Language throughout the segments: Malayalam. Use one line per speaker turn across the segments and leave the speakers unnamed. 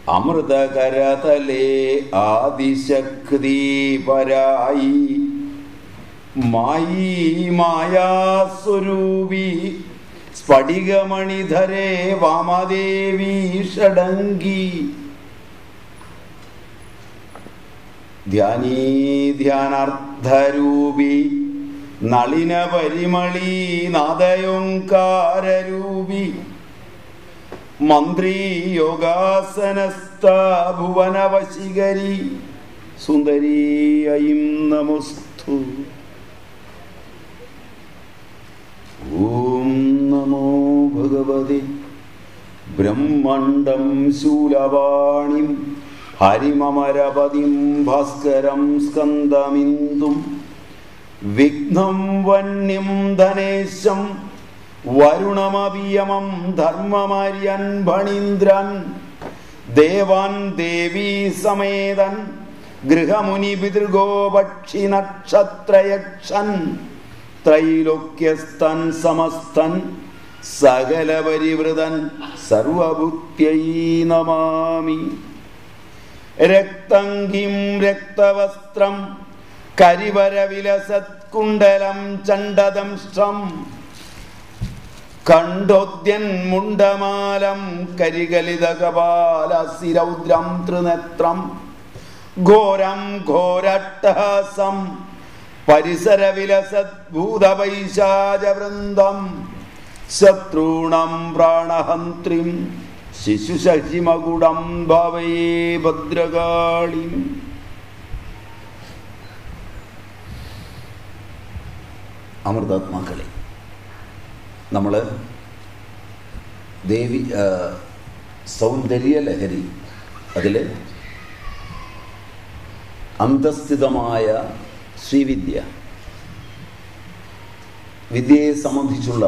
അമൃതകരതലേ ആദിശക്തി പരായി മായി മായാസ്വരൂപി സ്ഫടികമണിധരേ വാമദേവി ഷഡങ്കി ധ്യാനീ ധ്യാനാർത്ഥരൂപി നളിന പരിമളി നാദയോങ്കാരൂപി മന്ത്രി യോഗാസനസ്ഥ ഭുവനവശികരി സുന്ദരീയയും നമസ്തു ഓം നമോ ഭഗവതി ബ്രഹ്മണ്ഡം ശൂലവാണിം ഹരിമമരപതിം ഭാസ്കരം സ്കന്ദമിന്ദും വിഘ്നം വന്യം ധനേശം വരുണമവിയമം ധർമ്മമര്യൻ ഭണീന്ദ്രൻ ദേവാൻ ദേവീ സമേതൻ ഗൃഹമുനി പിതൃഗോപക്ഷി നക്ഷത്രയക്ഷൻ ത്രൈലോക്യസ്തൻ സമസ്തൻ സകലപരിവൃതൻ സർവബുദ്ധ്യൈ നമാമി രക്തങ്കിം രക്തവസ്ത്രം കരിവരവിലസത്കുണ്ടലം ചണ്ഡദംഷ്ടം കണ്ഠോദ്യൻ മുണ്ടമാലം കരികലിതകപാലസിരൗദ്രം തൃനേത്രം ഘോരം ഘോരട്ടഹാസം പരിസരവിലസദ്ഭൂതപൈശാചവൃന്ദം ശത്രൂണം പ്രാണഹന്ത്രിം ശിശുശശിമകുടം ഭവയേ ഭദ്രകാളിം അമൃതാത്മാക്കളെ നമ്മൾ ദേവി ആ, സൗന്ദര്യ ലഹരി അതിൽ അന്തസ്ഥിതമായ ശ്രീവിദ്യ വിദ്യയെ സംബന്ധിച്ചുള്ള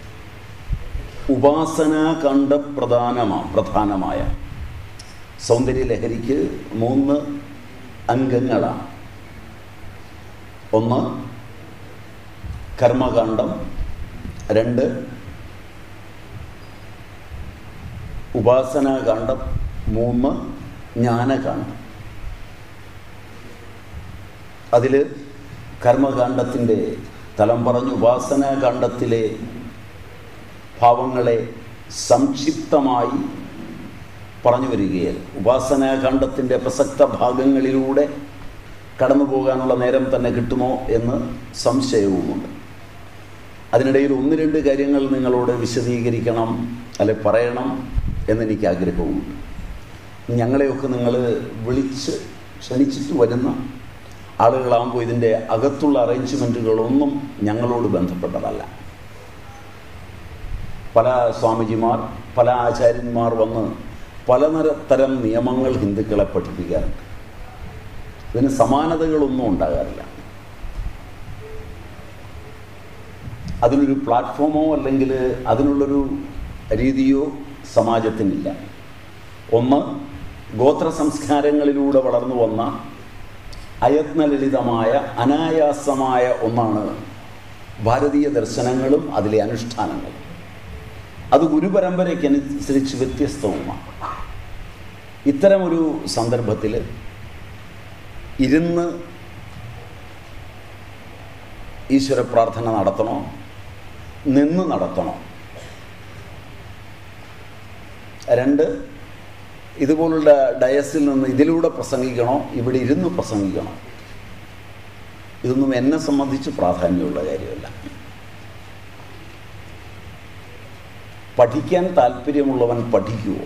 ഉപാസനാകണ്ഡ പ്രധാനമാ പ്രധാനമായ സൗന്ദര്യ ലഹരിക്ക് മൂന്ന് അംഗങ്ങളാണ് ഒന്ന് കർമ്മകാന്ഡം രണ്ട് ഉപാസനാകാന്ഡം മൂന്ന് ജ്ഞാനകാന്ഡം അതിൽ കർമ്മകാന്ഡത്തിൻ്റെ തലം പറഞ്ഞ് ഉപാസനാകാന്ഡത്തിലെ ഭാവങ്ങളെ സംക്ഷിപ്തമായി പറഞ്ഞു വരികയാൽ ഉപാസനാകാന്ഡത്തിൻ്റെ പ്രസക്ത ഭാഗങ്ങളിലൂടെ കടന്നു പോകാനുള്ള നേരം തന്നെ കിട്ടുമോ എന്ന് സംശയവുമുണ്ട് അതിനിടയിൽ ഒന്ന് രണ്ട് കാര്യങ്ങൾ നിങ്ങളോട് വിശദീകരിക്കണം അല്ലെ പറയണം എന്നെനിക്ക് ആഗ്രഹവുമുണ്ട് ഞങ്ങളെയൊക്കെ നിങ്ങൾ വിളിച്ച് ക്ഷണിച്ചിട്ട് വരുന്ന ആളുകളാകുമ്പോൾ ഇതിൻ്റെ അകത്തുള്ള അറേഞ്ച്മെൻറ്റുകളൊന്നും ഞങ്ങളോട് ബന്ധപ്പെട്ടതല്ല പല സ്വാമിജിമാർ പല ആചാര്യന്മാർ വന്ന് പല നിര- തരം നിയമങ്ങൾ ഹിന്ദുക്കളെ പഠിപ്പിക്കാറുണ്ട് ഇതിന് സമാനതകളൊന്നും ഉണ്ടാകാറില്ല അതിനൊരു പ്ലാറ്റ്ഫോമോ അല്ലെങ്കിൽ അതിനുള്ളൊരു രീതിയോ സമാജത്തിനില്ല ഒന്ന് ഗോത്ര സംസ്കാരങ്ങളിലൂടെ വളർന്നു വന്ന അയത്നലളിതമായ അനായാസമായ ഒന്നാണ് ഭാരതീയ ദർശനങ്ങളും അതിലെ അനുഷ്ഠാനങ്ങളും അത് ഗുരുപരമ്പരയ്ക്കനുസരിച്ച് വ്യത്യസ്തവുമാണ് ഇത്തരമൊരു സന്ദർഭത്തിൽ ഇരുന്ന് ഈശ്വര പ്രാർത്ഥന നടത്തണോ നിന്ന് നടത്തണോ രണ്ട് ഇതുപോലുള്ള ഡയസിൽ നിന്ന് ഇതിലൂടെ പ്രസംഗിക്കണോ ഇവിടെ ഇരുന്ന് പ്രസംഗിക്കണോ ഇതൊന്നും എന്നെ സംബന്ധിച്ച് പ്രാധാന്യമുള്ള കാര്യമല്ല പഠിക്കാൻ താല്പര്യമുള്ളവൻ പഠിക്കുമോ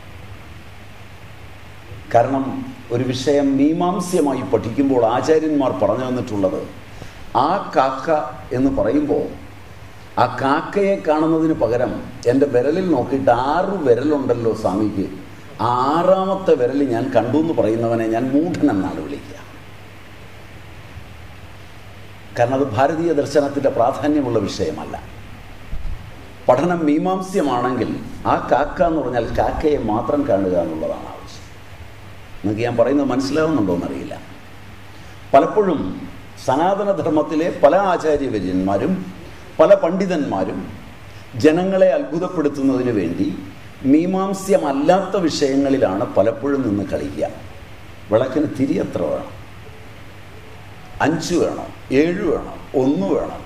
കാരണം ഒരു വിഷയം മീമാംസ്യമായി പഠിക്കുമ്പോൾ ആചാര്യന്മാർ പറഞ്ഞു തന്നിട്ടുള്ളത് ആ കാക്ക എന്ന് പറയുമ്പോൾ ആ കാക്കയെ കാണുന്നതിന് പകരം എൻ്റെ വിരലിൽ നോക്കിയിട്ട് ആറ് വിരലുണ്ടല്ലോ സ്വാമിക്ക് ആ ആറാമത്തെ വിരൽ ഞാൻ കണ്ടു എന്ന് പറയുന്നവനെ ഞാൻ മൂഢൻ എന്നാണ് വിളിക്കുക കാരണം അത് ഭാരതീയ ദർശനത്തിൻ്റെ പ്രാധാന്യമുള്ള വിഷയമല്ല പഠനം മീമാംസ്യമാണെങ്കിൽ ആ കാക്ക എന്ന് പറഞ്ഞാൽ കാക്കയെ മാത്രം കാണുക എന്നുള്ളതാണ് ആവശ്യം നിങ്ങൾക്ക് ഞാൻ പറയുന്നത് മനസ്സിലാവുന്നുണ്ടോ എന്നറിയില്ല പലപ്പോഴും സനാതനധർമ്മത്തിലെ പല ആചാര്യവര്യന്മാരും പല പണ്ഡിതന്മാരും ജനങ്ങളെ അത്ഭുതപ്പെടുത്തുന്നതിന് വേണ്ടി മീമാംസ്യമല്ലാത്ത വിഷയങ്ങളിലാണ് പലപ്പോഴും നിന്ന് കളിക്കുക വിളക്കിന് തിരി എത്ര വേണം അഞ്ച് വേണം ഏഴ് വേണം ഒന്ന് വേണം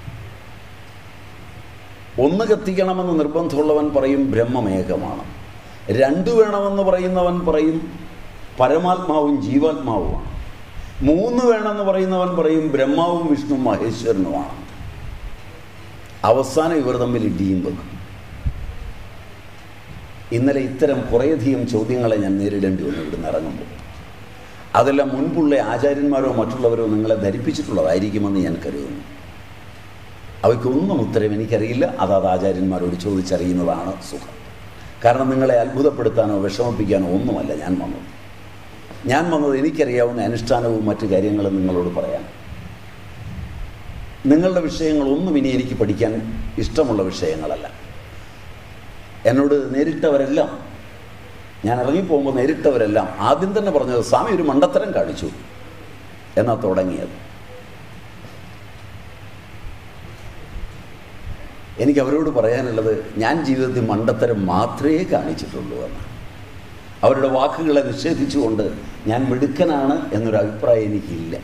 ഒന്ന് കത്തിക്കണമെന്ന് നിർബന്ധമുള്ളവൻ പറയും ബ്രഹ്മമേകമാണ് രണ്ട് വേണമെന്ന് പറയുന്നവൻ പറയും പരമാത്മാവും ജീവാത്മാവുമാണ് മൂന്ന് വേണമെന്ന് പറയുന്നവൻ പറയും ബ്രഹ്മാവും വിഷ്ണു മഹേശ്വരനുമാണ് അവസാനം ഇവർ തമ്മിൽ ഇടിയും വെക്കും ഇന്നലെ ഇത്തരം കുറേയധികം ചോദ്യങ്ങളെ ഞാൻ നേരിടേണ്ടി വന്നു ഇവിടുന്ന് ഇറങ്ങുമ്പോൾ അതെല്ലാം മുൻപുള്ള ആചാര്യന്മാരോ മറ്റുള്ളവരോ നിങ്ങളെ ധരിപ്പിച്ചിട്ടുള്ളതായിരിക്കുമെന്ന് ഞാൻ കരുതുന്നു അവയ്ക്കൊന്നും ഉത്തരം എനിക്കറിയില്ല അതാത് ആചാര്യന്മാരോട് ചോദിച്ചറിയുന്നതാണ് സുഖം കാരണം നിങ്ങളെ അത്ഭുതപ്പെടുത്താനോ വിഷമിപ്പിക്കാനോ ഒന്നുമല്ല ഞാൻ വന്നത് ഞാൻ വന്നത് എനിക്കറിയാവുന്ന അനുഷ്ഠാനവും മറ്റു കാര്യങ്ങളും നിങ്ങളോട് പറയാൻ നിങ്ങളുടെ വിഷയങ്ങളൊന്നും ഇനി എനിക്ക് പഠിക്കാൻ ഇഷ്ടമുള്ള വിഷയങ്ങളല്ല എന്നോട് നേരിട്ടവരെല്ലാം ഞാൻ ഇറങ്ങിപ്പോകുമ്പോൾ നേരിട്ടവരെല്ലാം ആദ്യം തന്നെ പറഞ്ഞത് സ്വാമി ഒരു മണ്ടത്തരം കാണിച്ചു എന്നാ തുടങ്ങിയത് എനിക്ക് അവരോട് പറയാനുള്ളത് ഞാൻ ജീവിതത്തിൽ മണ്ടത്തരം മാത്രമേ കാണിച്ചിട്ടുള്ളൂ എന്ന് അവരുടെ വാക്കുകളെ നിഷേധിച്ചുകൊണ്ട് ഞാൻ മിടുക്കനാണ് എന്നൊരു അഭിപ്രായം എനിക്കില്ല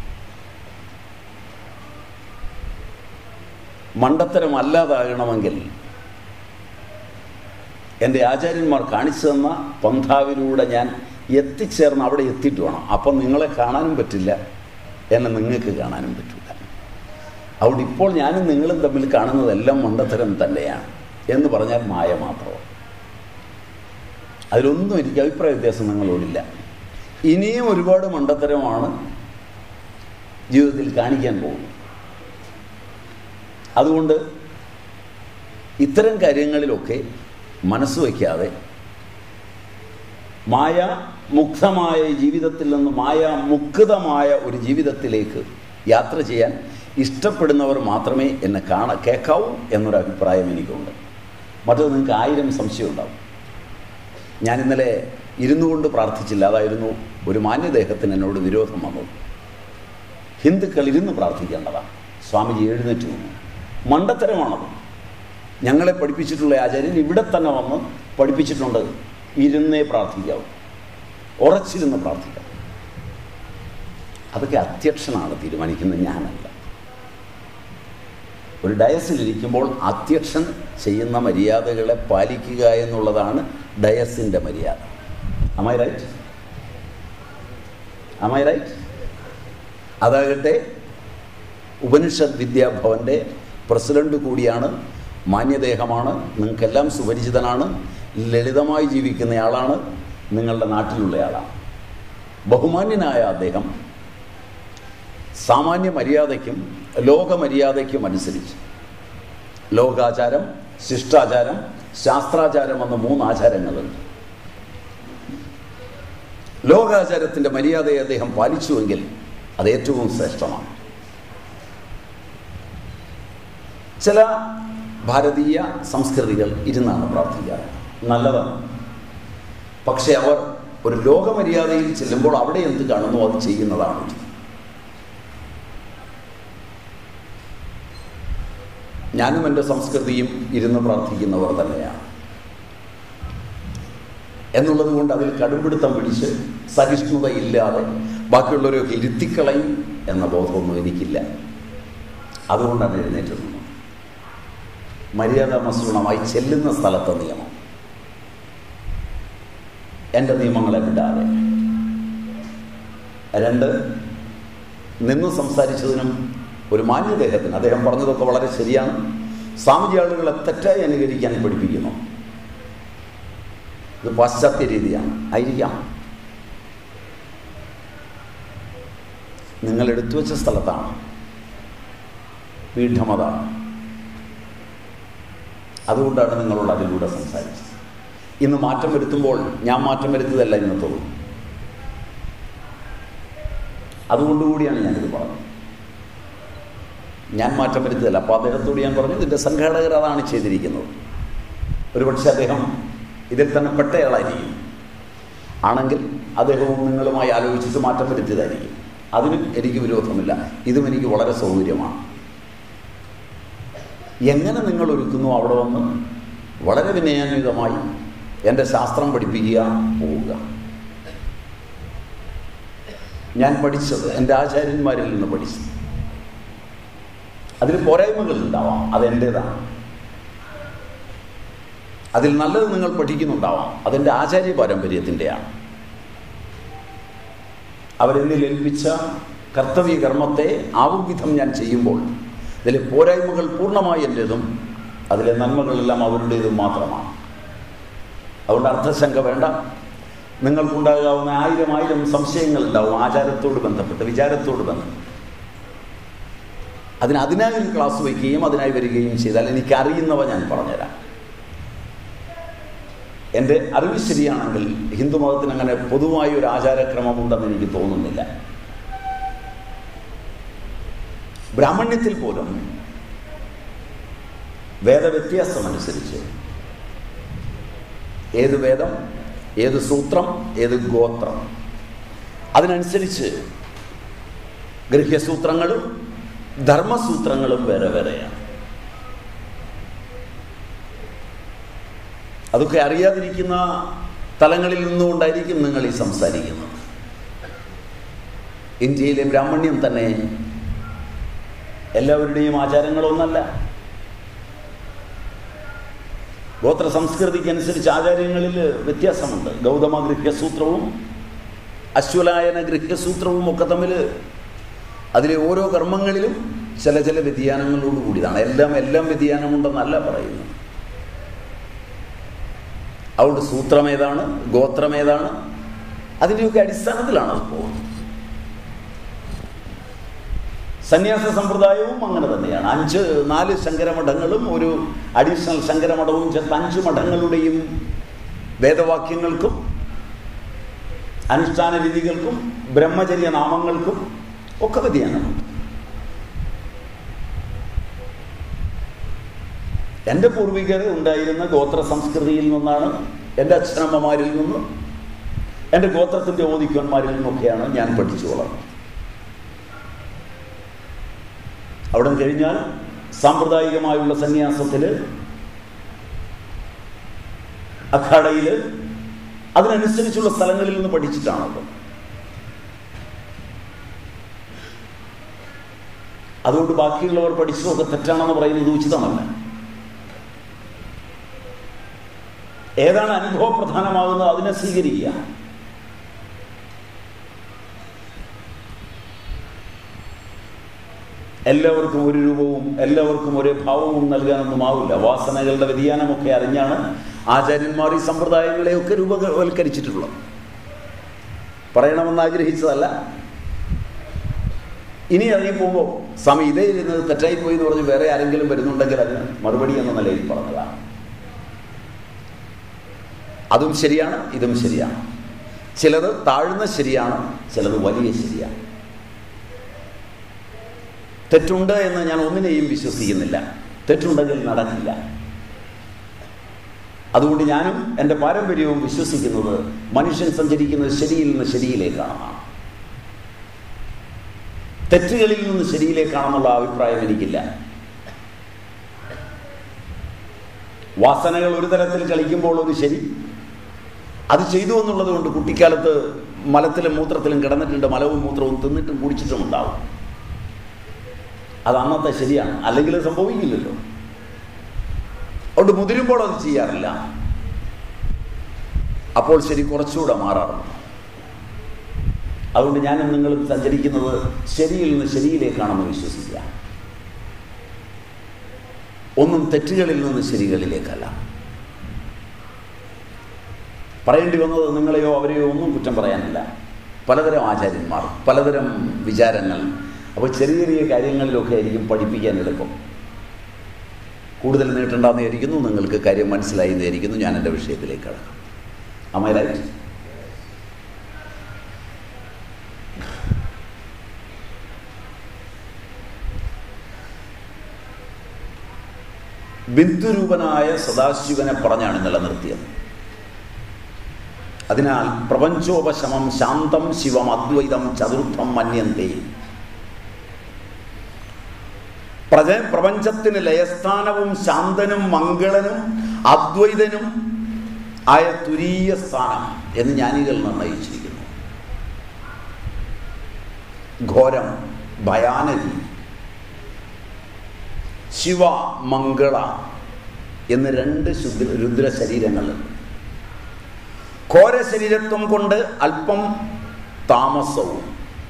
മണ്ടത്തരം അല്ലാതാകണമെങ്കിൽ എൻ്റെ ആചാര്യന്മാർ കാണിച്ചു തന്ന പന്ഥാവിലൂടെ ഞാൻ എത്തിച്ചേർന്ന് അവിടെ എത്തിയിട്ട് വേണം അപ്പം നിങ്ങളെ കാണാനും പറ്റില്ല എന്നെ നിങ്ങൾക്ക് കാണാനും പറ്റില്ല അവിടെ ഇപ്പോൾ ഞാനും നിങ്ങളും തമ്മിൽ കാണുന്നതെല്ലാം മണ്ടത്തരം തന്നെയാണ് എന്ന് പറഞ്ഞാൽ മായ മാത്രമാണ് അതിലൊന്നും എനിക്ക് അഭിപ്രായ വ്യത്യാസം നിങ്ങളോടില്ല ഇനിയും ഒരുപാട് മണ്ടത്തരമാണ് ജീവിതത്തിൽ കാണിക്കാൻ പോകുന്നത് അതുകൊണ്ട് ഇത്തരം കാര്യങ്ങളിലൊക്കെ മനസ്സ് വയ്ക്കാതെ മായ മുക്തമായ ജീവിതത്തിൽ നിന്ന് മായ മുക്തമായ ഒരു ജീവിതത്തിലേക്ക് യാത്ര ചെയ്യാൻ ഇഷ്ടപ്പെടുന്നവർ മാത്രമേ എന്നെ കാണ കേൾക്കാവൂ എന്നൊരു അഭിപ്രായം എനിക്കുണ്ട് മറ്റത് നിങ്ങൾക്ക് ആയിരം സംശയം ഉണ്ടാവും ഞാൻ ഇന്നലെ ഇരുന്നു കൊണ്ട് പ്രാർത്ഥിച്ചില്ല അതായിരുന്നു ഒരു മാന്യദേഹത്തിന് എന്നോട് വിരോധം വന്നത് ഹിന്ദുക്കൾ ഇരുന്ന് പ്രാർത്ഥിക്കേണ്ടതാണ് സ്വാമിജി എഴുന്നേറ്റ് വന്നു മണ്ടത്തരമാണത് ഞങ്ങളെ പഠിപ്പിച്ചിട്ടുള്ള ആചാര്യൻ ഇവിടെ തന്നെ വന്ന് പഠിപ്പിച്ചിട്ടുണ്ട് ഇരുന്നേ പ്രാർത്ഥിക്കാവൂ ഉറച്ചിരുന്ന് പ്രാർത്ഥിക്കാം അതൊക്കെ അധ്യക്ഷനാണ് തീരുമാനിക്കുന്നത് ഞാനല്ല ഒരു ഡയസിലിരിക്കുമ്പോൾ അധ്യക്ഷൻ ചെയ്യുന്ന മര്യാദകളെ പാലിക്കുക എന്നുള്ളതാണ് ഡയസിൻ്റെ മര്യാദ അമൈ റൈറ്റ് അമൈ റൈറ്റ് അതാകട്ടെ ഉപനിഷത്ത് വിദ്യാഭവൻ്റെ പ്രസിഡന്റ് കൂടിയാണ് മാന്യദേഹമാണ് നിങ്ങൾക്കെല്ലാം സുപരിചിതനാണ് ലളിതമായി ജീവിക്കുന്നയാളാണ് നിങ്ങളുടെ നാട്ടിലുള്ളയാളാണ് ബഹുമാന്യനായ അദ്ദേഹം സാമാന്യ മര്യാദയ്ക്കും ലോകമര്യാദയ്ക്കും അനുസരിച്ച് ലോകാചാരം ശിഷ്ടാചാരം ശാസ്ത്രാചാരം എന്ന മൂന്ന് ആചാരങ്ങളുണ്ട് ലോകാചാരത്തിൻ്റെ മര്യാദയെ അദ്ദേഹം പാലിച്ചുവെങ്കിൽ അത് ഏറ്റവും ശ്രേഷ്ഠമാണ് ചില ഭാരതീയ സംസ്കൃതികൾ ഇരുന്നാണ് പ്രാർത്ഥിക്കാറ് നല്ലതാണ് പക്ഷെ അവർ ഒരു ലോകമര്യാദയിൽ ചെല്ലുമ്പോൾ അവിടെ എന്ത് കാണുന്നു അത് ചെയ്യുന്നതാണ് ഞാനും എൻ്റെ സംസ്കൃതിയും ഇരുന്ന് പ്രാർത്ഥിക്കുന്നവർ തന്നെയാണ് എന്നുള്ളത് കൊണ്ട് അതിൽ കടുംപിടുത്തം പിടിച്ച് സഹിഷ്ണുതയില്ലാതെ ബാക്കിയുള്ളവരൊക്കെ ഇരുത്തിക്കളയും എന്ന ബോധമൊന്നും എനിക്കില്ല അതുകൊണ്ടാണ് എഴുന്നേറ്റ് നിന്നത് മര്യാദാമസൂണമായി ചെല്ലുന്ന സ്ഥലത്തെ നിയമം എൻ്റെ നിയമങ്ങളെ വിടാതെ രണ്ട് നിന്ന് സംസാരിച്ചതിനും ഒരു മാന്യദേഹത്തിന് അദ്ദേഹം പറഞ്ഞതൊക്കെ വളരെ ശരിയാണ് സ്വാമിജി ആളുകളെ തെറ്റായി അനുകരിക്കാൻ പഠിപ്പിക്കുന്നു ഇത് പാശ്ചാത്യ രീതിയാണ് ആയിരിക്കാം നിങ്ങൾ എടുത്തു വെച്ച സ്ഥലത്താണ് പീഠമതാണ് അതുകൊണ്ടാണ് നിങ്ങളോട് അതിലൂടെ സംസാരിച്ചത് ഇന്ന് മാറ്റം വരുത്തുമ്പോൾ ഞാൻ മാറ്റം വരുത്തിയതല്ല ഇന്നത്തോളം അതുകൊണ്ടുകൂടിയാണ് ഞാനിത് പറഞ്ഞത് ഞാൻ മാറ്റം വരുത്തിയതല്ല അപ്പോൾ അദ്ദേഹത്തോട് ഞാൻ പറഞ്ഞു ഇതിൻ്റെ സംഘാടകർ അതാണ് ചെയ്തിരിക്കുന്നത് ഒരുപക്ഷെ അദ്ദേഹം ഇതിൽ തന്നെ പെട്ടയാളായിരിക്കും ആണെങ്കിൽ അദ്ദേഹവും നിങ്ങളുമായി ആലോചിച്ചിട്ട് മാറ്റം വരുത്തിയതായിരിക്കും അതിനും എനിക്ക് വിരോധമില്ല ഇതും എനിക്ക് വളരെ സൗകര്യമാണ് എങ്ങനെ നിങ്ങൾ ഒരുക്കുന്നു അവിടെ വന്ന് വളരെ വിനയാന്വിതമായി എൻ്റെ ശാസ്ത്രം പഠിപ്പിക്കുക പോവുക ഞാൻ പഠിച്ചത് എൻ്റെ ആചാര്യന്മാരിൽ നിന്ന് പഠിച്ചത് അതിൽ പോരായ്മകൾ ഉണ്ടാവാം അതെൻ്റേതാണ് അതിൽ നല്ലത് നിങ്ങൾ പഠിക്കുന്നുണ്ടാവാം അതെൻ്റെ ആചാര്യ പാരമ്പര്യത്തിൻ്റെയാണ് അവരെന്നിൽ ഏൽപ്പിച്ച കർത്തവ്യ കർമ്മത്തെ ആവുവിധം ഞാൻ ചെയ്യുമ്പോൾ ഇതിലെ പോരായ്മകൾ പൂർണ്ണമായി എൻ്റേതും അതിലെ നന്മകളെല്ലാം അവരുടേതും മാത്രമാണ് അതുകൊണ്ട് അർത്ഥശങ്ക വേണ്ട നിങ്ങൾക്കുണ്ടാകാവുന്ന ആയിരം ആയിരം സംശയങ്ങൾ ഉണ്ടാവും ആചാരത്തോട് ബന്ധപ്പെട്ട് വിചാരത്തോട് ബന്ധപ്പെട്ട് അതിന് അതിനായി ഒരു ക്ലാസ് വയ്ക്കുകയും അതിനായി വരികയും ചെയ്താൽ എനിക്ക് അറിയുന്നവ ഞാൻ പറഞ്ഞുതരാം എൻ്റെ അറിവ് ശരിയാണെങ്കിൽ ഹിന്ദു മതത്തിന് അങ്ങനെ പൊതുവായ ഒരു ആചാരക്രമമുണ്ടെന്ന് എനിക്ക് തോന്നുന്നില്ല ബ്രാഹ്മണ്യത്തിൽ പോലും വേദവ്യത്യാസമനുസരിച്ച് ഏത് വേദം ഏത് സൂത്രം ഏത് ഗോത്രം അതിനനുസരിച്ച് ഗൃഹ്യസൂത്രങ്ങളും ധർമ്മസൂത്രങ്ങളും വേറെ വേറെയാണ് അതൊക്കെ അറിയാതിരിക്കുന്ന തലങ്ങളിൽ നിന്നുകൊണ്ടായിരിക്കും നിങ്ങൾ ഈ സംസാരിക്കുന്നത് ഇന്ത്യയിലെ ബ്രാഹ്മണ്യം തന്നെ എല്ലാവരുടെയും ആചാരങ്ങളൊന്നല്ല ഗോത്ര സംസ്കൃതിക്കനുസരിച്ച് ആചാര്യങ്ങളിൽ വ്യത്യാസമുണ്ട് ഗൗതമ ഗൃഹ്യസൂത്രവും അശ്വലായന ഗൃഹ്യസൂത്രവും ഒക്കെ തമ്മിൽ അതിലെ ഓരോ കർമ്മങ്ങളിലും ചില ചില വ്യതിയാനങ്ങളോട് കൂടിയതാണ് എല്ലാം എല്ലാം വ്യതിയാനമുണ്ടെന്നല്ല പറയുന്നത് അതുകൊണ്ട് സൂത്രം ഏതാണ് ഗോത്രം ഏതാണ് അതിൻ്റെയൊക്കെ അടിസ്ഥാനത്തിലാണ് അത് പോകുന്നത് സന്യാസ സമ്പ്രദായവും അങ്ങനെ തന്നെയാണ് അഞ്ച് നാല് ശങ്കരമഠങ്ങളും ഒരു അഡീഷണൽ ശങ്കരമഠവും ചേർത്ത് അഞ്ച് മഠങ്ങളുടെയും വേദവാക്യങ്ങൾക്കും അനുഷ്ഠാന രീതികൾക്കും ബ്രഹ്മചര്യ നാമങ്ങൾക്കും ഒക്കെ വ്യതിയാനമുണ്ട് എൻ്റെ പൂർവികർ ഉണ്ടായിരുന്ന ഗോത്ര സംസ്കൃതിയിൽ നിന്നാണ് എൻ്റെ അച്ഛനമ്മമാരിൽ നിന്നും എൻ്റെ ഗോത്രത്തിൻ്റെ ഓദിക്കന്മാരിൽ നിന്നൊക്കെയാണ് ഞാൻ പഠിച്ചു വളർന്നത് അവിടെ കഴിഞ്ഞാൽ സാമ്പ്രദായികമായുള്ള സന്യാസത്തിൽ അഖാഡയിൽ അതിനനുസരിച്ചുള്ള സ്ഥലങ്ങളിൽ നിന്ന് പഠിച്ചിട്ടാണല്ലോ അതുകൊണ്ട് ബാക്കിയുള്ളവർ പഠിച്ചതൊക്കെ തെറ്റാണെന്ന് പറയുന്നത് ഉചിതമല്ല ഏതാണ് അനുഭവപ്രധാനമാകുന്നത് അതിനെ സ്വീകരിക്കുക എല്ലാവർക്കും ഒരു രൂപവും എല്ലാവർക്കും ഒരേ ഭാവവും നൽകാനൊന്നും ആവില്ല വാസനകളുടെ വ്യതിയാനമൊക്കെ അറിഞ്ഞാണ് ആചാര്യന്മാർ ഈ സമ്പ്രദായങ്ങളെയൊക്കെ രൂപവൽക്കരിച്ചിട്ടുള്ളത് പറയണമെന്ന് ആഗ്രഹിച്ചതല്ല ഇനി ഇറങ്ങി പോകുമ്പോൾ സ്വാമി ഇതേ ഇരുന്നത് തെറ്റായിപ്പോയി എന്ന് പറഞ്ഞ് വേറെ ആരെങ്കിലും വരുന്നുണ്ടെങ്കിൽ അതിന് മറുപടി എന്ന നിലയിൽ പറഞ്ഞതാണ് അതും ശരിയാണ് ഇതും ശരിയാണ് ചിലത് താഴ്ന്ന ശരിയാണ് ചിലത് വലിയ ശരിയാണ് തെറ്റുണ്ട് എന്ന് ഞാൻ ഒന്നിനെയും വിശ്വസിക്കുന്നില്ല തെറ്റുണ്ടെങ്കിൽ നടക്കില്ല അതുകൊണ്ട് ഞാനും എൻ്റെ പാരമ്പര്യവും വിശ്വസിക്കുന്നത് മനുഷ്യൻ സഞ്ചരിക്കുന്നത് ശരിയിൽ നിന്ന് ശരിയിലേക്കാണെന്നാണ് തെറ്റുകളിൽ നിന്ന് ശരിയിലേക്കാണെന്നുള്ള അഭിപ്രായം എനിക്കില്ല വാസനകൾ ഒരു തരത്തിൽ കളിക്കുമ്പോൾ ഒരു ശരി അത് ചെയ്തു എന്നുള്ളത് കൊണ്ട് കുട്ടിക്കാലത്ത് മലത്തിലും മൂത്രത്തിലും കിടന്നിട്ടുണ്ട് മലവും മൂത്രവും തിന്നിട്ടും കുടിച്ചിട്ടും ഉണ്ടാവും അത് അന്നത്തെ ശരിയാണ് അല്ലെങ്കിൽ അത് സംഭവിക്കില്ലല്ലോ അതുകൊണ്ട് മുതിരുമ്പോൾ അത് ചെയ്യാറില്ല അപ്പോൾ ശരി കുറച്ചുകൂടെ മാറാറുണ്ട് അതുകൊണ്ട് ഞാനും നിങ്ങളും സഞ്ചരിക്കുന്നത് ശരിയിൽ നിന്ന് ശരിയിലേക്കാണെന്ന് വിശ്വസിക്കുക ഒന്നും തെറ്റുകളിൽ നിന്ന് ശരികളിലേക്കല്ല പറയേണ്ടി വന്നത് നിങ്ങളെയോ അവരെയോ ഒന്നും കുറ്റം പറയാനില്ല പലതരം ആചാര്യന്മാർ പലതരം വിചാരങ്ങൾ അപ്പോൾ ചെറിയ ചെറിയ കാര്യങ്ങളിലൊക്കെ ആയിരിക്കും പഠിപ്പിക്കാൻ എളുപ്പം കൂടുതൽ നീട്ടണ്ടെന്ന് വിചാരിക്കുന്നു നിങ്ങൾക്ക് കാര്യം മനസ്സിലായി എന്ന് വിചാരിക്കുന്നു ഞാൻ എൻ്റെ വിഷയത്തിലേക്ക് കടക്കാം അമ്മ റൈറ്റ് ബിന്ദുരൂപനായ സദാശിവനെ പറഞ്ഞാണ് നിലനിർത്തിയത് അതിനാൽ പ്രപഞ്ചോപശമം ശാന്തം ശിവം അദ്വൈതം ചതുർത്ഥം മന്യന്തേ പ്രജ പ്രപഞ്ചത്തിന് ലയസ്ഥാനവും ശാന്തനും മംഗളനും അദ്വൈതനും ആയ തുരീയ സ്ഥാനം എന്ന് ജ്ഞാനികൾ നിർണയിച്ചിരിക്കുന്നു ഘോരം ഭയാനകി ശിവ മംഗള എന്ന് രണ്ട് ശുദ്ര രുദ്ര ശരീരങ്ങളുണ്ട് ഘോര ശരീരത്വം കൊണ്ട് അല്പം താമസവും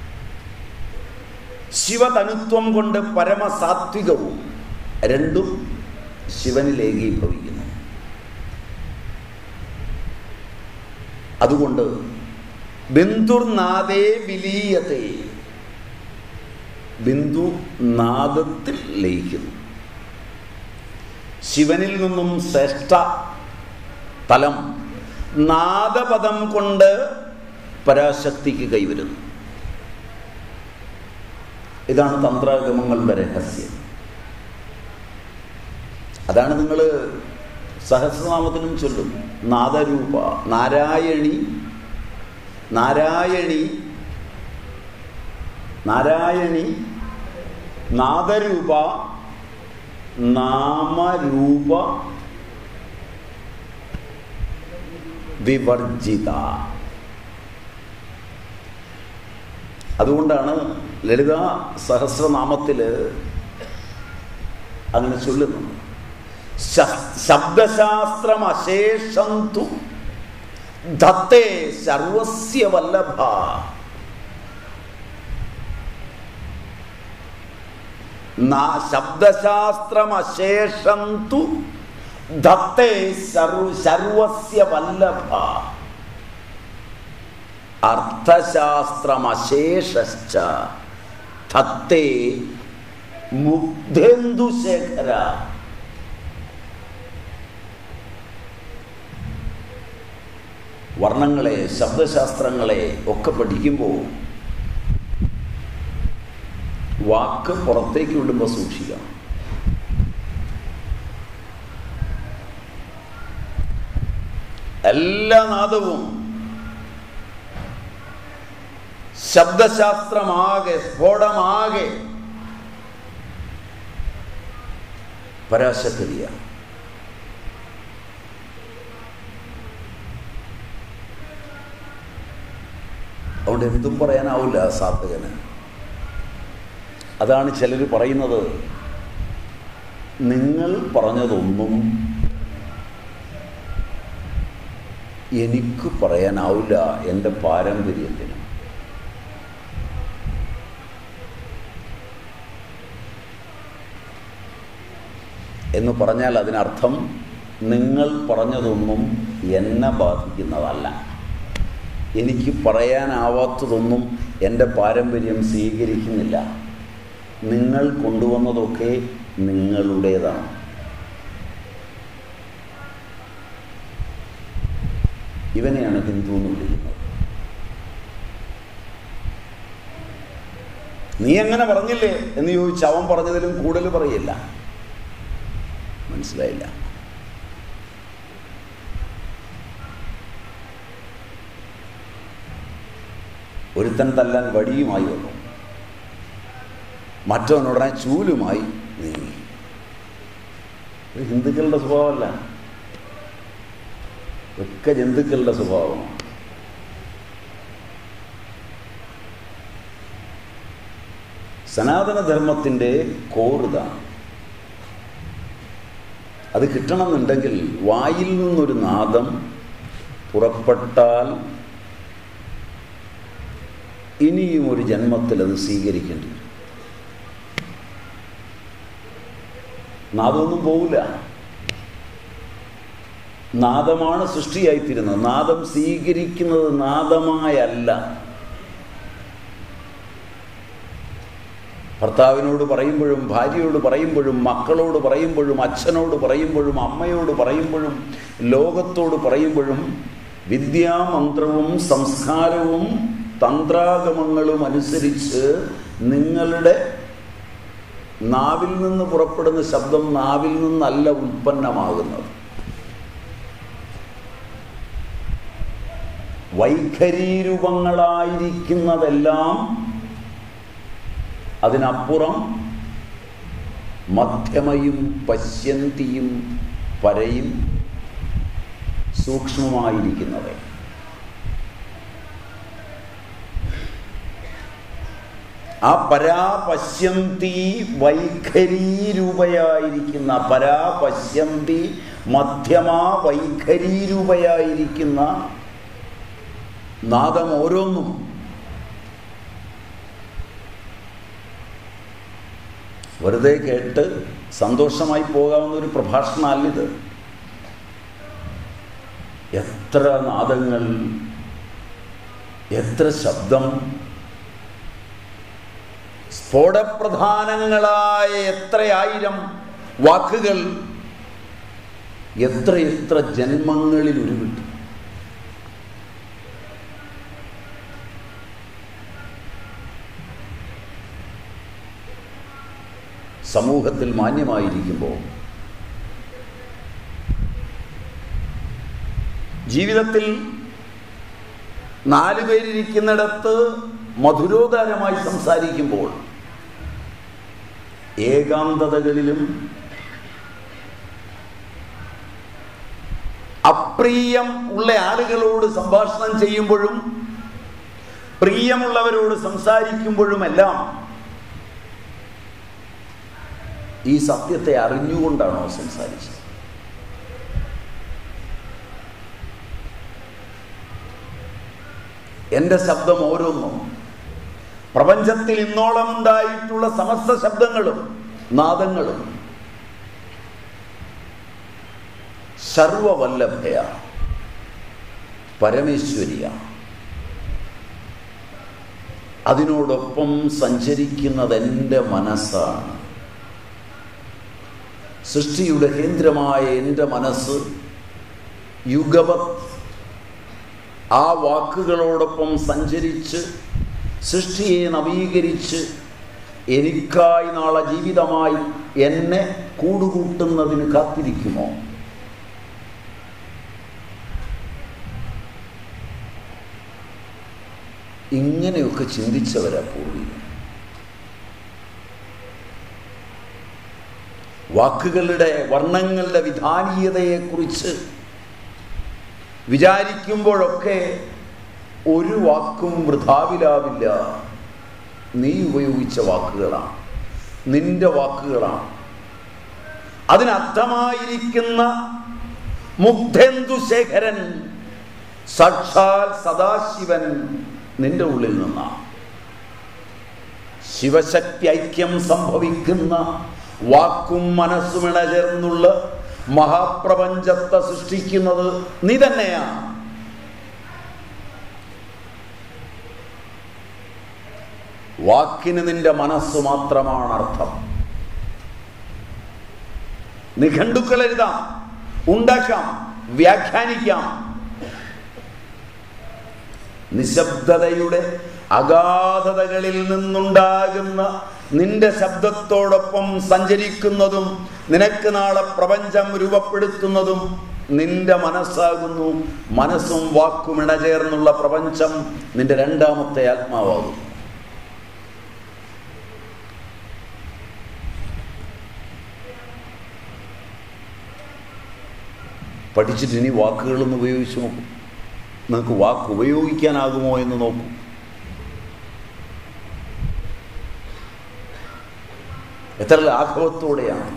ശിവതനുത്വം കൊണ്ട് പരമസാത്വികവും രണ്ടും ശിവനിൽ ഏകീഭവിക്കുന്നു അതുകൊണ്ട് ബിന്ദുർനാദേ വിലീയത്തെ ബിന്ദു നാദത്തിൽ ലയിക്കുന്നു ശിവനിൽ നിന്നും ശ്രേഷ്ഠ തലം നാദപദം കൊണ്ട് പരാശക്തിക്ക് കൈവരുന്നു ഇതാണ് തന്ത്രാഗമങ്ങളുടെ രഹസ്യം അതാണ് നിങ്ങൾ സഹസ്രനാമത്തിനും ചൊല്ലും നാദരൂപ നാരായണി നാരായണി നാരായണി നാദരൂപ നാമരൂപ വിവർജിത അതുകൊണ്ടാണ് ലളിത സഹസ്രനാമത്തിൽ അങ്ങനെ ചൊല്ലുന്നത് ശബ്ദശാസ്ത്രം അശേഷന്തു ധത്തേ സർവസ്യ വല്ലഭ ശബ്ദശാസ്ത്രം അശേഷന്തു ധത്തേ സർവസ്യ വല്ലഭ അർത്ഥശാസ്ത്രമശേഷശ്ച ധത്തേ മുഗ്ധേന്ദുശേഖര വർണ്ണങ്ങളെ ശബ്ദശാസ്ത്രങ്ങളെ ഒക്കെ പഠിക്കുമ്പോൾ വാക്ക് പുറത്തേക്ക് വിടുമ്പോൾ സൂക്ഷിക്കണം എല്ലാ നാദവും ശബ്ദശാസ്ത്രമാകെ സ്ഫോടമാകെ പരാശക്തിയാണ് അതുകൊണ്ട് എന്തും പറയാനാവില്ല സാധകന് അതാണ് ചിലർ പറയുന്നത് നിങ്ങൾ പറഞ്ഞതൊന്നും എനിക്ക് പറയാനാവില്ല എൻ്റെ പാരമ്പര്യത്തിന് എന്ന് പറഞ്ഞാൽ അതിനർത്ഥം നിങ്ങൾ പറഞ്ഞതൊന്നും എന്നെ ബാധിക്കുന്നതല്ല എനിക്ക് പറയാനാവാത്തതൊന്നും എൻ്റെ പാരമ്പര്യം സ്വീകരിക്കുന്നില്ല നിങ്ങൾ കൊണ്ടുവന്നതൊക്കെ നിങ്ങളുടേതാണ് ഇവനെയാണ് ഹിന്ദു എന്ന് വിളിക്കുന്നത് നീ എങ്ങനെ പറഞ്ഞില്ലേ എന്ന് ചോദിച്ച് അവൻ പറഞ്ഞതിലും കൂടുതൽ പറയില്ല മനസ്സിലായില്ല ഒരുത്തൻ തല്ലാൻ വടിയുമായി വന്നു മറ്റവനുടനെ ചൂലുമായി നീങ്ങി ഇത് ഹിന്ദുക്കളുടെ സ്വഭാവമല്ല ഒക്കെ ജന്തുക്കളുടെ സ്വഭാവമാണ് സനാതനധർമ്മത്തിൻ്റെ കോറിതാണ് അത് കിട്ടണമെന്നുണ്ടെങ്കിൽ വായിൽ നിന്നൊരു നാദം പുറപ്പെട്ടാൽ ഇനിയും ഒരു ജന്മത്തിൽ അത് സ്വീകരിക്കേണ്ടി വരും നാദമൊന്നും പോവില്ല നാദമാണ് സൃഷ്ടിയായിത്തീരുന്നത് നാദം സ്വീകരിക്കുന്നത് നാദമായല്ല ഭർത്താവിനോട് പറയുമ്പോഴും ഭാര്യയോട് പറയുമ്പോഴും മക്കളോട് പറയുമ്പോഴും അച്ഛനോട് പറയുമ്പോഴും അമ്മയോട് പറയുമ്പോഴും ലോകത്തോട് പറയുമ്പോഴും വിദ്യാമന്ത്രവും സംസ്കാരവും തന്ത്രാഗമങ്ങളും അനുസരിച്ച് നിങ്ങളുടെ നാവിൽ നിന്ന് പുറപ്പെടുന്ന ശബ്ദം നാവിൽ നിന്നല്ല ഉൽപ്പന്നമാകുന്നത് വൈഖരീരൂപങ്ങളായിരിക്കുന്നതെല്ലാം അതിനപ്പുറം മധ്യമയും പശ്യന്തിയും പരയും സൂക്ഷ്മമായിരിക്കുന്നത് ആ പരാപശ്യന്തി വൈഖരീരൂപയായിരിക്കുന്ന പരാപശ്യന്തി മധ്യമാ വൈഖരീരൂപയായിരിക്കുന്ന നാദം ഓരോന്നും വെറുതെ കേട്ട് സന്തോഷമായി പോകാവുന്ന ഒരു പ്രഭാഷണമല്ലിത് എത്ര നാദങ്ങൾ എത്ര ശബ്ദം സ്ഫോടപ്രധാനങ്ങളായ എത്രയായിരം വാക്കുകൾ എത്ര എത്ര ജന്മങ്ങളിൽ ഉരുവിട്ടു സമൂഹത്തിൽ മാന്യമായിരിക്കുമ്പോൾ ജീവിതത്തിൽ നാലു പേരിരിക്കുന്നിടത്ത് മധുരോദാരമായി സംസാരിക്കുമ്പോൾ ഏകാന്തതകളിലും അപ്രിയം ഉള്ള ആളുകളോട് സംഭാഷണം ചെയ്യുമ്പോഴും പ്രിയമുള്ളവരോട് സംസാരിക്കുമ്പോഴുമെല്ലാം ഈ സത്യത്തെ അറിഞ്ഞുകൊണ്ടാണോ സംസാരിച്ചത് എൻ്റെ ശബ്ദം ഓരോന്നും പ്രപഞ്ചത്തിൽ ഇന്നോളം ഉണ്ടായിട്ടുള്ള സമസ്ത ശബ്ദങ്ങളും നാദങ്ങളും സർവവല്ലഭയ പരമേശ്വരിയ അതിനോടൊപ്പം സഞ്ചരിക്കുന്നത് എൻ്റെ മനസ്സാണ് സൃഷ്ടിയുടെ കേന്ദ്രമായ എൻ്റെ മനസ്സ് യുഗവത് ആ വാക്കുകളോടൊപ്പം സഞ്ചരിച്ച് സൃഷ്ടിയെ നവീകരിച്ച് എനിക്കായി നാളെ ജീവിതമായി എന്നെ കൂടുകൂട്ടുന്നതിന് കാത്തിരിക്കുമോ ഇങ്ങനെയൊക്കെ ചിന്തിച്ചവരാ പൂർവികർ വാക്കുകളുടെ വർണ്ണങ്ങളുടെ വിധാനീയതയെക്കുറിച്ച് വിചാരിക്കുമ്പോഴൊക്കെ ഒരു വാക്കും വൃഥാവിലാവില്ല നീ ഉപയോഗിച്ച വാക്കുകളാണ് നിന്റെ വാക്കുകളാണ് അതിനർത്ഥമായിരിക്കുന്ന മുഗ്ധേന്ദുശേഖരൻ സാക്ഷാൽ സദാശിവൻ നിന്റെ ഉള്ളിൽ നിന്നാണ് ശിവശക്തി ഐക്യം സംഭവിക്കുന്ന വാക്കും മനസ്സും ഇണചേർന്നുള്ള മഹാപ്രപഞ്ചത്തെ സൃഷ്ടിക്കുന്നത് നീ തന്നെയാണ് വാക്കിന് നിന്റെ മനസ്സ് മാത്രമാണ് അർത്ഥം നിഘണ്ടുക്കൾ എഴുതാം ഉണ്ടാക്കാം വ്യാഖ്യാനിക്കാം നിശബ്ദതയുടെ അഗാധതകളിൽ നിന്നുണ്ടാകുന്ന നിന്റെ ശബ്ദത്തോടൊപ്പം സഞ്ചരിക്കുന്നതും നിനക്ക് നാളെ പ്രപഞ്ചം രൂപപ്പെടുത്തുന്നതും നിന്റെ മനസ്സാകുന്നു മനസ്സും വാക്കും ഇണചേർന്നുള്ള പ്രപഞ്ചം നിന്റെ രണ്ടാമത്തെ ആത്മാവാകുന്നു പഠിച്ചിട്ട് ഇനി വാക്കുകളൊന്ന് ഉപയോഗിച്ച് നോക്കും നിങ്ങൾക്ക് വാക്ക് ഉപയോഗിക്കാനാകുമോ എന്ന് നോക്കൂ എത്ര ലാഘവത്തോടെയാണ്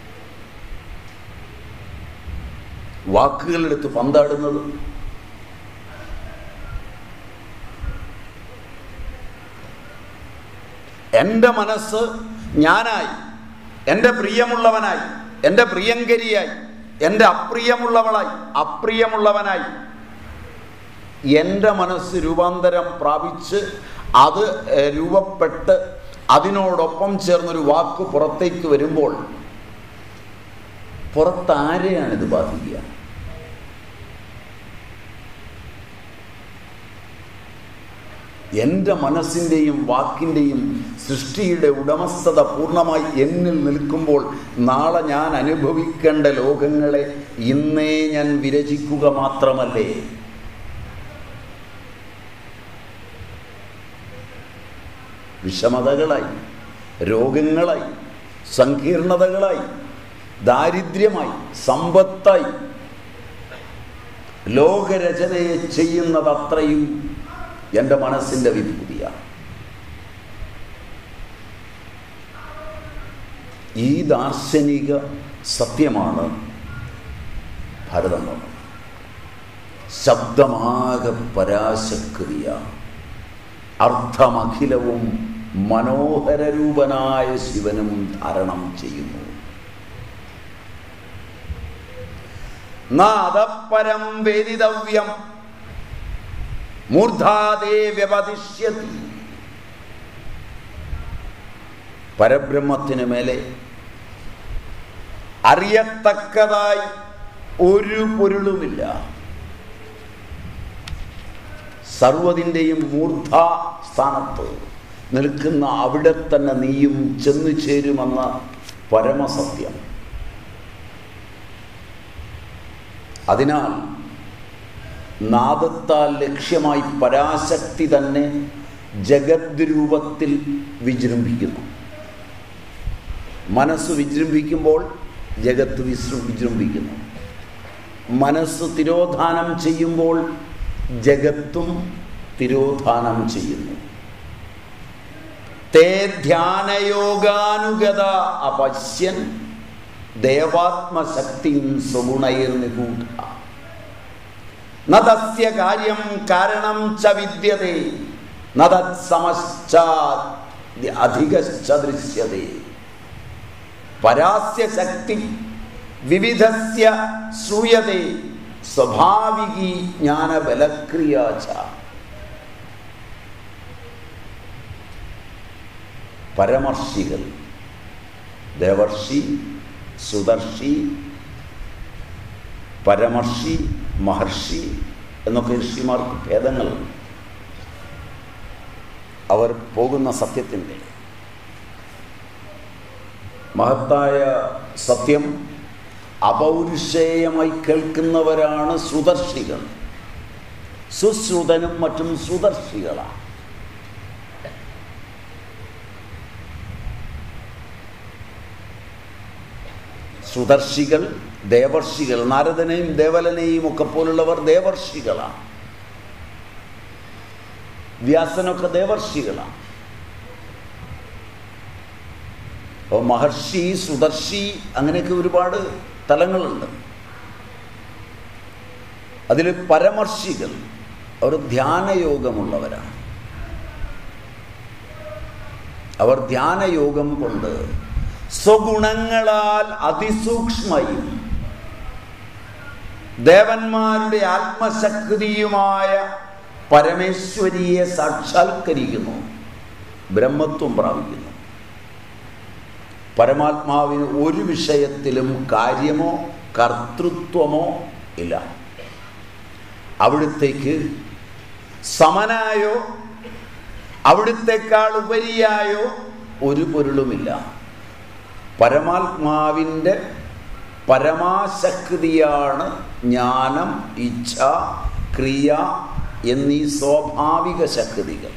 വാക്കുകളെടുത്ത് പന്താടുന്നത് എൻ്റെ മനസ്സ് ഞാനായി എൻ്റെ പ്രിയമുള്ളവനായി എൻ്റെ പ്രിയങ്കരിയായി എൻ്റെ അപ്രിയമുള്ളവളായി അപ്രിയമുള്ളവനായി എൻ്റെ മനസ്സ് രൂപാന്തരം പ്രാപിച്ച് അത് എഹ്, രൂപപ്പെട്ട് അതിനോടൊപ്പം ചേർന്നൊരു വാക്ക് പുറത്തേക്ക് വരുമ്പോൾ പുറത്താരെയാണ് ഇത് ബാധിക്കുക എൻ്റെ മനസ്സിൻ്റെയും വാക്കിൻ്റെയും സൃഷ്ടിയുടെ ഉടമസ്ഥത പൂർണ്ണമായി എന്നിൽ നിൽക്കുമ്പോൾ നാളെ ഞാൻ അനുഭവിക്കേണ്ട ലോകങ്ങളെ ഇന്നേ ഞാൻ വിരചിക്കുക മാത്രമല്ലേ വിഷമതകളായി രോഗങ്ങളായി സങ്കീർണതകളായി ദാരിദ്ര്യമായി സമ്പത്തായി ലോകരചനയെ ചെയ്യുന്നത് അത്രയും എൻ്റെ മനസ്സിൻ്റെ വിഭൂതിയാണ് ഈ ദാർശനിക സത്യമാണ് ഭാരതം തന്നത് ശബ്ദമാകെ പരാശക്രിയ അർത്ഥമഖിലവും മനോഹരരൂപനായ ശിവനും ധാരണം ചെയ്യുന്നു നാദപരം വേദിതവ്യം മൂർധാദേ വ്യപതിഷ്യതി പരബ്രഹ്മത്തിന് മേലെ അറിയത്തക്കതായി ഒരു പൊരുളുമില്ല സർവതിൻ്റെയും മൂർധ സ്ഥാനത്ത് നിൽക്കുന്ന അവിടെ തന്നെ നീയും ചെന്നു ചേരുമെന്ന പരമസത്യം അതിനാൽ നാദത്താൽ ലക്ഷ്യമായി പരാശക്തി തന്നെ ജഗത് രൂപത്തിൽ വിജൃംഭിക്കുന്നു മനസ്സ് വിജൃംഭിക്കുമ്പോൾ ജഗത്ത് വിശ്ര വിജൃംഭിക്കുന്നു മനസ്സ് തിരോധാനം ചെയ്യുമ്പോൾ ജഗത്തും തിരോധാനം ചെയ്യുന്നു തേ ധ്യാനയോഗാനുഗത അപശ്യൻ ദേവാത്മശക്തിയും സുഗുണൈർനിഗൂഢ നസ്യ കാര്യം കാരണം ച വിദ്യതേ നതത്സമശ്ച അധികശ്ച ദൃശ്യതേ പരാസ്യ ശക്തി വിവിധസ്യ ശ്രൂയതേ സ്വാഭാവികി ജ്ഞാനബലക്രിയ പരമർഷികൾ ദേവർഷി സുദർശി പരമർഷി മഹർഷി എന്നൊക്കെ ഋഷിമാർക്ക് ഭേദങ്ങളുണ്ട് അവർ പോകുന്ന സത്യത്തിൻ്റെ മഹത്തായ സത്യം അപൗരുഷേയമായി കേൾക്കുന്നവരാണ് സുദർശികൾ സുശ്രുതനും മറ്റും സുദർശികളാണ് സുദർശികൾ ദേവർഷികൾ നാരദനെയും ദേവലനെയും ഒക്കെ പോലുള്ളവർ ദേവർഷികളാണ് വ്യാസനൊക്കെ ദേവർഷികളാണ് അപ്പോൾ മഹർഷി സുദർശി അങ്ങനെയൊക്കെ ഒരുപാട് തലങ്ങളുണ്ട് അതിൽ പരമർഷികൾ അവർ ധ്യാനയോഗമുള്ളവരാണ് അവർ ധ്യാനയോഗം കൊണ്ട് സ്വഗുണങ്ങളാൽ അതിസൂക്ഷ്മയും ദേവന്മാരുടെ ആത്മശക്തിയുമായ പരമേശ്വരിയെ സാക്ഷാത്കരിക്കുന്നു ബ്രഹ്മത്വം പ്രാപിക്കുന്നു പരമാത്മാവിന് ഒരു വിഷയത്തിലും കാര്യമോ കർത്തൃത്വമോ ഇല്ല അവിടുത്തേക്ക് സമനായോ അവിടുത്തേക്കാൾ ഉപരിയായോ ഒരു പൊരുളുമില്ല പരമാത്മാവിൻ്റെ പരമാശക്തിയാണ് ജ്ഞാനം ഇച്ഛ ക്രിയ എന്നീ സ്വാഭാവിക ശക്തികൾ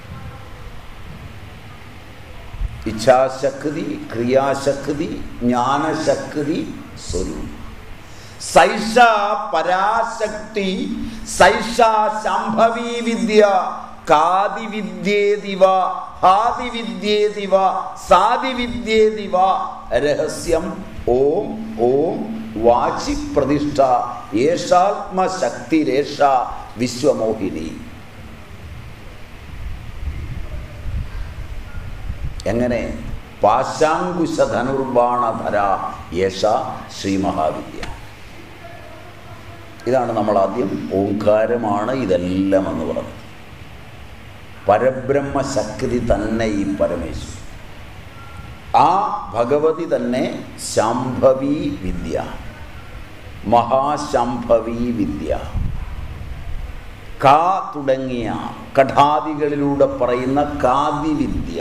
ഇച്ഛാശക്തി ക്രിയാശക്തി ജ്ഞാനശക്തി സ്വരൂപം സൈഷ പരാശക്തി സൈഷ ശംഭവീ വിദ്യ കാതിവിദ്യേതിവ ഹാതിവിദ്യേതിവ സാതിവിദ്യേതിവ രഹസ്യം ഓം ഓം വാചി പ്രതിഷ്ഠ യേശാത്മശക്തിരേഷ വിശ്വമോഹിനി എങ്ങനെ പാശാങ്കുശ ധനുർബാണധര യേശ ശ്രീ മഹാവിദ്യ ഇതാണ് നമ്മൾ ആദ്യം ഓങ്കാരമാണ് ഇതെല്ലാം എന്ന് പറഞ്ഞത് പരബ്രഹ്മശക്തി തന്നെ ഈ പരമേശ്വരൻ ആ ഭഗവതി തന്നെ ശാംഭവി വിദ്യ മഹാശാംഭവി വിദ്യ കാ തുടങ്ങിയ കഠാദികളിലൂടെ പറയുന്ന കാതിവിദ്യ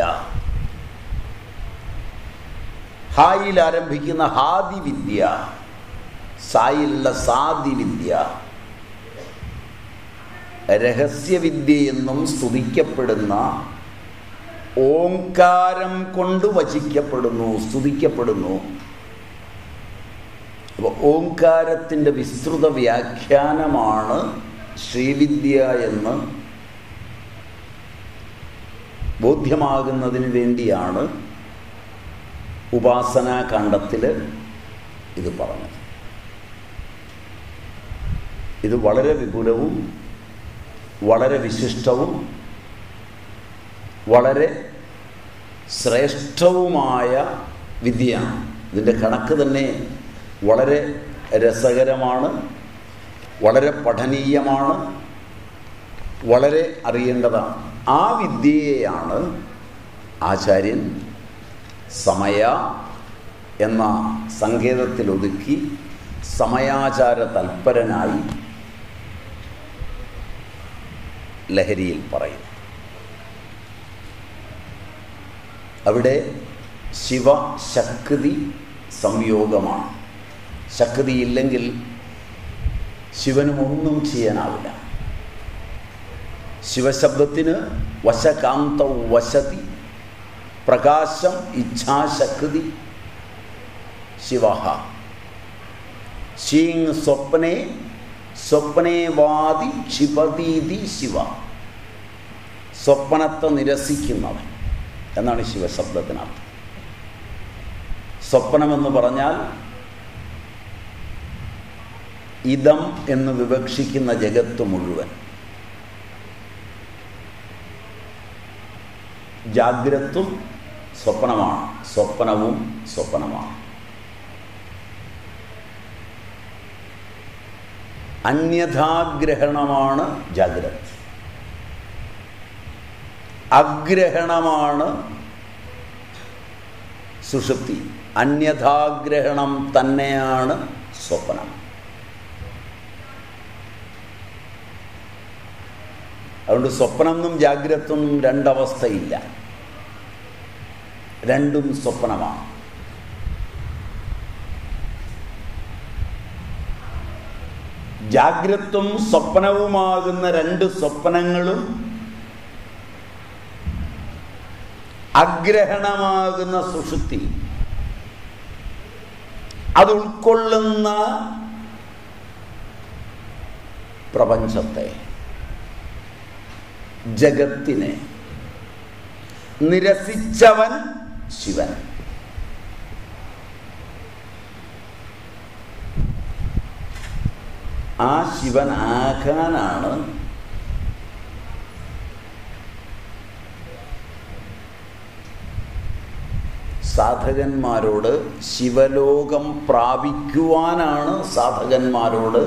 ഹായിൽ ആരംഭിക്കുന്ന ഹാദിവിദ്യ സായിലുള്ള സാദിവിദ്യ രഹസ്യവിദ്യ എന്നും സ്തുതിക്കപ്പെടുന്ന ഓങ്കാരം കൊണ്ട് വചിക്കപ്പെടുന്നു സ്തുതിക്കപ്പെടുന്നു അപ്പോൾ ഓംകാരത്തിൻ്റെ വിസ്തൃത വ്യാഖ്യാനമാണ് ശ്രീവിദ്യ എന്ന് ബോധ്യമാകുന്നതിന് വേണ്ടിയാണ് ഉപാസനാ കാണ്ഡത്തിൽ ഇത് പറഞ്ഞത് ഇത് വളരെ വിപുലവും വളരെ വിശിഷ്ടവും വളരെ ശ്രേഷ്ഠവുമായ വിദ്യയാണ് ഇതിൻ്റെ കണക്ക് തന്നെ വളരെ രസകരമാണ് വളരെ പഠനീയമാണ് വളരെ അറിയേണ്ടതാണ് ആ വിദ്യയെയാണ് ആചാര്യൻ സമയ എന്ന സങ്കേതത്തിൽ ഒതുക്കി സമയാചാര തൽപരനായി ലഹരിയിൽ പറയുന്നു അവിടെ ശിവശക്തി സംയോഗമാണ് ശക്തി ഇല്ലെങ്കിൽ ശിവനും ഒന്നും ചെയ്യാനാവില്ല ശിവശബ്ദത്തിന് വശകാന്ത വശതി പ്രകാശം ഇച്ഛാശക്തി ശിവ ശീങ് സ്വപ്നെ സ്വപ്നേ വാതി ക്ഷിപതീതി ശിവ സ്വപ്നത്തെ നിരസിക്കുന്നവൻ എന്നാണ് ശിവശബ്ദത്തിനർത്ഥം സ്വപ്നമെന്ന് പറഞ്ഞാൽ ഇതം എന്ന് വിവക്ഷിക്കുന്ന ജഗത്ത് മുഴുവൻ ജാഗ്രത്തും സ്വപ്നമാണ് സ്വപ്നവും സ്വപ്നമാണ് അന്യഥാഗ്രഹണമാണ് ജാഗ്രത് അഗ്രഹണമാണ് സുഷുപ്തി അന്യഥാഗ്രഹണം തന്നെയാണ് സ്വപ്നം അതുകൊണ്ട് സ്വപ്നമെന്നും ജാഗ്രതൊന്നും രണ്ടവസ്ഥയില്ല രണ്ടും സ്വപ്നമാണ് ജാഗ്രത്വം സ്വപ്നവുമാകുന്ന രണ്ട് സ്വപ്നങ്ങളും അഗ്രഹണമാകുന്ന സുഷുപ്തി അത് ഉൾക്കൊള്ളുന്ന പ്രപഞ്ചത്തെ ജഗത്തിനെ നിരസിച്ചവൻ ശിവൻ ആ ശിവൻ ആകാനാണ് സാധകന്മാരോട് ശിവലോകം പ്രാപിക്കുവാനാണ് സാധകന്മാരോട്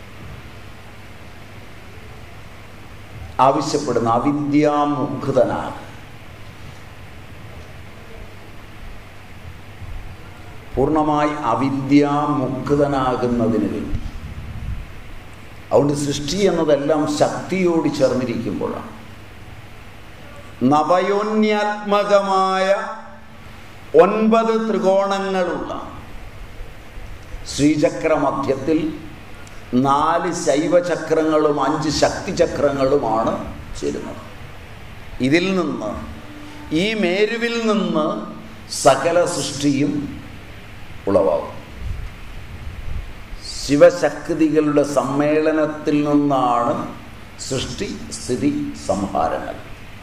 ആവശ്യപ്പെടുന്ന അവിദ്യാമുക്തനാണ് പൂർണ്ണമായി അവിദ്യാമുക്തനാകുന്നതിന് വേണ്ടി അതുകൊണ്ട് സൃഷ്ടി എന്നതെല്ലാം ശക്തിയോട് ചേർന്നിരിക്കുമ്പോഴാണ് നവയോന്യാത്മകമായ ഒൻപത് ത്രികോണങ്ങളുള്ള ശ്രീചക്ര മധ്യത്തിൽ നാല് ശൈവചക്രങ്ങളും അഞ്ച് ശക്തിചക്രങ്ങളുമാണ് ചേരുന്നത് ഇതിൽ നിന്ന് ഈ മേരുവിൽ നിന്ന് സകല സൃഷ്ടിയും ഉളവാകും ശിവശക്തികളുടെ സമ്മേളനത്തിൽ നിന്നാണ് സൃഷ്ടി സ്ഥിതി സംഹാരങ്ങൾ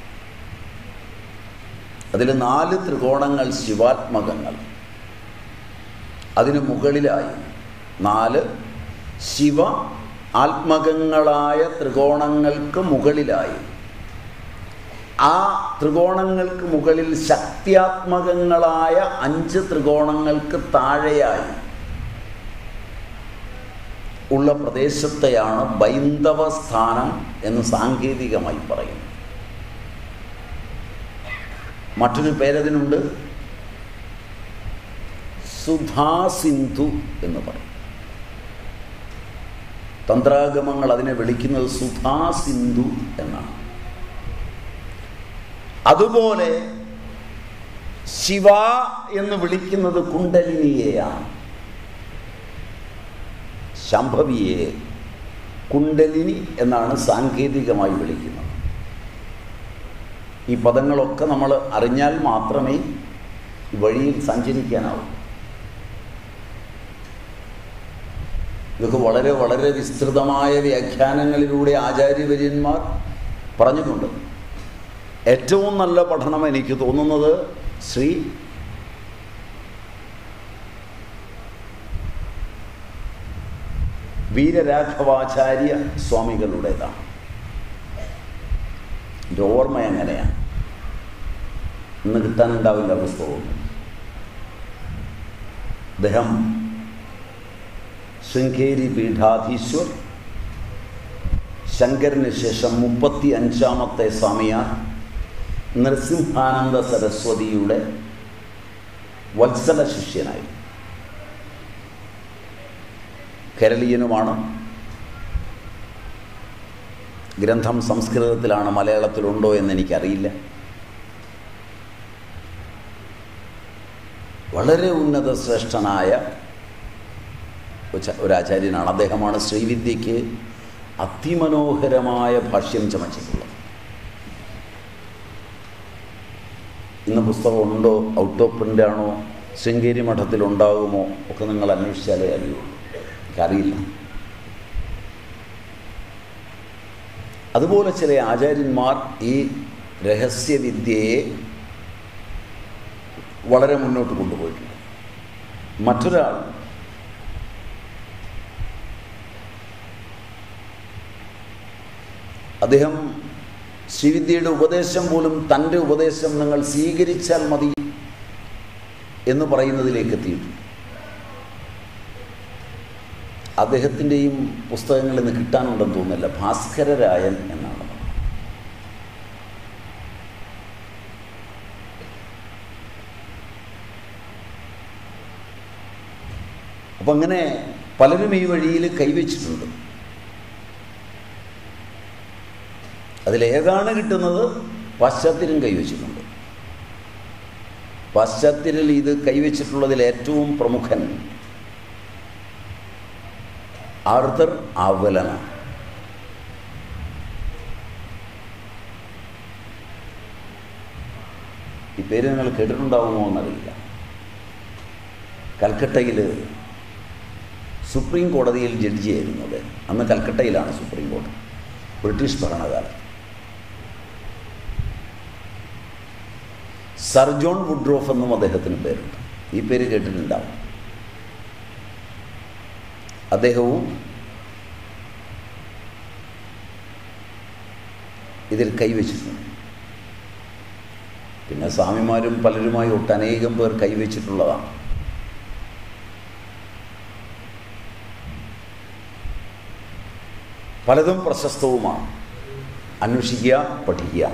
അതിൽ നാല് ത്രികോണങ്ങൾ ശിവാത്മകങ്ങൾ അതിന് മുകളിലായി നാല് ശിവ ആത്മകങ്ങളായ ത്രികോണങ്ങൾക്ക് മുകളിലായി ആ ത്രികോണങ്ങൾക്ക് മുകളിൽ ശക്തിയാത്മകങ്ങളായ അഞ്ച് ത്രികോണങ്ങൾക്ക് താഴെയായി ഉള്ള പ്രദേശത്തെയാണ് ബൈന്ദവ സ്ഥാനം എന്ന് സാങ്കേതികമായി പറയുന്നത് മറ്റൊരു പേരതിനുണ്ട് സുധാസിന്ധു എന്ന് പറയും തന്ത്രാഗമങ്ങൾ അതിനെ വിളിക്കുന്നത് സുധാസിന്ധു എന്നാണ് അതുപോലെ ശിവ എന്ന് വിളിക്കുന്നത് കുണ്ടലിനിയെയാണ് ശംഭവിയെ കുണ്ടലിനി എന്നാണ് സാങ്കേതികമായി വിളിക്കുന്നത് ഈ പദങ്ങളൊക്കെ നമ്മൾ അറിഞ്ഞാൽ മാത്രമേ ഈ വഴിയിൽ സഞ്ചരിക്കാനാവൂ ഇതൊക്കെ വളരെ വളരെ വിസ്തൃതമായ വ്യാഖ്യാനങ്ങളിലൂടെ ആചാര്യവര്യന്മാർ പറഞ്ഞിട്ടുണ്ട് ഏറ്റവും നല്ല പഠനം എനിക്ക് തോന്നുന്നത് ശ്രീ വീരരാഘവാചാര്യ സ്വാമികളുടേതാണ് എൻ്റെ ഓർമ്മ എങ്ങനെയാണ് ഇന്ന് കിട്ടാനുണ്ടാവില്ല പുസ്തകവും അദ്ദേഹം ശൃംഗേരി പീഠാധീശ്വർ ശങ്കരന് ശേഷം മുപ്പത്തി അഞ്ചാമത്തെ സ്വാമിയാർ നരസിംഹാനന്ദ സരസ്വതിയുടെ വത്സല ശിഷ്യനായി കേരളീയനുമാണ് ഗ്രന്ഥം സംസ്കൃതത്തിലാണ് മലയാളത്തിലുണ്ടോ എന്ന് എനിക്കറിയില്ല വളരെ ഉന്നത ശ്രേഷ്ഠനായ ഒരു ആചാര്യനാണ് അദ്ദേഹമാണ് ശ്രീവിദ്യയ്ക്ക് അതിമനോഹരമായ ഭാഷ്യം ചമച്ചിട്ടുള്ളത് ഇന്ന് പുസ്തകം ഉണ്ടോ ഔട്ട് ഓഫ് പ്രിൻ്റ് ആണോ ശൃംഗേരി മഠത്തിൽ ഉണ്ടാകുമോ ഒക്കെ നിങ്ങൾ അന്വേഷിച്ചാലേ അറിയുള്ളൂ എനിക്കറിയില്ല അതുപോലെ ചില ആചാര്യന്മാർ ഈ രഹസ്യവിദ്യയെ വളരെ മുന്നോട്ട് കൊണ്ടുപോയിട്ടുണ്ട് മറ്റൊരാൾ അദ്ദേഹം ശ്രീവിദ്യയുടെ ഉപദേശം പോലും തൻ്റെ ഉപദേശം നിങ്ങൾ സ്വീകരിച്ചാൽ മതി എന്ന് പറയുന്നതിലേക്ക് എത്തിയിട്ടുണ്ട് അദ്ദേഹത്തിൻ്റെയും പുസ്തകങ്ങളിൽ നിന്ന് കിട്ടാനുണ്ടെന്ന് തോന്നുന്നില്ല ഭാസ്കരരായൻ എന്നാണ് അപ്പം അങ്ങനെ പലരും ഈ വഴിയിൽ കൈവച്ചിട്ടുണ്ട് അതിലേതാണ് കിട്ടുന്നത് പാശ്ചാത്യരും കൈവച്ചിട്ടുണ്ട് പാശ്ചാത്യരിൽ ഇത് കൈവച്ചിട്ടുള്ളതിൽ ഏറ്റവും പ്രമുഖൻ ആർത്തർ ആവലനാണ് ഈ പേര് നിങ്ങൾ കേട്ടിട്ടുണ്ടാവുമോ എന്നറിയില്ല കൽക്കട്ടയിൽ സുപ്രീം കോടതിയിൽ ജഡ്ജിയായിരുന്നു അദ്ദേഹം അന്ന് കൽക്കട്ടയിലാണ് സുപ്രീം കോടതി ബ്രിട്ടീഷ് ഭരണകാലം സർ ജോൺ വുഡ്രോഫ് എന്നും അദ്ദേഹത്തിന് പേരുണ്ട് ഈ പേര് കേട്ടിട്ടുണ്ടാവും അദ്ദേഹവും ഇതിൽ കൈവച്ചിട്ടുണ്ട് പിന്നെ സ്വാമിമാരും പലരുമായി ഒട്ടനേകം പേർ കൈവച്ചിട്ടുള്ളതാണ് പലതും പ്രശസ്തവുമാണ് അന്വേഷിക്കുക പഠിക്കുക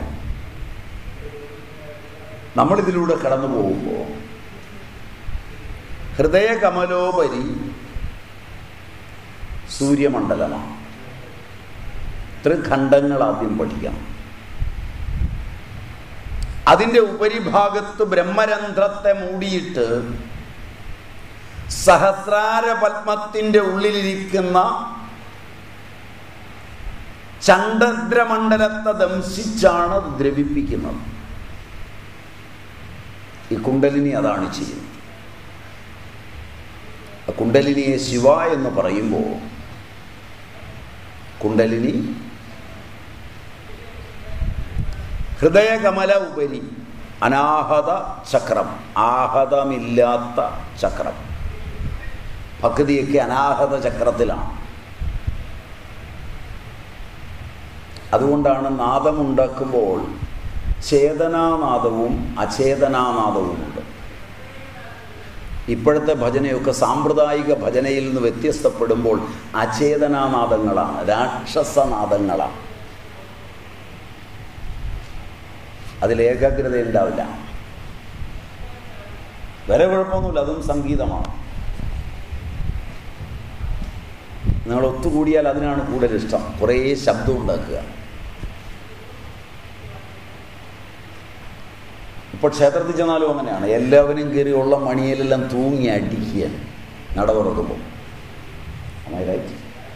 നമ്മളിതിലൂടെ കടന്നു പോകുമ്പോൾ ഹൃദയകമലോപരി സൂര്യമണ്ഡലമാണ് ത്രിഖണ്ഡങ്ങൾ ആദ്യം പഠിക്കണം അതിൻ്റെ ഉപരിഭാഗത്ത് ബ്രഹ്മരന്ധ്രത്തെ മൂടിയിട്ട് സഹസ്രാര പത്മത്തിൻ്റെ ഉള്ളിലിരിക്കുന്ന ചണ്ടദ്രമണ്ഡലത്തെ ദംശിച്ചാണ് ദ്രവിപ്പിക്കുന്നത് ഈ കുണ്ടലിനി അതാണ് ചെയ്യുന്നത് കുണ്ടലിനിയെ ശിവ എന്ന് പറയുമ്പോൾ കുണ്ടലിനി ഹൃദയകമല ഉപരി അനാഹത ചക്രം ആഹതമില്ലാത്ത ചക്രം ഭക്തിയൊക്കെ അനാഹത ചക്രത്തിലാണ് അതുകൊണ്ടാണ് നാദമുണ്ടാക്കുമ്പോൾ ചേതനാനാദവും അചേതനാനാദവുമുണ്ട് ഇപ്പോഴത്തെ ഭജനയൊക്കെ സാമ്പ്രദായിക ഭജനയിൽ നിന്ന് വ്യത്യസ്തപ്പെടുമ്പോൾ അചേതനാനാദങ്ങളാണ് രാക്ഷസനാദങ്ങളാണ് അതിൽ ഏകാഗ്രത ഉണ്ടാവില്ല വേറെ കുഴപ്പമൊന്നുമില്ല അതും സംഗീതമാണ് നിങ്ങൾ ഒത്തുകൂടിയാൽ അതിനാണ് കൂടുതൽ ഇഷ്ടം കുറേ ശബ്ദം ഉണ്ടാക്കുക ഇപ്പോൾ ക്ഷേത്രത്തിൽ ചെന്നാലും അങ്ങനെയാണ് എല്ലാവരും കയറി ഉള്ള മണിയിലെല്ലാം തൂങ്ങി അടിക്കുക നട തുറക്കുമ്പോൾ റൈറ്റ്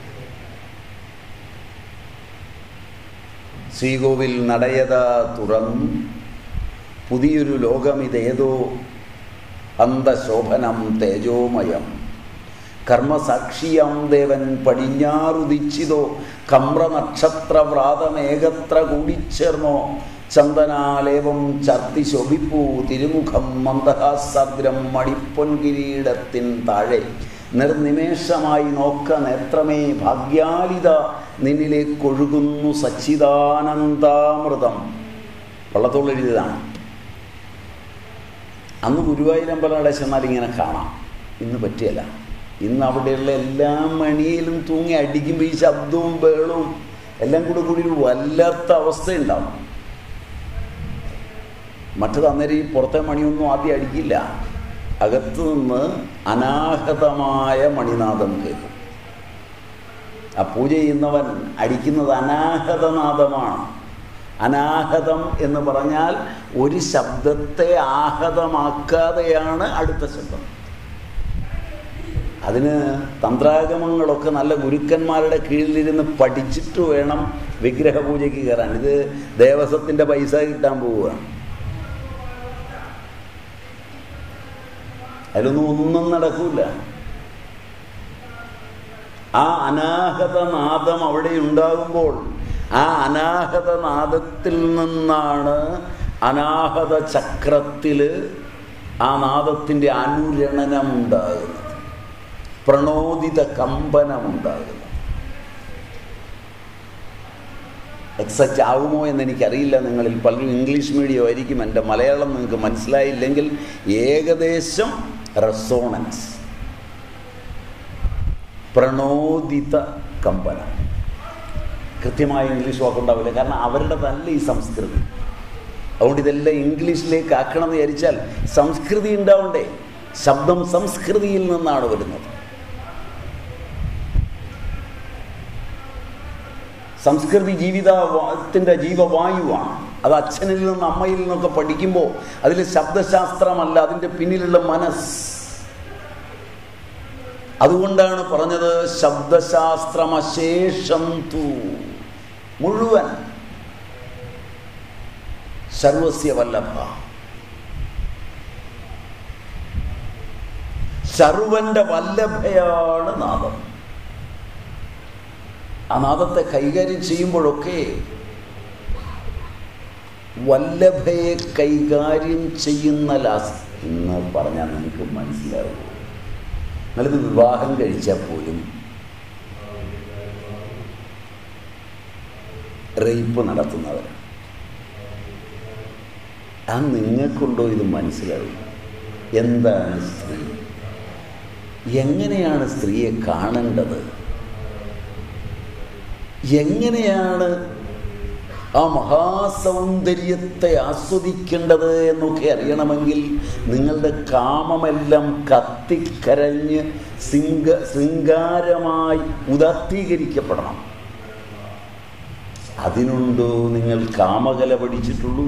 ശ്രീകോവിൽ നടയത തുറന്നു പുതിയൊരു ലോകം ഇതേതോ അന്തശോഭനം തേജോമയം കർമ്മസാക്ഷിയാം ദേവൻ പടിഞ്ഞാറുദിച്ചിതോ കമ്ര നക്ഷത്ര വ്രാതമേകത്ര കൂടിച്ചേർന്നോ ചന്ദനാലേവം ചർത്തി ശോഭിപ്പൂ തിരുമുഖം മന്ദഹാസാഗ്രം മണിപ്പൊൻകിരീടത്തിൻ താഴെ നിർനിമേഷമായി നോക്ക നേത്രമേ ഭാഗ്യാലിത നിന്നിലേക്കൊഴുകുന്നു സച്ചിദാനന്ദാമൃതം വള്ളത്തോൾ എഴുതിയതാണ് അന്ന് ഗുരുവായൂരമ്പലം ചെന്നാൽ ഇങ്ങനെ കാണാം ഇന്ന് പറ്റിയല്ല ഇന്ന് അവിടെയുള്ള എല്ലാ മണിയിലും തൂങ്ങി അടിക്കുമ്പോൾ ഈ ശബ്ദവും ബഹളവും എല്ലാം കൂടെ കൂടി ഒരു വല്ലാത്ത അവസ്ഥയുണ്ടാവും മറ്റത് അന്നേരം ഈ പുറത്തെ മണിയൊന്നും ആദ്യം അടിക്കില്ല അകത്തു നിന്ന് അനാഹതമായ മണിനാദം കേൾക്കും ആ പൂജ ചെയ്യുന്നവൻ അടിക്കുന്നത് അനാഹതനാദമാണ് അനാഹതം എന്ന് പറഞ്ഞാൽ ഒരു ശബ്ദത്തെ ആഹതമാക്കാതെയാണ് അടുത്ത ശബ്ദം അതിന് തന്ത്രാഗമങ്ങളൊക്കെ നല്ല ഗുരുക്കന്മാരുടെ കീഴിലിരുന്ന് പഠിച്ചിട്ട് വേണം വിഗ്രഹ പൂജയ്ക്ക് കയറാൻ ഇത് ദേവസ്വത്തിൻ്റെ പൈസ കിട്ടാൻ പോവുകയാണ് അതിലൊന്നും ഒന്നും നടക്കൂല ആ അനാഹത നാദം അവിടെ ഉണ്ടാകുമ്പോൾ ആ അനാഹത നാദത്തിൽ നിന്നാണ് അനാഹത ചക്രത്തിൽ ആ നാദത്തിൻ്റെ അനുരണനം ഉണ്ടാകുന്നത് പ്രണോദിത കമ്പനമുണ്ടാകുന്നത് എക്സറ്റ് ആകുമോ എന്ന് എനിക്കറിയില്ല നിങ്ങളിൽ പലരും ഇംഗ്ലീഷ് മീഡിയം ആയിരിക്കും എൻ്റെ മലയാളം നിങ്ങൾക്ക് മനസ്സിലായില്ലെങ്കിൽ ഏകദേശം റെസോണൻസ് പ്രണോദിത കമ്പനം കൃത്യമായ ഇംഗ്ലീഷ് വാക്കുണ്ടാവില്ല കാരണം അവരുടേതല്ല ഈ സംസ്കൃതി അതുകൊണ്ട് ഇതെല്ലാം ഇംഗ്ലീഷിലേക്ക് ആക്കണം എന്ന് വിചാരിച്ചാൽ സംസ്കൃതി ഉണ്ടാവണ്ടേ ശബ്ദം സംസ്കൃതിയിൽ നിന്നാണ് വരുന്നത് സംസ്കൃതി ജീവിതത്തിൻ്റെ ജീവവായുവാണ് അത് അച്ഛനിൽ നിന്ന് അമ്മയിൽ നിന്നൊക്കെ പഠിക്കുമ്പോൾ അതിൽ ശബ്ദശാസ്ത്രമല്ല അതിൻ്റെ പിന്നിലുള്ള മനസ്സ് അതുകൊണ്ടാണ് പറഞ്ഞത് ശബ്ദശാസ്ത്രമശേഷം തു മുഴുവൻ സർവസ്യ വല്ലഭ സർവന്റെ വല്ലഭയാണ് നാദം ആ നാദത്തെ കൈകാര്യം ചെയ്യുമ്പോഴൊക്കെ വല്ലഭയെ കൈകാര്യം ചെയ്യുന്ന ലാസ് എന്ന് പറഞ്ഞാൽ നിങ്ങൾക്ക് മനസ്സിലാവും നിങ്ങളിത് വിവാഹം കഴിച്ചാൽ പോലും റേപ്പ് നടത്തുന്നവരാണ് ആ നിങ്ങൾക്കുണ്ടോ ഇത് മനസ്സിലാവും എന്താണ് സ്ത്രീ എങ്ങനെയാണ് സ്ത്രീയെ കാണേണ്ടത് എങ്ങനെയാണ് ആ മഹാസൗന്ദര്യത്തെ ആസ്വദിക്കേണ്ടത് എന്നൊക്കെ അറിയണമെങ്കിൽ നിങ്ങളുടെ കാമമെല്ലാം കത്തിക്കരഞ്ഞ് സിംഗ ശൃംഗാരമായി ഉദാത്തീകരിക്കപ്പെടണം അതിനുണ്ടോ നിങ്ങൾ കാമകല പഠിച്ചിട്ടുള്ളൂ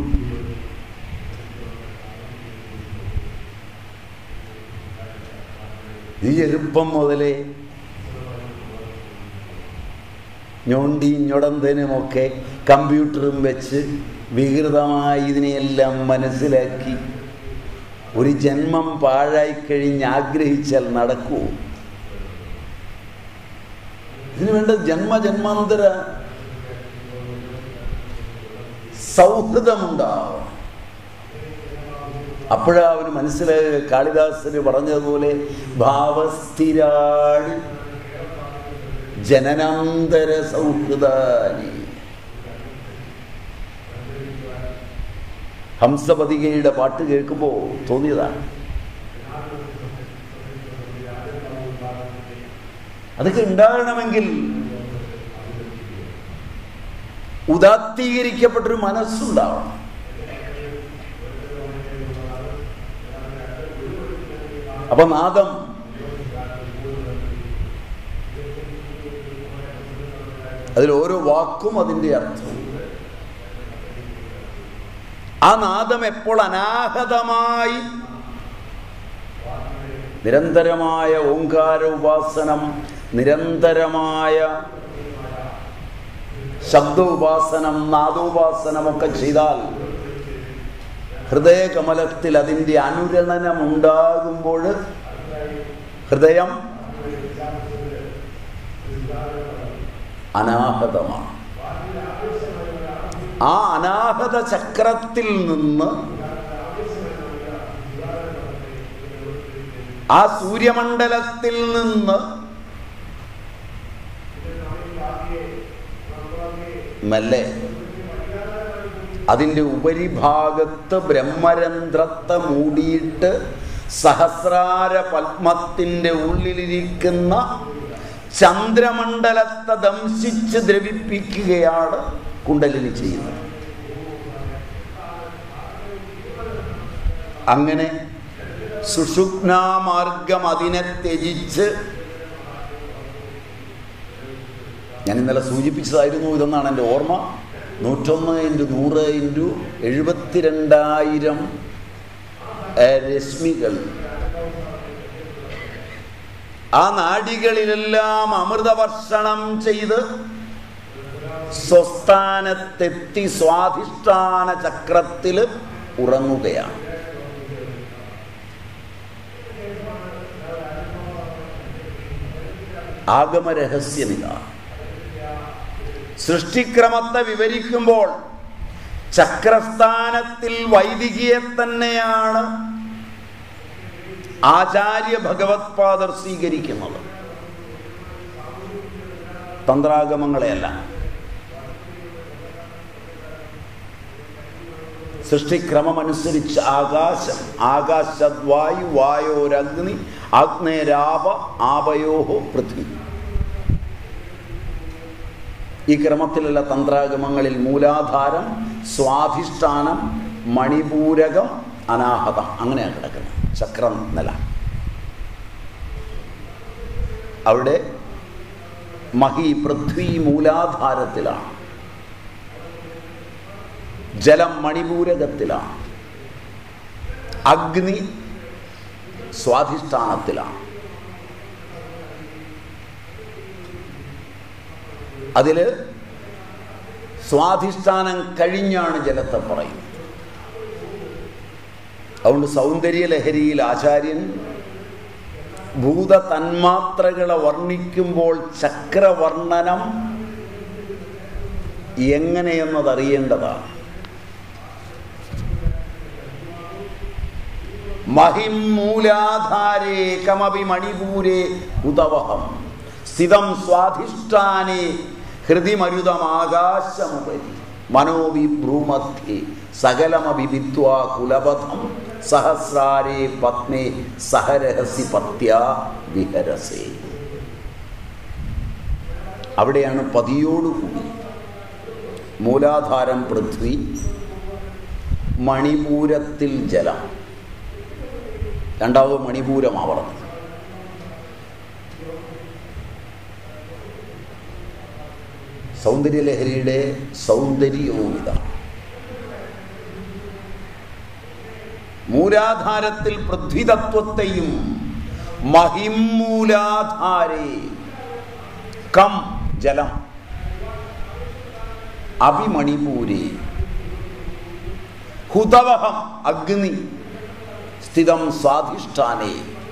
ഈ ചെറുപ്പം മുതലേ ഞൊണ്ടിയും ഞൊടന്തനുമൊക്കെ കമ്പ്യൂട്ടറും വെച്ച് വികൃതമായി ഇതിനെയെല്ലാം മനസ്സിലാക്കി ഒരു ജന്മം പാഴായിക്കഴിഞ്ഞ് ആഗ്രഹിച്ചാൽ നടക്കൂ ഇതിനു വേണ്ട ജന്മജന്മാന്തര സൗഹൃദമുണ്ടാവും അപ്പോഴാ അവന് മനസ്സിലായ കാളിദാസന് പറഞ്ഞതുപോലെ ഭാവസ്ഥിരാടി ജനനാന്തര സൗഹൃദാനി ഹംസപതികയുടെ പാട്ട് കേൾക്കുമ്പോൾ തോന്നിയതാണ് അതൊക്കെ ഉണ്ടാകണമെങ്കിൽ ഉദാത്തീകരിക്കപ്പെട്ടൊരു മനസ്സുണ്ടാവണം അപ്പൊ നാദം അതിൽ ഓരോ വാക്കും അതിൻ്റെ അർത്ഥം ആ നാദം എപ്പോൾ അനാഹതമായി നിരന്തരമായ ഓങ്കാര ഉപാസനം നിരന്തരമായ ശബ്ദ ഉപാസനം നാദോപാസനമൊക്കെ ചെയ്താൽ ഹൃദയകമലത്തിൽ അതിൻ്റെ അനുരണനം ഉണ്ടാകുമ്പോൾ ഹൃദയം അനാഹതമാണ് ആ അനാഹത ചക്രത്തിൽ നിന്ന് ആ സൂര്യമണ്ഡലത്തിൽ നിന്ന് മെല്ലെ അതിൻ്റെ ഉപരിഭാഗത്ത് ബ്രഹ്മരന്ധ്രത്തെ മൂടിയിട്ട് സഹസ്രാര പത്മത്തിൻ്റെ ഉള്ളിലിരിക്കുന്ന ചന്ദ്രമണ്ഡലത്തെ ദംശിച്ച് ദ്രവിപ്പിക്കുകയാണ് കുണ്ടലിനി ചെയ്യുന്നത് അങ്ങനെ സുഷുപ്നാമാർഗം അതിനെ ത്യജിച്ച് ഞാൻ ഇന്നലെ സൂചിപ്പിച്ചതായിരുന്നു ഇതെന്നാണ് എൻ്റെ ഓർമ്മ നൂറ്റൊന്ന് ഇൻറ്റു നൂറ് ഇൻറ്റു എഴുപത്തിരണ്ടായിരം രശ്മികൾ ആ നാടികളിലെല്ലാം അമൃതവർഷണം ചെയ്ത് സ്വസ്ഥാനത്തെത്തി സ്വാധിഷ്ഠാന ചക്രത്തിൽ ഉറങ്ങുകയാണ് ആഗമരഹസ്യമിത സൃഷ്ടിക്രമത്തെ വിവരിക്കുമ്പോൾ ചക്രസ്ഥാനത്തിൽ വൈദികിയെ തന്നെയാണ് ആചാര്യ ഭഗവത്പാദർ സ്വീകരിക്കുന്നത് തന്ത്രാഗമങ്ങളെയല്ല സൃഷ്ടിക്രമമനുസരിച്ച് ആകാശം ആകാശദ്വായു വായോരഗ്നി ആഗ്നേരാപ ആപയോഹോ പൃഥ്വി ഈ ക്രമത്തിലുള്ള തന്ത്രാഗമങ്ങളിൽ മൂലാധാരം സ്വാധിഷ്ഠാനം മണിപൂരകം അനാഹതം അങ്ങനെയാണ് കിടക്കുന്നത് ചക്രം നില അവിടെ മഹി പൃഥ്വി മൂലാധാരത്തിലാണ് ജലം മണിപൂരകത്തിലാണ് അഗ്നി സ്വാധിഷ്ഠാനത്തിലാണ് അതിൽ സ്വാധിഷ്ഠാനം കഴിഞ്ഞാണ് ജലത്തെ പറയുന്നത് അതുകൊണ്ട് സൗന്ദര്യ ലഹരിയിൽ ആചാര്യൻ ഭൂത തന്മാത്രകളെ വർണ്ണിക്കുമ്പോൾ ചക്രവർണ്ണനം എങ്ങനെയെന്നതറിയേണ്ടതാണ് മഹിം മൂലാധാരേ കമപി മണിപൂരേ ഉദവഹം സ്ഥിതം സ്വാധിഷ്ഠാനേ ഹൃദിമരുതമാകാശമുപരി മനോവിഭ്രൂമധ്യേ സകലമപി വിദ്വാ കുലപഥം സഹസ്രാരേ പത്മേ സഹരഹസി പത്യ വിഹരസേ അവിടെയാണ് പതിയോടുകൂടി മൂലാധാരം പൃഥ്വി മണിപൂരത്തിൽ ജലം രണ്ടാമത് മണിപൂരമാണ് പറഞ്ഞത് സൗന്ദര്യലഹരിയുടെ സൗന്ദര്യവും ഇതാണ് മൂലാധാരത്തിൽ പൃഥ്വിതത്വത്തെയും മഹിമൂലാധാരേ കം ജലം അഭിമണിപൂരി ഹുതവഹം അഗ്നി സ്ഥിതം സ്വാധിഷ്ഠാനേ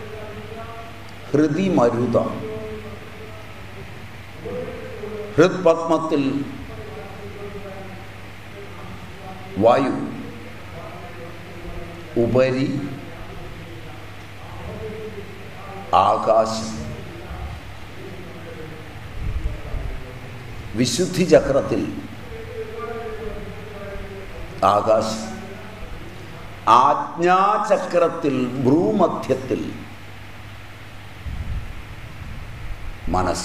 ഹൃതിമരുതം ഹൃത്പത്മത്തിൽ വായു ഉപരി ആകാശം വിശുദ്ധി ചക്രത്തിൽ ആകാശം ആജ്ഞാചക്രത്തിൽ ഭ്രൂമധ്യത്തിൽ മനസ്സ്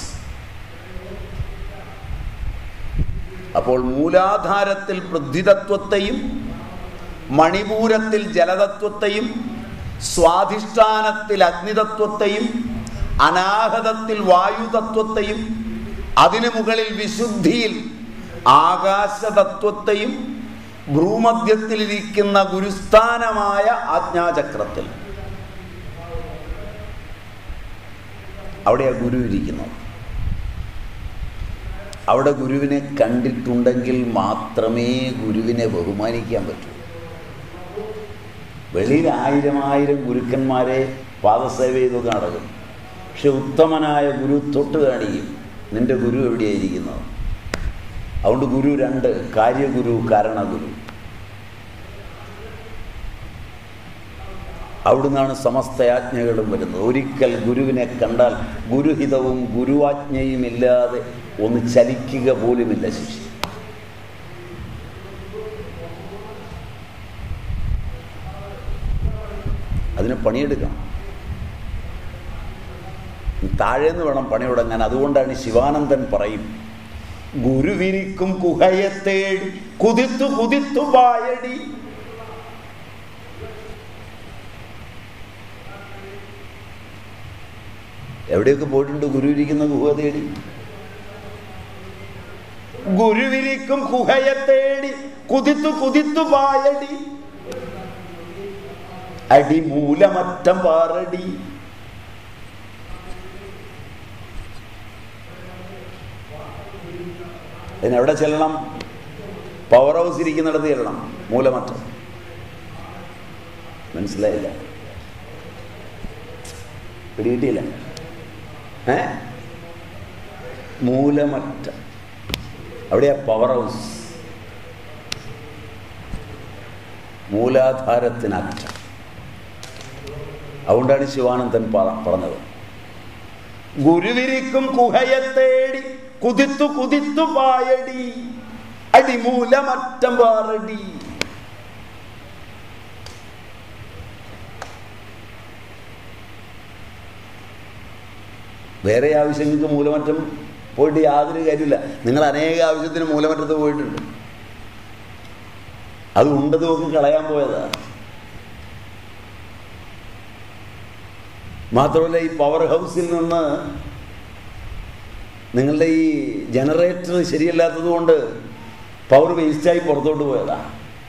അപ്പോൾ മൂലാധാരത്തിൽ പൃഥ്വിതത്വത്തെയും മണിപൂരത്തിൽ ജലതത്വത്തെയും സ്വാധിഷ്ഠാനത്തിൽ അഗ്നിതത്വത്തെയും അനാഹതത്തിൽ വായുതത്വത്തെയും അതിനു മുകളിൽ വിശുദ്ധിയിൽ ആകാശതത്വത്തെയും ഭ്രൂമധ്യത്തിലിരിക്കുന്ന ഗുരുസ്ഥാനമായ ആജ്ഞാചക്രത്തിൽ അവിടെയാണ് ഗുരു ഇരിക്കുന്നത് അവിടെ ഗുരുവിനെ കണ്ടിട്ടുണ്ടെങ്കിൽ മാത്രമേ ഗുരുവിനെ ബഹുമാനിക്കാൻ പറ്റൂ വെളിയിൽ ആയിരം ആയിരം ഗുരുക്കന്മാരെ പാദസേവ ചെയ്തൊക്കെ നടക്കും പക്ഷെ ഉത്തമനായ ഗുരു തൊട്ട് കാണിക്കും നിന്റെ ഗുരു എവിടെയായിരിക്കുന്നത് അതുകൊണ്ട് ഗുരു രണ്ട് കാര്യഗുരു കാരണഗുരു അവിടുന്നാണ് സമസ്തയാജ്ഞകളും വരുന്നത് ഒരിക്കൽ ഗുരുവിനെ കണ്ടാൽ ഗുരുഹിതവും ഗുരുവാജ്ഞയും ഇല്ലാതെ ഒന്ന് ചലിക്കുക പോലുമില്ല ശിഷ്യ അതിന് പണിയെടുക്കണം താഴേന്ന് വേണം പണി തുടങ്ങാൻ അതുകൊണ്ടാണ് ശിവാനന്ദൻ പറയും ഗുരുവിരിക്കും കുഹയെ തേടി കുതിത്തു കുതിത്തു പായടി എവിടെയൊക്കെ പോയിട്ടുണ്ട് ഗുരു ഇരിക്കുന്ന ഗുഹ തേടി ഗുരുവിരിക്കും കുഹയെ തേടി കുതിത്തു കുതിത്തു പായടി അടിമൂലമറ്റം പാറടി അതിനെവിടെ ചെല്ലണം പവർ ഹൗസ് ഇരിക്കുന്നിടത്ത് ചെല്ലണം മൂലമറ്റം മനസ്സിലായില്ല പിടികിട്ടിയില്ല ഏ മൂലമറ്റം അവിടെയാ പവർ ഹൗസ് മൂലാധാരത്തിനറ്റം അതുകൊണ്ടാണ് ശിവാനന്ദൻ പ- പറഞ്ഞത് ഗുരുവിരിക്കും കുഹയെ തേടി കുതിത്തു കുതിത്തു പായടി അടിമൂലമറ്റം പാറടി വേറെ ആവശ്യങ്ങൾക്ക് മൂലമറ്റം പോയിട്ട് യാതൊരു കാര്യമില്ല നിങ്ങൾ അനേക ആവശ്യത്തിന് മൂലമറ്റത്ത് പോയിട്ടുണ്ട് അത് ഉണ്ടത് നോക്കി കളയാൻ പോയതാ മാത്രമല്ല ഈ പവർ ഹൗസിൽ നിന്ന് നിങ്ങളുടെ ഈ ജനറേറ്റർ ശരിയല്ലാത്തത് കൊണ്ട് പവർ വേസ്റ്റായി പുറത്തോട്ട് പോയതാ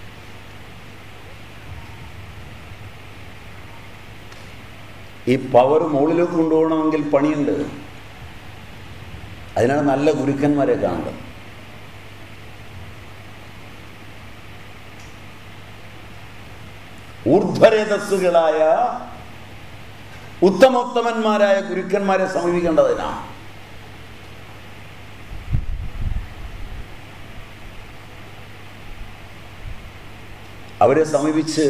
ഈ പവർ മുകളിലേക്ക് കൊണ്ടുപോകണമെങ്കിൽ പണിയുണ്ട് അതിനാണ് നല്ല ഗുരുക്കന്മാരെ കാണേണ്ടത് ഊർധ്വരേതസ്സുകളായ ഉത്തമോത്തമന്മാരായ ഗുരുക്കന്മാരെ സമീപിക്കേണ്ടതിനാണ് അവരെ സമീപിച്ച്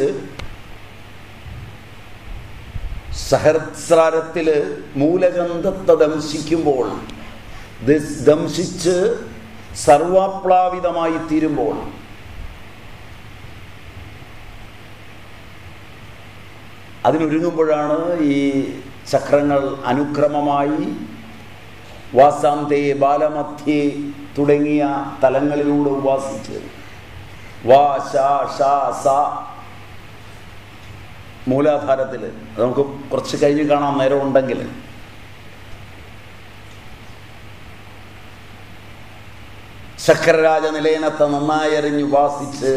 സഹസ്രാരത്തില് മൂലഗന്ധത്തെ ദംശിക്കുമ്പോൾ ദിസ് ദംശിച്ച് സർവാപ്ലാവിതമായി തീരുമ്പോൾ അതിനൊരുങ്ങുമ്പോഴാണ് ഈ ചക്രങ്ങൾ അനുക്രമമായി വാസാന്തേ ബാലമധ്യേ തുടങ്ങിയ തലങ്ങളിലൂടെ ഉപാസിച്ച് വാ ശ ഷ സ മൂലാധാരത്തിൽ അത് നമുക്ക് കുറച്ച് കഴിഞ്ഞ് കാണാം നേരം ഉണ്ടെങ്കിൽ ശക്കരരാജ നിലയനത്തെ നന്നായി അറിഞ്ഞ് ഉപാസിച്ച്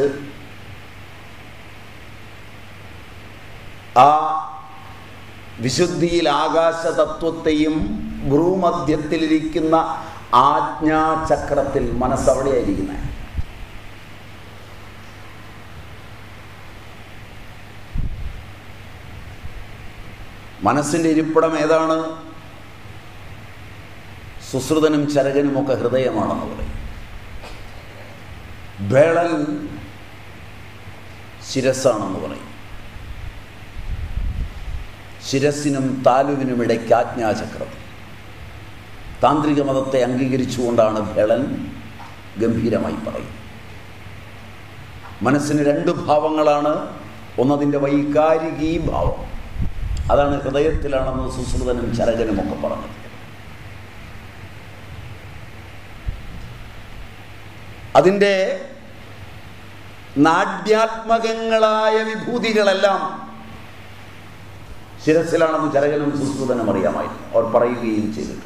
ആ വിശുദ്ധിയിൽ ആകാശതത്വത്തെയും ഭ്രൂമധ്യത്തിലിരിക്കുന്ന ആജ്ഞാചക്രത്തിൽ മനസ്സവിടെയായിരിക്കുന്നത് മനസ്സിൻ്റെ ഇരിപ്പിടം ഏതാണ് സുശ്രുതനും ചരകനുമൊക്കെ ഹൃദയമാണെന്ന് പറയും ബേളൻ ശിരസാണെന്ന് പറയും ശിരസിനും താലുവിനും ഇടയ്ക്ക് ആജ്ഞാചക്രം താന്ത്രിക മതത്തെ അംഗീകരിച്ചുകൊണ്ടാണ് ഭേളൻ ഗംഭീരമായി പറയും മനസ്സിന് രണ്ട് ഭാവങ്ങളാണ് ഒന്നതിൻ്റെ വൈകാരികീ ഭാവം അതാണ് ഹൃദയത്തിലാണെന്ന് സുശ്രുതനും ചരകനും ഒക്കെ പറഞ്ഞത് അതിൻ്റെ നാട്യാത്മകങ്ങളായ വിഭൂതികളെല്ലാം ശിരസിലാണെന്ന് ചരകനും സുശ്രുതനും അറിയാമായിരുന്നു അവർ പറയുകയും ചെയ്തിട്ടുണ്ട്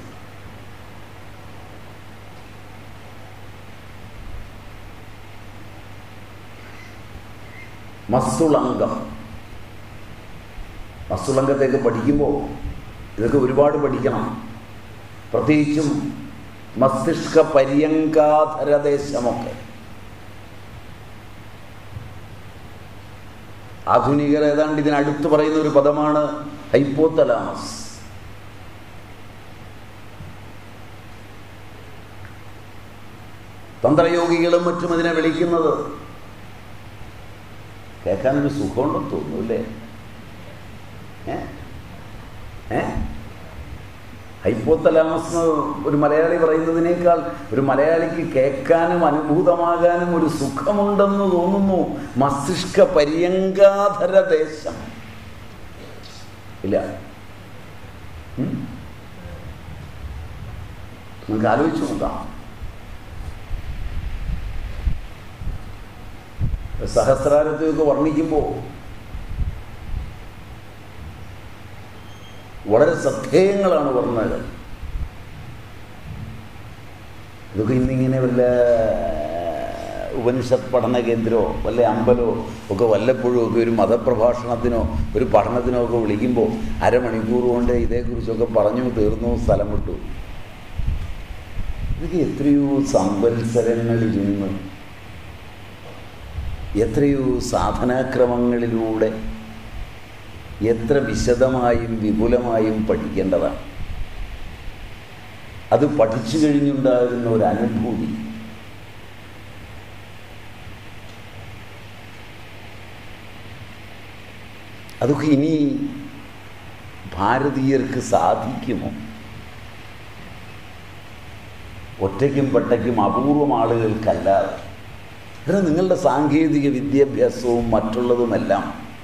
മസ്തുളങ്കം മസ്തുളങ്കത്തേക്ക് പഠിക്കുമ്പോൾ ഇതൊക്കെ ഒരുപാട് പഠിക്കണം പ്രത്യേകിച്ചും മസ്തിഷ്ക പര്യങ്കാധരദേശമൊക്കെ ആധുനികർ ഏതാണ്ട് ഇതിനടുത്ത് പറയുന്ന ഒരു പദമാണ് ഹൈപ്പോത്തലാമസ് തന്ത്രയോഗികളും മറ്റും ഇതിനെ വിളിക്കുന്നത് കേൾക്കാനൊരു സുഖമുണ്ടെന്ന് തോന്നുന്നു അല്ലേ ഏ ഏ ഹൈപ്പോത്തലാമസ് ഒരു മലയാളി പറയുന്നതിനേക്കാൾ ഒരു മലയാളിക്ക് കേൾക്കാനും അനുഭൂതമാകാനും ഒരു സുഖമുണ്ടെന്ന് തോന്നുന്നു മസ്തിഷ്ക പര്യങ്കാധര ദേശം ഇല്ല ഉം? നമുക്ക് ആലോചിച്ച് നോക്കാം സഹസ്രാരത്തെയൊക്കെ വർണ്ണിക്കുമ്പോൾ വളരെ ശ്രദ്ധേയങ്ങളാണ് വർണ്ണകൾ ഇതൊക്കെ ഇന്നിങ്ങനെ വല്ല ഉപനിഷത്ത് പഠന കേന്ദ്രമോ വല്ല അമ്പലമോ ഒക്കെ വല്ലപ്പോഴും ഒക്കെ ഒരു മതപ്രഭാഷണത്തിനോ ഒരു പഠനത്തിനോ ഒക്കെ വിളിക്കുമ്പോൾ അരമണിക്കൂർ കൊണ്ട് ഇതേക്കുറിച്ചൊക്കെ പറഞ്ഞു തീർന്നു സ്ഥലം വിട്ടു ഇതൊക്കെ എത്രയോ സംവത്സരങ്ങളിരുന്ന് എത്രയോ സാധനാക്രമങ്ങളിലൂടെ എത്ര വിശദമായും വിപുലമായും പഠിക്കേണ്ടതാണ് അത് പഠിച്ചു കഴിഞ്ഞുണ്ടാകുന്ന ഒരു അനുഭൂതി അതൊക്കെ ഇനി ഭാരതീയർക്ക് സാധിക്കുമോ ഒറ്റയ്ക്കും പെട്ടയ്ക്കും അപൂർവം ആളുകൾക്കല്ലാതെ ഇത് നിങ്ങളുടെ സാങ്കേതിക വിദ്യാഭ്യാസവും മറ്റുള്ളതുമെല്ലാം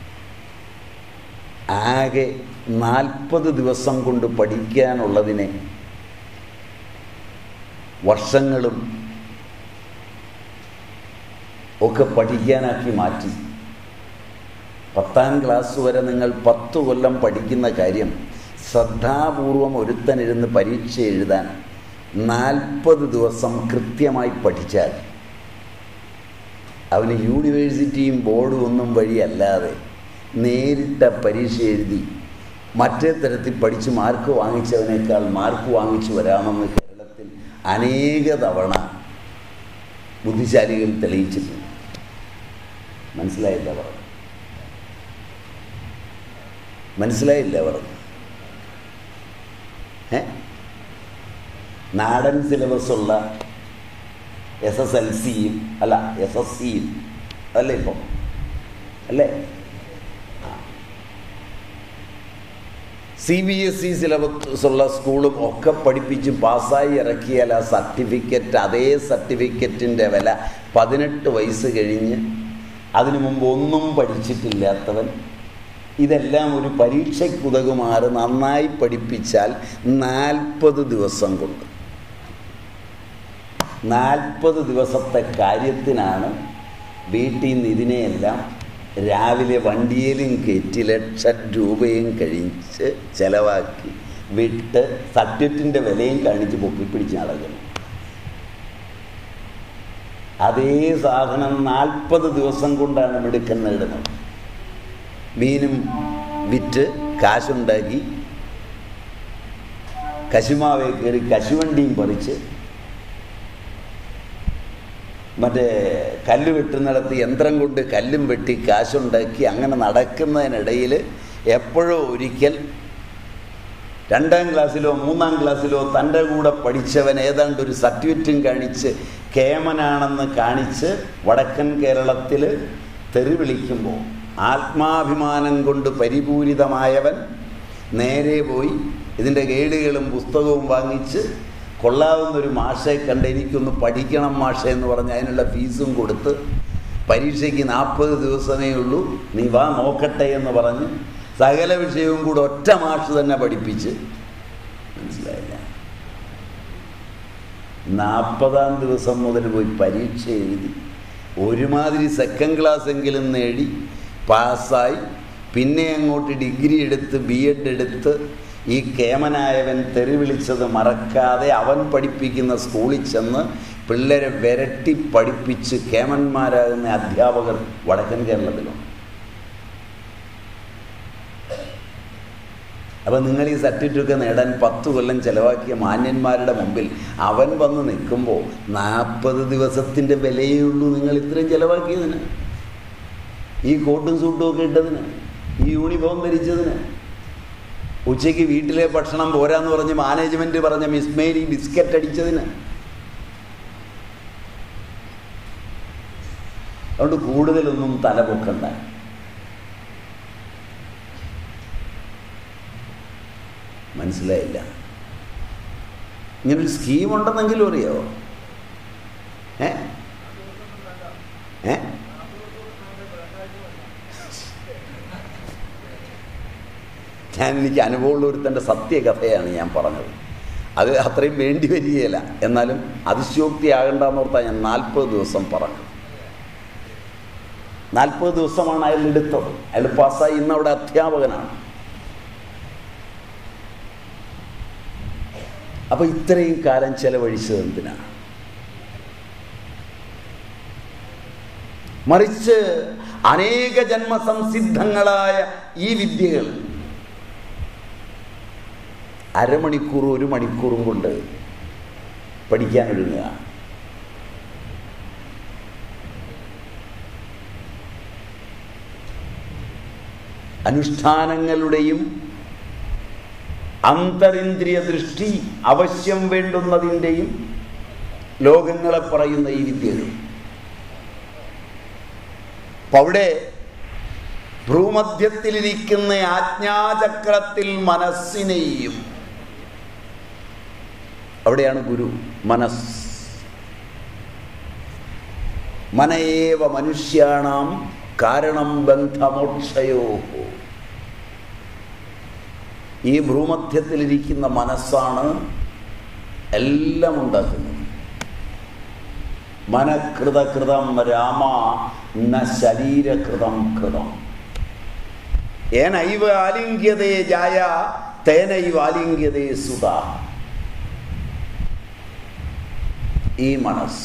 ആകെ നാൽപ്പത് ദിവസം കൊണ്ട് പഠിക്കാനുള്ളതിനെ വർഷങ്ങളും ഒക്കെ പഠിക്കാനാക്കി മാറ്റി പത്താം ക്ലാസ് വരെ നിങ്ങൾ പത്ത് കൊല്ലം പഠിക്കുന്ന കാര്യം ശ്രദ്ധാപൂർവം ഒരുത്തനിരുന്ന് പരീക്ഷ എഴുതാൻ നാൽപ്പത് ദിവസം കൃത്യമായി പഠിച്ചാൽ അവന് യൂണിവേഴ്സിറ്റിയും ബോർഡും ഒന്നും വഴിയല്ലാതെ നേരിട്ട പരീക്ഷ എഴുതി മറ്റേ തരത്തിൽ പഠിച്ച് മാർക്ക് വാങ്ങിച്ചവനേക്കാൾ മാർക്ക് വാങ്ങിച്ചു വരാമെന്ന് കേരളത്തിൽ അനേക തവണ ബുദ്ധിശാലികൾ തെളിയിച്ചിട്ടുണ്ട് മനസ്സിലായില്ല പറഞ്ഞു മനസ്സിലായില്ല പറഞ്ഞു ഏ നാടൻ സിലബസ് ഉള്ള എസ് എസ് എൽ സിയും അല്ല എസ് എസ് സിയും അതല്ലേ ഇപ്പം അല്ലേ C B S E syllabus ഉള്ള സ്കൂളും ഒക്കെ പഠിപ്പിച്ച് പാസ്സായി ഇറക്കിയാൽ ആ സർട്ടിഫിക്കറ്റ് അതേ സർട്ടിഫിക്കറ്റിൻ്റെ വില പതിനെട്ട് വയസ്സ് കഴിഞ്ഞ് അതിനു മുമ്പ് ഒന്നും പഠിച്ചിട്ടില്ലാത്തവൻ ഇതെല്ലാം ഒരു പരീക്ഷയ്ക്കുതകുമാറ് നന്നായി പഠിപ്പിച്ചാൽ നാൽപ്പത് ദിവസം കൊണ്ട് നാൽപ്പത് ദിവസത്തെ കാര്യത്തിനാണ് വീട്ടിൽ നിന്ന് ഇതിനെയെല്ലാം രാവിലെ വണ്ടിയിലും കയറ്റി ലക്ഷം രൂപയും കഴിച്ച് ചിലവാക്കി വിട്ട് സബ്ജക്റ്റിൻ്റെ വിലയും കാണിച്ച് പൊക്കിപ്പിടിച്ച് നടക്കുന്നു അതേ സാധനം നാൽപ്പത് ദിവസം കൊണ്ടാണ് മിടുക്കൻ നേടുന്നത് മീനും വിറ്റ് കാശുണ്ടാക്കി കശുമാവേ കയറി കശുവണ്ടിയും പറിച്ച് മറ്റേ കല്ല് വെട്ടുന്നിടത്ത് യന്ത്രം കൊണ്ട് കല്ലും വെട്ടി കാശുണ്ടാക്കി അങ്ങനെ നടക്കുന്നതിനിടയിൽ എപ്പോഴോ ഒരിക്കൽ രണ്ടാം ക്ലാസ്സിലോ മൂന്നാം ക്ലാസ്സിലോ തൻ്റെ കൂടെ പഠിച്ചവൻ ഏതാണ്ട് ഒരു സർട്ടിഫിക്കറ്റും കാണിച്ച് കേമനാണെന്ന് കാണിച്ച് വടക്കൻ കേരളത്തിൽ തെറി വിളിക്കുമ്പോൾ ആത്മാഭിമാനം കൊണ്ട് പരിപൂരിതമായവൻ നേരെ പോയി ഇതിൻ്റെ ഗൈഡുകളും പുസ്തകവും വാങ്ങിച്ച് കൊള്ളാവുന്നൊരു മാഷെ കണ്ട് എനിക്കൊന്ന് പഠിക്കണം മാഷ എന്ന് പറഞ്ഞ് അതിനുള്ള ഫീസും കൊടുത്ത് പരീക്ഷയ്ക്ക് നാൽപ്പത് ദിവസമേ ഉള്ളൂ നീ വാ നോക്കട്ടെ എന്ന് പറഞ്ഞ് സകല വിഷയവും കൂടെ ഒറ്റ മാഷ് തന്നെ പഠിപ്പിച്ച് മനസ്സിലായില്ല നാൽപ്പതാം ദിവസം മുതൽ പോയി പരീക്ഷ എഴുതി ഒരുമാതിരി സെക്കൻഡ് ക്ലാസ് എങ്കിലും നേടി പാസ്സായി പിന്നെ അങ്ങോട്ട് ഡിഗ്രി എടുത്ത് ബി എഡ് എടുത്ത് ഈ കേമനായവൻ തെറി വിളിച്ചത് മറക്കാതെ അവൻ പഠിപ്പിക്കുന്ന സ്കൂളിൽ ചെന്ന് പിള്ളേരെ വിരട്ടി പഠിപ്പിച്ച് കേമന്മാരാകുന്ന അധ്യാപകർ വടക്കൻ കേരളത്തിലുണ്ട് അപ്പം നിങ്ങൾ ഈ സർട്ടിഫിക്കറ്റൊക്കെ നേടാൻ പത്ത് കൊല്ലം ചിലവാക്കിയ മാന്യന്മാരുടെ മുമ്പിൽ അവൻ വന്ന് നിൽക്കുമ്പോൾ നാൽപ്പത് ദിവസത്തിൻ്റെ വിലയേ ഉള്ളൂ നിങ്ങൾ ഇത്രയും ചിലവാക്കിയതിന് ഈ കോട്ടും സൂട്ടും ഒക്കെ ഇട്ടതിന് ഈ യൂണിഫോം ധരിച്ചതിന് ഉച്ചയ്ക്ക് വീട്ടിലെ ഭക്ഷണം പോരാന്ന് പറഞ്ഞ് മാനേജ്മെൻറ്റ് പറഞ്ഞ മിസ്മേരി ബിസ്ക്കറ്റ് അടിച്ചതിന് അതുകൊണ്ട് കൂടുതലൊന്നും തലപൊക്കണ്ട മനസ്സിലായില്ല ഇങ്ങനൊരു സ്കീം ഉണ്ടെന്നെങ്കിലും അറിയാവോ ഏ ഏ ഞാൻ എനിക്ക് അനുഭവമുള്ള ഒരുത്തൻ്റെ സത്യകഥയാണ് ഞാൻ പറഞ്ഞത് അത് അത്രയും വേണ്ടി വരികയില്ല എന്നാലും അതിശയോക്തിയാകണ്ടെന്നോർത്താണ് ഞാൻ നാൽപ്പത് ദിവസം പറഞ്ഞത് നാൽപ്പത് ദിവസമാണ് അയാൾ എടുത്തത് അയാൾ പാസ്സായി ഇന്ന് അവിടെ അധ്യാപകനാണ് അപ്പൊ ഇത്രയും കാലം ചെലവഴിച്ചത് എന്തിനാണ് മറിച്ച് അനേക ജന്മസംസിദ്ധങ്ങളായ ഈ വിദ്യകൾ അരമണിക്കൂർ ഒരു മണിക്കൂറും കൊണ്ട് പഠിക്കാനൊരുങ്ങുക അനുഷ്ഠാനങ്ങളുടെയും അന്തരിന്ദ്രിയ ദൃഷ്ടി അവശ്യം വേണ്ടുന്നതിൻ്റെയും ലോകങ്ങളെ പറയുന്ന ഈ വിദ്യകൾ അപ്പൊ അവിടെ ഭ്രൂമധ്യത്തിലിരിക്കുന്ന ആജ്ഞാചക്രത്തിൽ മനസ്സിനെയും അവിടെയാണ് ഗുരു മനസ് മനയേവ മനുഷ്യാണാം കാരണം ബന്ധമോക്ഷയോ ഈ ഭ്രൂമധ്യത്തിലിരിക്കുന്ന മനസ്സാണ് എല്ലാം ഉണ്ടാക്കുന്നത് മനകൃതകൃതം രാമ ന ശരീരകൃതം കൃതം ഏനൈവ ആലിംഗ്യതേ ജായ തേനൈവ ആലിംഗ്യതേ സുത ഈ മനസ്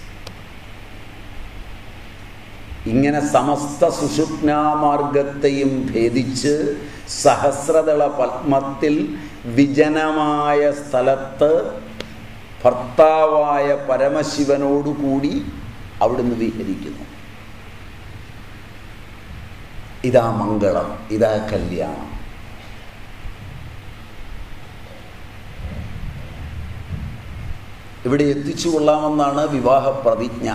ഇങ്ങനെ സമസ്ത സുഷുപ്നാമാർഗത്തെയും ഭേദിച്ച് സഹസ്രദള പത്മത്തിൽ വിജനമായ സ്ഥലത്ത് ഭർത്താവായ പരമശിവനോടുകൂടി അവിടുന്ന് വിഹരിക്കുന്നു ഇതാ മംഗളം ഇതാ കല്യാണം ഇവിടെ എത്തിച്ചു കൊള്ളാമെന്നാണ് വിവാഹ പ്രതിജ്ഞ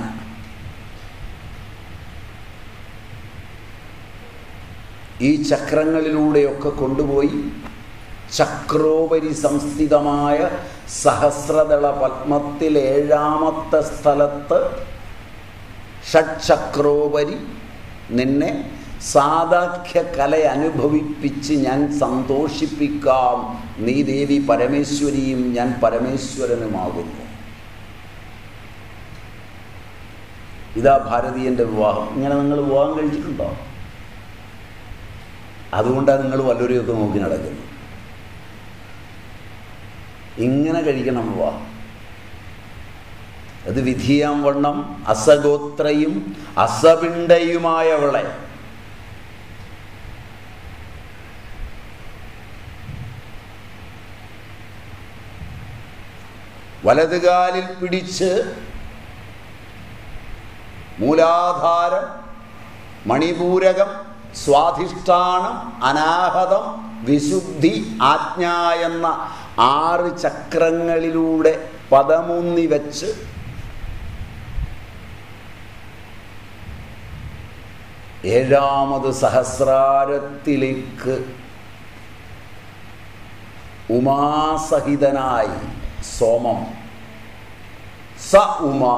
ഈ ചക്രങ്ങളിലൂടെയൊക്കെ കൊണ്ടുപോയി ചക്രോപരി സംസ്ഥിതമായ സഹസ്രദള പത്മത്തിൽ ഏഴാമത്തെ സ്ഥലത്ത് ഷഡ്ചക്രോപരി നിന്നെ സാധാഖ്യ കല അനുഭവിപ്പിച്ച് ഞാൻ സന്തോഷിപ്പിക്കാം നീ ദേവി പരമേശ്വരിയും ഞാൻ പരമേശ്വരനുമാകുന്നു ഇതാ ഭാരതീയന്റെ വിവാഹം ഇങ്ങനെ നിങ്ങൾ വിവാഹം കഴിച്ചിട്ടുണ്ടോ അതുകൊണ്ടാണ് നിങ്ങൾ വല്ലവരെയൊക്കെ നോക്കി നടക്കുന്നത് ഇങ്ങനെ കഴിക്കണം വിവാഹം അത് വിധിയാം വണ്ണം അസഗോത്രയും അസപിണ്ടയുമായവളെ വലതുകാലിൽ പിടിച്ച് മൂലാധാരം മണിപൂരകം സ്വാധിഷ്ഠാനം അനാഹതം വിശുദ്ധി ആജ്ഞ എന്ന ആറ് ചക്രങ്ങളിലൂടെ പദമൂന്നി വെച്ച് ഏഴാമത് സഹസ്രാരത്തിലേക്ക് ഉമാസഹിതനായി സോമം സ ഉമാ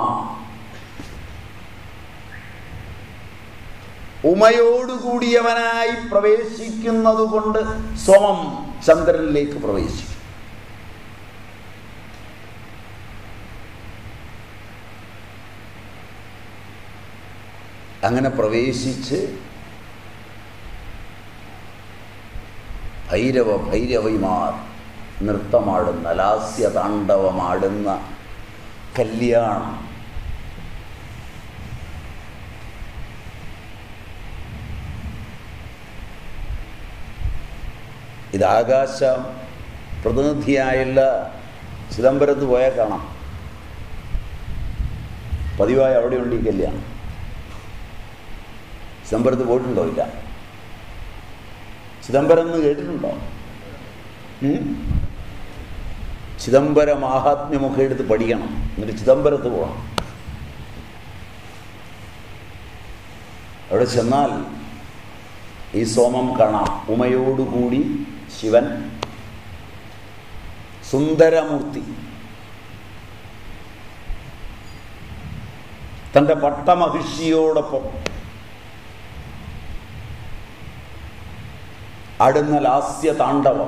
ഉമയോടുകൂടിയവനായി പ്രവേശിക്കുന്നത് കൊണ്ട് സോമം ചന്ദ്രനിലേക്ക് പ്രവേശിക്കും അങ്ങനെ പ്രവേശിച്ച് ഭൈരവ ഭൈരവിമാർ നൃത്തമാടുന്ന ലാസ്യ താണ്ഡവമാടുന്ന കല്യാണം ഇത് ആകാശ പ്രതിനിധിയായുള്ള ചിദംബരത്ത് പോയാൽ കാണാം പതിവായി അവിടെ ഉണ്ട് ഈ കല്യാണം ചിദംബരത്ത് പോയിട്ടുണ്ടോ ഇല്ല ചിദംബരം എന്ന് കേട്ടിട്ടുണ്ടോ ഉം? ചിദംബര മാഹാത്മ്യമൊക്കെ എടുത്ത് പഠിക്കണം എന്നിട്ട് ചിദംബരത്ത് പോകണം അവിടെ ചെന്നാൽ ഈ സോമം കാണാം ഉമയോടുകൂടി ശിവൻ സുന്ദരമൂർത്തി തൻ്റെ പട്ടമഹിഷിയോടൊപ്പം അടുന്ന ലാസ്യ താണ്ഡവം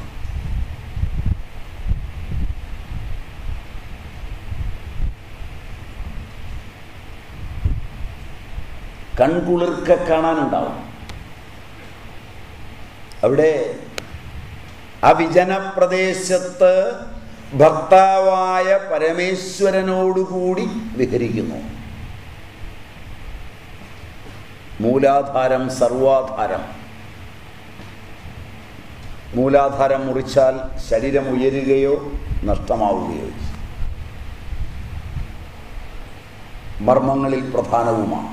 കൺകുളിർക്ക കാണാനുണ്ടാവും അവിടെ ആ വിജനപ്രദേശത്ത് ഭർത്താവായ പരമേശ്വരനോടുകൂടി വിഹരിക്കുന്നു മൂലാധാരം സർവാധാരം മൂലാധാരം മുറിച്ചാൽ ശരീരം ഉയരുകയോ നഷ്ടമാവുകയോ ചെയ്യും മർമ്മങ്ങളിൽ പ്രധാനവുമാണ്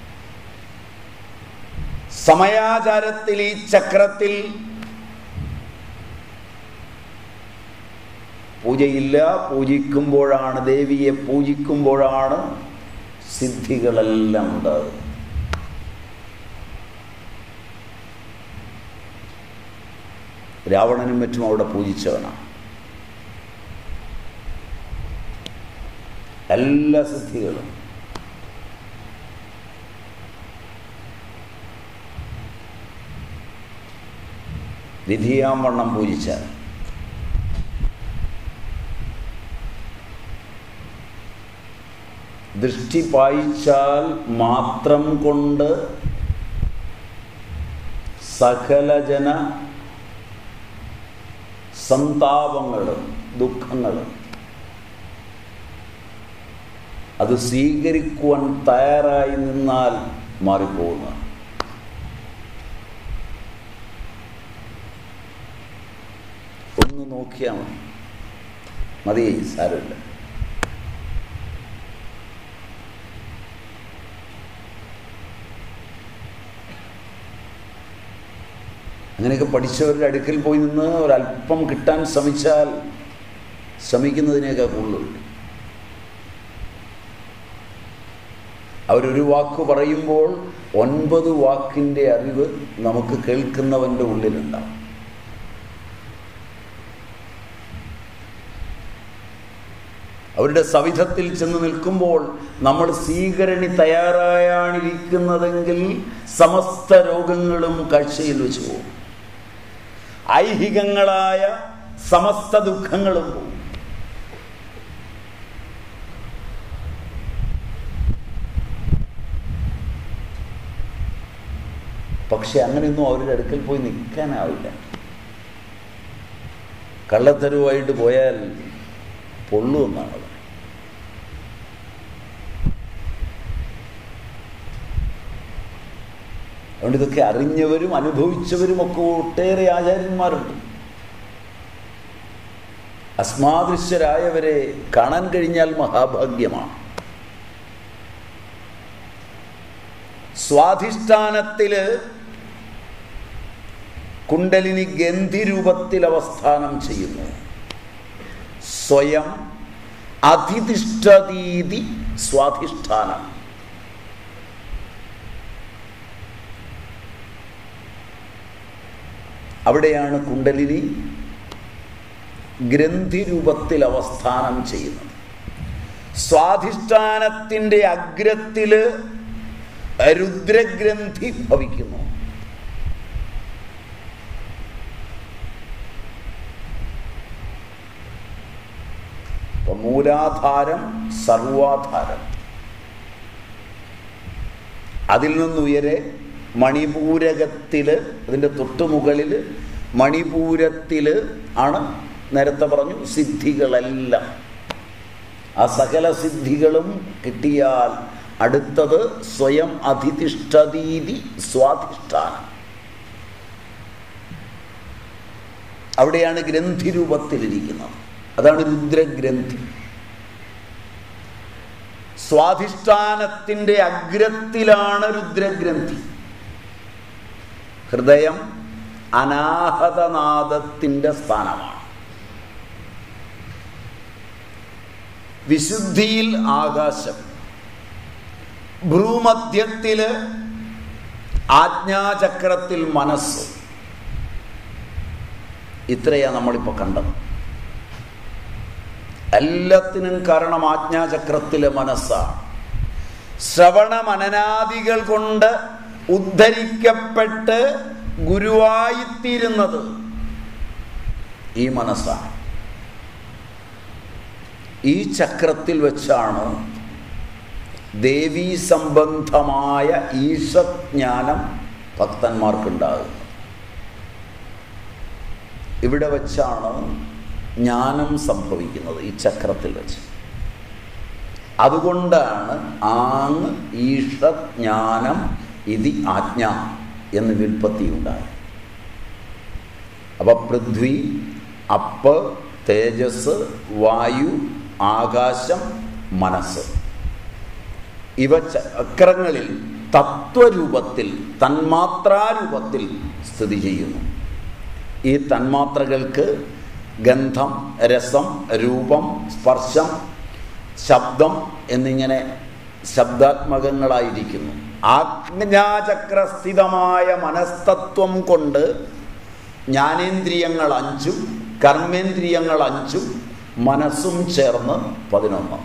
സമയാചാരത്തിൽ ഈ ചക്രത്തിൽ പൂജയില്ല പൂജിക്കുമ്പോഴാണ് ദേവിയെ പൂജിക്കുമ്പോഴാണ് സിദ്ധികളെല്ലാം ഉണ്ടാകുന്നത് രാവണനും മറ്റും അവിടെ പൂജിച്ചവനാണ് എല്ലാ സിദ്ധികളും വിധിയാം വണ്ണം പൂജിച്ചാൽ ദൃഷ്ടി പായിച്ചാൽ മാത്രം കൊണ്ട് സകലജന സന്താപങ്ങളും ദുഃഖങ്ങളും അത് സ്വീകരിക്കുവാൻ തയ്യാറായി നിന്നാൽ മാറിപ്പോകുന്നു ഒന്ന് നോക്കിയാൽ മതി മതി സാരമില്ല അങ്ങനെയൊക്കെ പഠിച്ചവരുടെ അടുക്കൽ പോയി നിന്ന് ഒരല്പം കിട്ടാൻ ശ്രമിച്ചാൽ ശ്രമിക്കുന്നതിനേക്കാൾ കൂടുതലുണ്ട് അവരൊരു വാക്ക് പറയുമ്പോൾ ഒൻപത് വാക്കിൻ്റെ അറിവ് നമുക്ക് കേൾക്കുന്നവൻ്റെ ഉള്ളിലുണ്ടാവും അവരുടെ സവിധത്തിൽ ചെന്ന് നിൽക്കുമ്പോൾ നമ്മൾ സ്വീകരണി തയ്യാറായാണിരിക്കുന്നതെങ്കിൽ സമസ്ത രോഗങ്ങളും കാഴ്ചയിൽ വെച്ച് പോകും ഐഹികങ്ങളായ സമസ്ത ദുഃഖങ്ങളും പോകും പക്ഷെ അങ്ങനെയൊന്നും അവരുടെ അടുക്കൽ പോയി നിൽക്കാനാവില്ല കള്ളത്തരവുമായിട്ട് പോയാൽ പൊള്ളുമെന്നാണ് അതുകൊണ്ട് ഇതൊക്കെ അറിഞ്ഞവരും അനുഭവിച്ചവരും ഒക്കെ ഒട്ടേറെ ആചാര്യന്മാരുണ്ട് അസ്മാദൃശ്യരായവരെ കാണാൻ കഴിഞ്ഞാൽ മഹാഭാഗ്യമാണ് സ്വാധിഷ്ഠാനത്തില് കുണ്ടലിനി ഗന്ധിരൂപത്തിൽ അവസ്ഥാനം ചെയ്യുന്നു സ്വയം അതിതിഷ്ഠതീതി സ്വാധിഷ്ഠാനം അവിടെയാണ് കുണ്ടലിനി ഗ്രന്ഥിരൂപത്തിൽ അവസ്ഥാനം ചെയ്യുന്നത് സ്വാധിഷ്ഠാനത്തിൻ്റെ അഗ്രത്തില് രുദ്രഗ്രന്ഥി ഭവിക്കുന്നു മൂലാധാരം സർവാധാരം അതിൽ നിന്നുയരെ മണിപൂരകത്തില് അതിൻ്റെ തൊട്ടുമുകളിൽ മണിപൂരത്തിൽ ആണ് നേരത്തെ പറഞ്ഞു സിദ്ധികളെല്ലാം ആ സകല സിദ്ധികളും കിട്ടിയാൽ അടുത്തത് സ്വയം അധിതിഷ്ഠതീതി സ്വാധിഷ്ഠാനം അവിടെയാണ് ഗ്രന്ഥി രൂപത്തിലിരിക്കുന്നത് അതാണ് രുദ്രഗ്രന്ഥി സ്വാധിഷ്ഠാനത്തിൻ്റെ അഗ്രത്തിലാണ് രുദ്രഗ്രന്ഥി ഹൃദയം അനാഹതനാദത്തിൻ്റെ സ്ഥാനമാണ് വിശുദ്ധിയിൽ ആകാശം ഭ്രൂമധ്യത്തില് ആജ്ഞാചക്രത്തിൽ മനസ്സ് ഇത്രയാ നമ്മളിപ്പോൾ കണ്ടത് എല്ലാത്തിനും കാരണം ആജ്ഞാചക്രത്തിലെ മനസ്സാണ് ശ്രവണ മനനാദികൾ കൊണ്ട് ഉദ്ധരിക്കപ്പെട്ട് ഗുരുവായിത്തീരുന്നത് ഈ മനസ്സാണ് ഈ ചക്രത്തിൽ വെച്ചാണ് ദേവീ സംബന്ധമായ ഈശജ്ഞാനം ഭക്തന്മാർക്കുണ്ടാകുന്നത് ഇവിടെ വെച്ചാണ് ജ്ഞാനം സംഭവിക്കുന്നത് ഈ ചക്രത്തിൽ വെച്ച് അതുകൊണ്ടാണ് ആങ് ഈഷജ്ഞാനം ഇതി ആജ്ഞ എന്ന് വിൽപ്പത്തി ഉണ്ടായി അപ്പൊ പൃഥ്വി അപ്പ് തേജസ് വായു ആകാശം മനസ്സ് ഇവ ചക്രങ്ങളിൽ തത്വരൂപത്തിൽ തന്മാത്രാരൂപത്തിൽ സ്ഥിതി ചെയ്യുന്നു ഈ തന്മാത്രകൾക്ക് ഗന്ധം രസം രൂപം സ്പർശം ശബ്ദം എന്നിങ്ങനെ ശബ്ദാത്മകങ്ങളായിരിക്കുന്നു ആജ്ഞാചക്രസ്ഥിതമായ മനസ്തത്വം കൊണ്ട് ജ്ഞാനേന്ദ്രിയങ്ങൾ അഞ്ചും കർമ്മേന്ദ്രിയങ്ങൾ അഞ്ചും മനസ്സും ചേർന്ന് പതിനൊന്ന്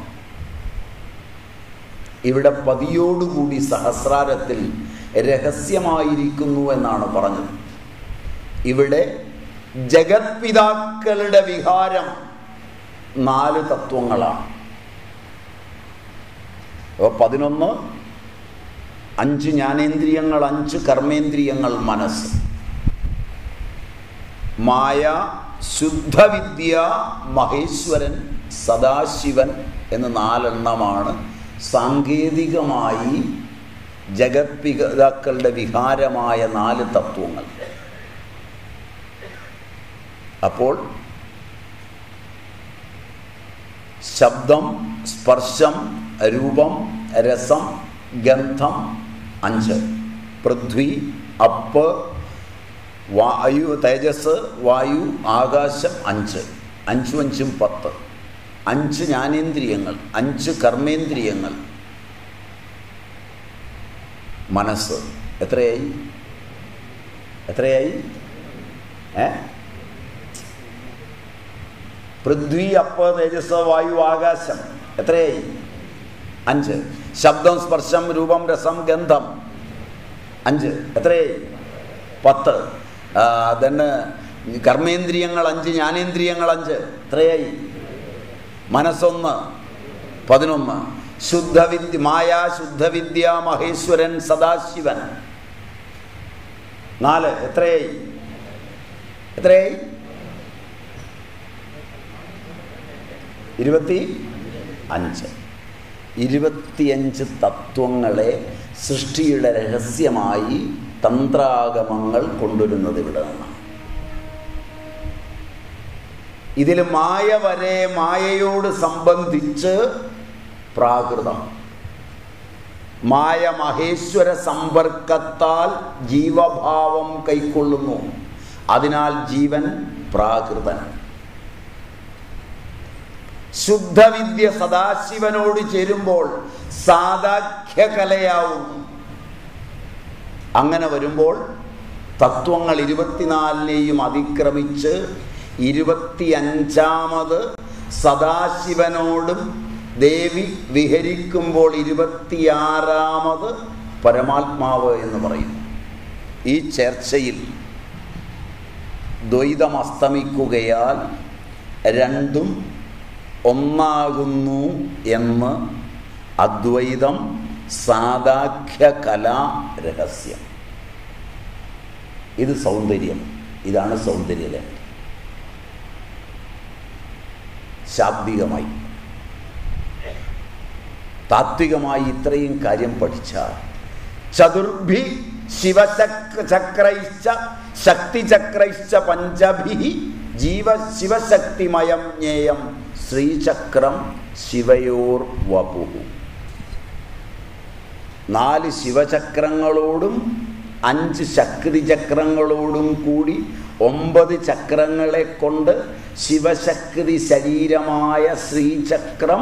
ഇവിടെ പതിയോടുകൂടി സഹസ്രാരത്തിൽ രഹസ്യമായിരിക്കുന്നു എന്നാണ് പറഞ്ഞത് ഇവിടെ ജഗത്പിതാക്കളുടെ വിഹാരം നാല് തത്വങ്ങളാണ് അപ്പോൾ പതിനൊന്ന് അഞ്ച് ജ്ഞാനേന്ദ്രിയങ്ങൾ അഞ്ച് കർമ്മേന്ദ്രിയങ്ങൾ മനസ്സ് മായ ശുദ്ധവിദ്യ മഹേശ്വരൻ സദാശിവൻ എന്ന് നാലെണ്ണമാണ് സാങ്കേതികമായി ജഗത്പിതാക്കളുടെ വിഹാരമായ നാല് തത്വങ്ങൾ അപ്പോൾ ശബ്ദം സ്പർശം രൂപം രസം ഗന്ധം അഞ്ച് പൃഥ്വി അപ്പ് വായു തേജസ് വായു ആകാശം അഞ്ച് അഞ്ചും അഞ്ചും പത്ത് അഞ്ച് ജ്ഞാനേന്ദ്രിയങ്ങൾ അഞ്ച് കർമ്മേന്ദ്രിയങ്ങൾ മനസ്സ് എത്രയായി എത്രയായി ഏ പൃഥ്വി അപ്പ് തേജസ് വായു ആകാശം എത്രയായി അഞ്ച് ശബ്ദം സ്പർശം രൂപം രസം ഗന്ധം അഞ്ച് എത്രയായി പത്ത് തന്നെ കർമ്മേന്ദ്രിയങ്ങൾ അഞ്ച് ജ്ഞാനേന്ദ്രിയങ്ങൾ അഞ്ച് എത്രയായി മനസ്സൊന്ന് പതിനൊന്ന് ശുദ്ധവിദ്യ മായ ശുദ്ധവിദ്യ മഹേശ്വരൻ സദാശിവൻ നാല് എത്രയായി എത്രയായി ഇരുപത്തി അഞ്ച് ഇരുപത്തിയഞ്ച് തത്വങ്ങളെ സൃഷ്ടിയുടെ രഹസ്യമായി തന്ത്രാഗമങ്ങൾ കൊണ്ടുവരുന്നത് ഇവിടെ നിന്നാണ് ഇതിൽ മായ വരെ മായയോട് സംബന്ധിച്ച് പ്രാകൃതം മായ മഹേശ്വര സമ്പർക്കത്താൽ ജീവഭാവം കൈക്കൊള്ളുന്നു അതിനാൽ ജീവൻ പ്രാകൃതൻ ശുദ്ധവിദ്യ സദാശിവനോട് ചേരുമ്പോൾ സാധാഖ്യകലയാവുന്നു അങ്ങനെ വരുമ്പോൾ തത്വങ്ങൾ ഇരുപത്തിനാലിനെയും അതിക്രമിച്ച് ഇരുപത്തിയഞ്ചാമത് സദാശിവനോടും ദേവി വിഹരിക്കുമ്പോൾ ഇരുപത്തിയാറാമത് പരമാത്മാവ് എന്ന് പറയുന്നു ഈ ചർച്ചയിൽ ദ്വൈതം അസ്തമിക്കുകയാൽ രണ്ടും ഒന്നാകുന്നു എന്ന് അദ്വൈതം സാധാഖ്യ കലാ രഹസ്യം ഇത് സൗന്ദര്യം ഇതാണ് സൗന്ദര്യലഹരി ശാബ്ദികമായി താത്വികമായി ഇത്രയും കാര്യം പഠിച്ചാൽ ചതുർഭി ശിവചക്രൈശ്ച ശക്തിചക്രൈശ്ച പഞ്ചഭി ജീവ ശിവശക്തിമയം ജ്ഞേയം ശ്രീചക്രം ശിവയോർ വപു നാല് ശിവചക്രങ്ങളോടും അഞ്ച് ശക്തി ചക്രങ്ങളോടും കൂടി ഒമ്പത് ചക്രങ്ങളെ കൊണ്ട് ശിവശക്തി ശരീരമായ ശ്രീചക്രം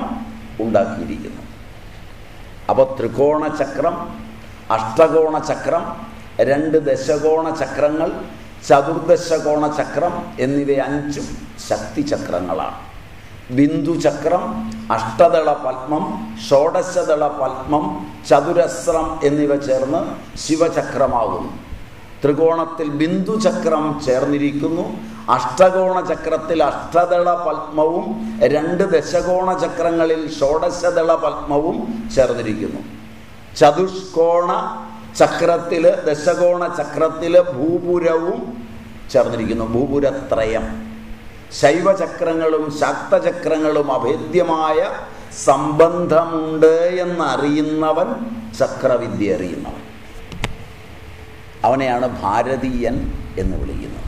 ഉണ്ടാക്കിയിരിക്കുന്നു അപ്പോൾ ത്രികോണ ചക്രം അഷ്ടകോണ ചക്രം രണ്ട് ദശകോണ ചക്രങ്ങൾ ചതുർദശകോണ ചക്രം എന്നിവ അഞ്ചും ശക്തി ചക്രങ്ങളാണ് ബിന്ദുചക്രം അഷ്ടദള പത്മം ഷോഡശദള പത്മം ചതുരസ്രം എന്നിവ ചേർന്ന് ശിവചക്രമാകുന്നു ത്രികോണത്തിൽ ബിന്ദുചക്രം ചേർന്നിരിക്കുന്നു അഷ്ടകോണ ചക്രത്തിൽ അഷ്ടദള പത്മവും രണ്ട് ദശകോണ ചക്രങ്ങളിൽ ഷോഡശദള പത്മവും ചേർന്നിരിക്കുന്നു ചതുഷ്കോണ ചക്രത്തില് ദശകോണ ചക്രത്തില് ഭൂപുരവും ചേർന്നിരിക്കുന്നു ഭൂപുരത്രയം ശൈവചക്രങ്ങളും ശാക്തചക്രങ്ങളും അഭേദ്യമായ സംബന്ധമുണ്ട് എന്നറിയുന്നവൻ ചക്രവിദ്യ അറിയുന്നവൻ അവനെയാണ് ഭാരതീയൻ എന്ന് വിളിക്കുന്നത്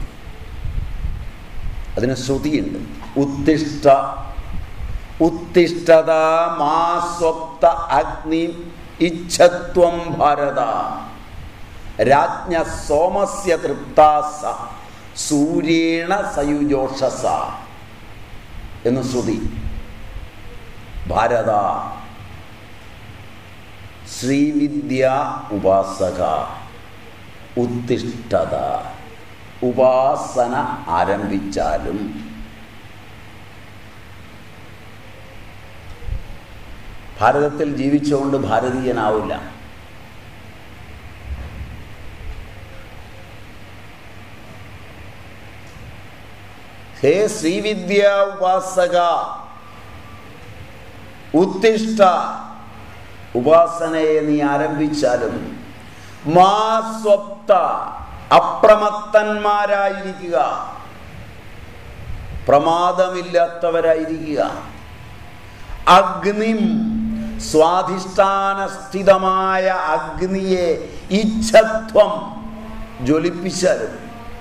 അതിന് ശ്രുതിയുണ്ട് ഉത്തിഷ്ഠ ഉത്തിഷ്ഠത മാസ്വപ്ത അഗ്നി ഇച്ഛത്വം ഭാരത രാജ്ഞ സോമസ്യ തൃപ്താസ സൂര്യേണ സയുജോഷസ എന്ന് ശ്രുതി ഭാരത ശ്രീവിദ്യ ഉപാസക ഉത്തിഷ്ഠത ഉപാസന ആരംഭിച്ചാലും ഭാരതത്തിൽ ജീവിച്ചുകൊണ്ട് ഭാരതീയനാവില്ല ഹേ ശ്രീവിദ്യ ഉപാസക ഉത്തിഷ്ഠ ഉപാസനയെ നീ ആരംഭിച്ചാലും മാ സ്വപ്ത അപ്രമത്തന്മാരായിരിക്കുക പ്രമാദമില്ലാത്തവരായിരിക്കുക അഗ്നിം സ്വാധിഷ്ഠാനസ്ഥിതമായ അഗ്നിയെ ഇച്ഛത്വം ജ്വലിപ്പിച്ചാലും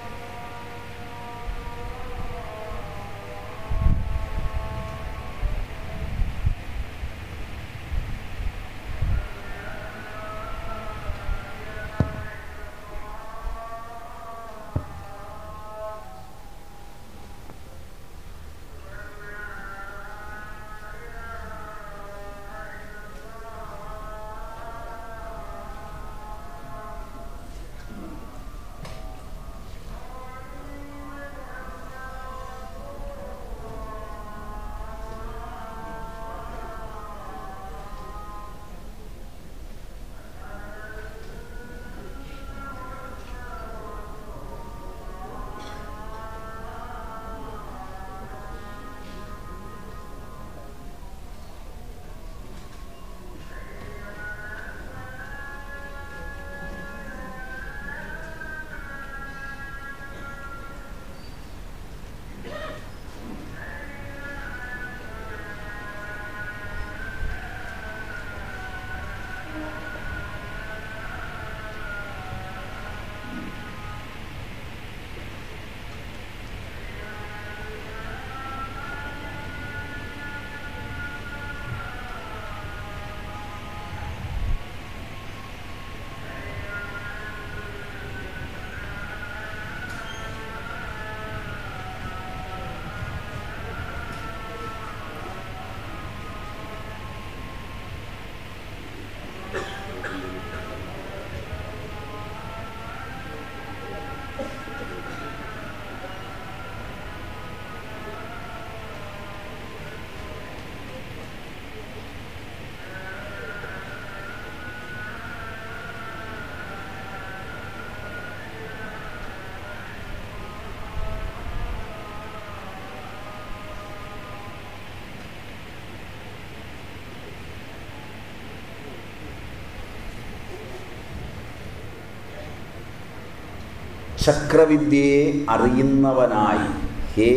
ചക്രവിദ്യയെ അറിയുന്നവനായി ഹേ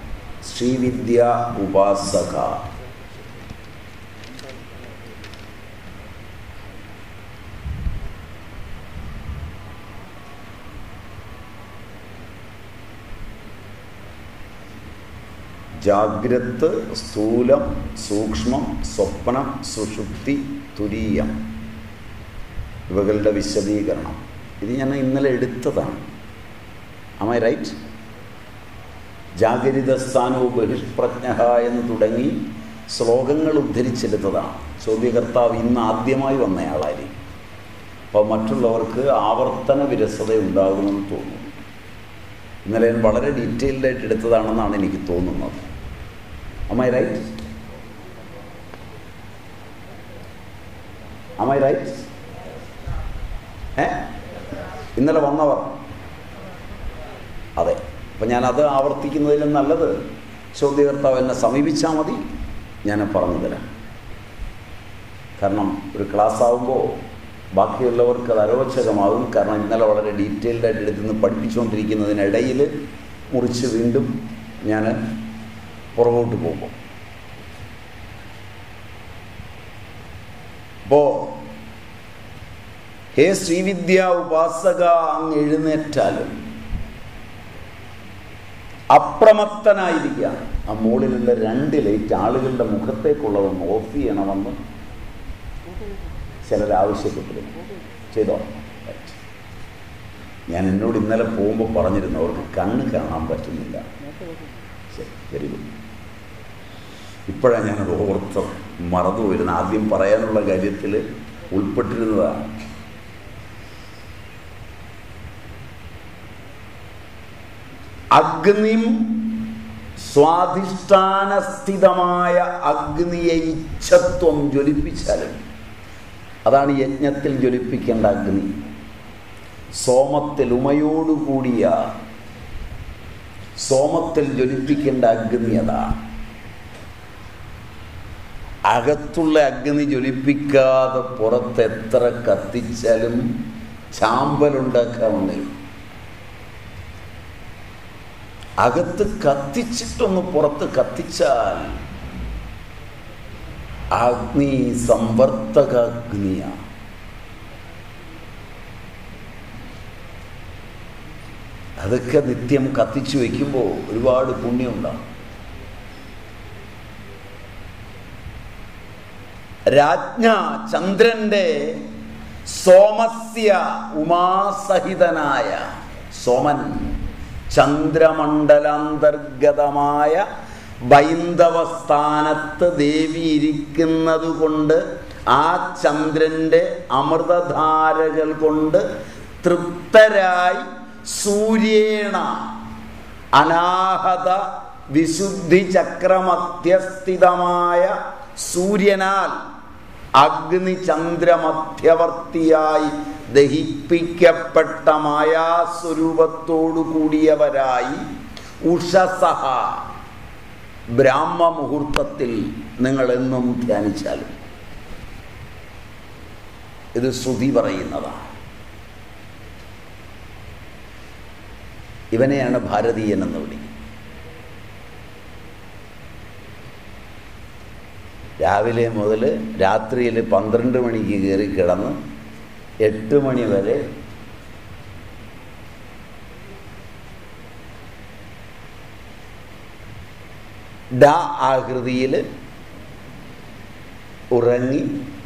ശ്രീവിദ്യ ഉപാസക ജാഗ്രത് സ്ഥൂലം സൂക്ഷ്മം സ്വപ്നം സുഷുപ്തി തുരീയം ഇവകളുടെ വിശദീകരണം ഇത് ഞാൻ ഇന്നലെ എടുത്തതാണ് അമ റൈറ്റ് ജാഗരിതസ്ഥാനവും ബഹിഷ്പ്രജ്ഞ എന്ന് തുടങ്ങി ശ്ലോകങ്ങൾ ഉദ്ധരിച്ചെടുത്തതാണ് ചോദ്യകർത്താവ് ഇന്ന് ആദ്യമായി വന്നയാളായിരിക്കും അപ്പോൾ മറ്റുള്ളവർക്ക് ആവർത്തന വിരസത ഉണ്ടാകുമെന്ന് തോന്നുന്നു ഇന്നലെ ഞാൻ വളരെ ഡീറ്റെയിൽഡ് ആയിട്ട് എടുത്തതാണെന്നാണ് എനിക്ക് തോന്നുന്നത് അമ്മ റൈറ്റ് അമ്മ റൈറ്റ് ഏ ഇന്നലെ വന്നവർ അതെ അപ്പം ഞാനത് ആവർത്തിക്കുന്നതിലും നല്ലത് ചോദ്യകർത്താവ് എന്നെ സമീപിച്ചാൽ മതി ഞാൻ പറഞ്ഞു തരാം കാരണം ഒരു ക്ലാസ് ആകുമ്പോൾ ബാക്കിയുള്ളവർക്ക് അത് അരോചകമാകും കാരണം ഇന്നലെ വളരെ ഡീറ്റെയിൽഡ് ആയിട്ട് എടുത്തുനിന്ന് പഠിപ്പിച്ചുകൊണ്ടിരിക്കുന്നതിനിടയിൽ മുറിച്ച് വീണ്ടും ഞാൻ പുറകോട്ട് പോകുമ്പോൾ അപ്പോൾ ഹേ ശ്രീവിദ്യ ഉപാസക അങ്ങ് എഴുന്നേറ്റാലും അപ്രമത്തനായിരിക്കുക ആ മുകളിലുള്ള രണ്ട് ലൈറ്റ് ആളുകളുടെ മുഖത്തേക്കുള്ളതൊന്ന് ഓഫ് ചെയ്യണമെന്ന് ചിലർ ആവശ്യപ്പെട്ടിരുന്നു ചെയ്തോ Right. ഞാൻ എന്നോട് ഇന്നലെ പോകുമ്പോൾ പറഞ്ഞിരുന്നു അവർക്ക് കണ്ണ് കാണാൻ പറ്റുന്നില്ല ശരി വെരി ഗുഡ് ഇപ്പോഴാണ് ഞാനത് ഓർത്ത് മറന്നു പോയിരുന്നത് ആദ്യം പറയാനുള്ള കാര്യത്തിൽ ഉൾപ്പെട്ടിരുന്നതാണ് അഗ്നിം സ്വാധിഷ്ഠാനസ്ഥിതമായ അഗ്നിയെ ഇച്ഛത്വം ജ്വലിപ്പിച്ചാലും അതാണ് യജ്ഞത്തിൽ ജ്വലിപ്പിക്കേണ്ട അഗ്നി സോമത്തിൽ ഉമയോടുകൂടിയ സോമത്തിൽ ജ്വലിപ്പിക്കേണ്ട അഗ്നി അതാണ് അകത്തുള്ള അഗ്നി ജ്വലിപ്പിക്കാതെ പുറത്ത് എത്ര കത്തിച്ചാലും ചാമ്പലുണ്ടാക്കാമെന്നേ അകത്ത് കത്തിച്ചിട്ടൊന്ന് പുറത്ത് കത്തിച്ചാൽ അഗ്നി സംവർത്തക അഗ്നിയാണ് അതൊക്കെ നിത്യം കത്തിച്ചു വയ്ക്കുമ്പോൾ ഒരുപാട് പുണ്യമുണ്ടാകും രാജ്ഞ ചന്ദ്രന്റെ സോമസ്യ ഉമാസഹിതനായ സോമൻ ചന്ദ്രമണ്ഡലാന്തർഗതമായ ബൈന്ദവ സ്ഥാനത്ത് ദേവി ഇരിക്കുന്നത് കൊണ്ട് ആ ചന്ദ്രന്റെ അമൃതധാരകൾ കൊണ്ട് തൃപ്തരായി സൂര്യേണ അനാഹത വിശുദ്ധി ചക്രമധ്യസ്ഥിതമായ സൂര്യനാൽ അഗ്നി ചന്ദ്രമധ്യവർത്തിയായി ദഹിപ്പിക്കപ്പെട്ട മായാസ്വരൂപത്തോടു കൂടിയവരായി ഉഷസഹ ബ്രാഹ്മ മുഹൂർത്തത്തിൽ നിങ്ങൾ എന്നും ധ്യാനിച്ചാലും ഇത് ശ്രുതി പറയുന്നതാണ് ഇവനെയാണ് ഭാരതീയൻ എന്ന് വിളിക്കുന്നത് രാവിലെ മുതൽ രാത്രിയിൽ പന്ത്രണ്ട് മണിക്ക് കയറി കിടന്ന് എട്ട് മണി വരെ ഡ ആകൃതിയിൽ ഉറങ്ങി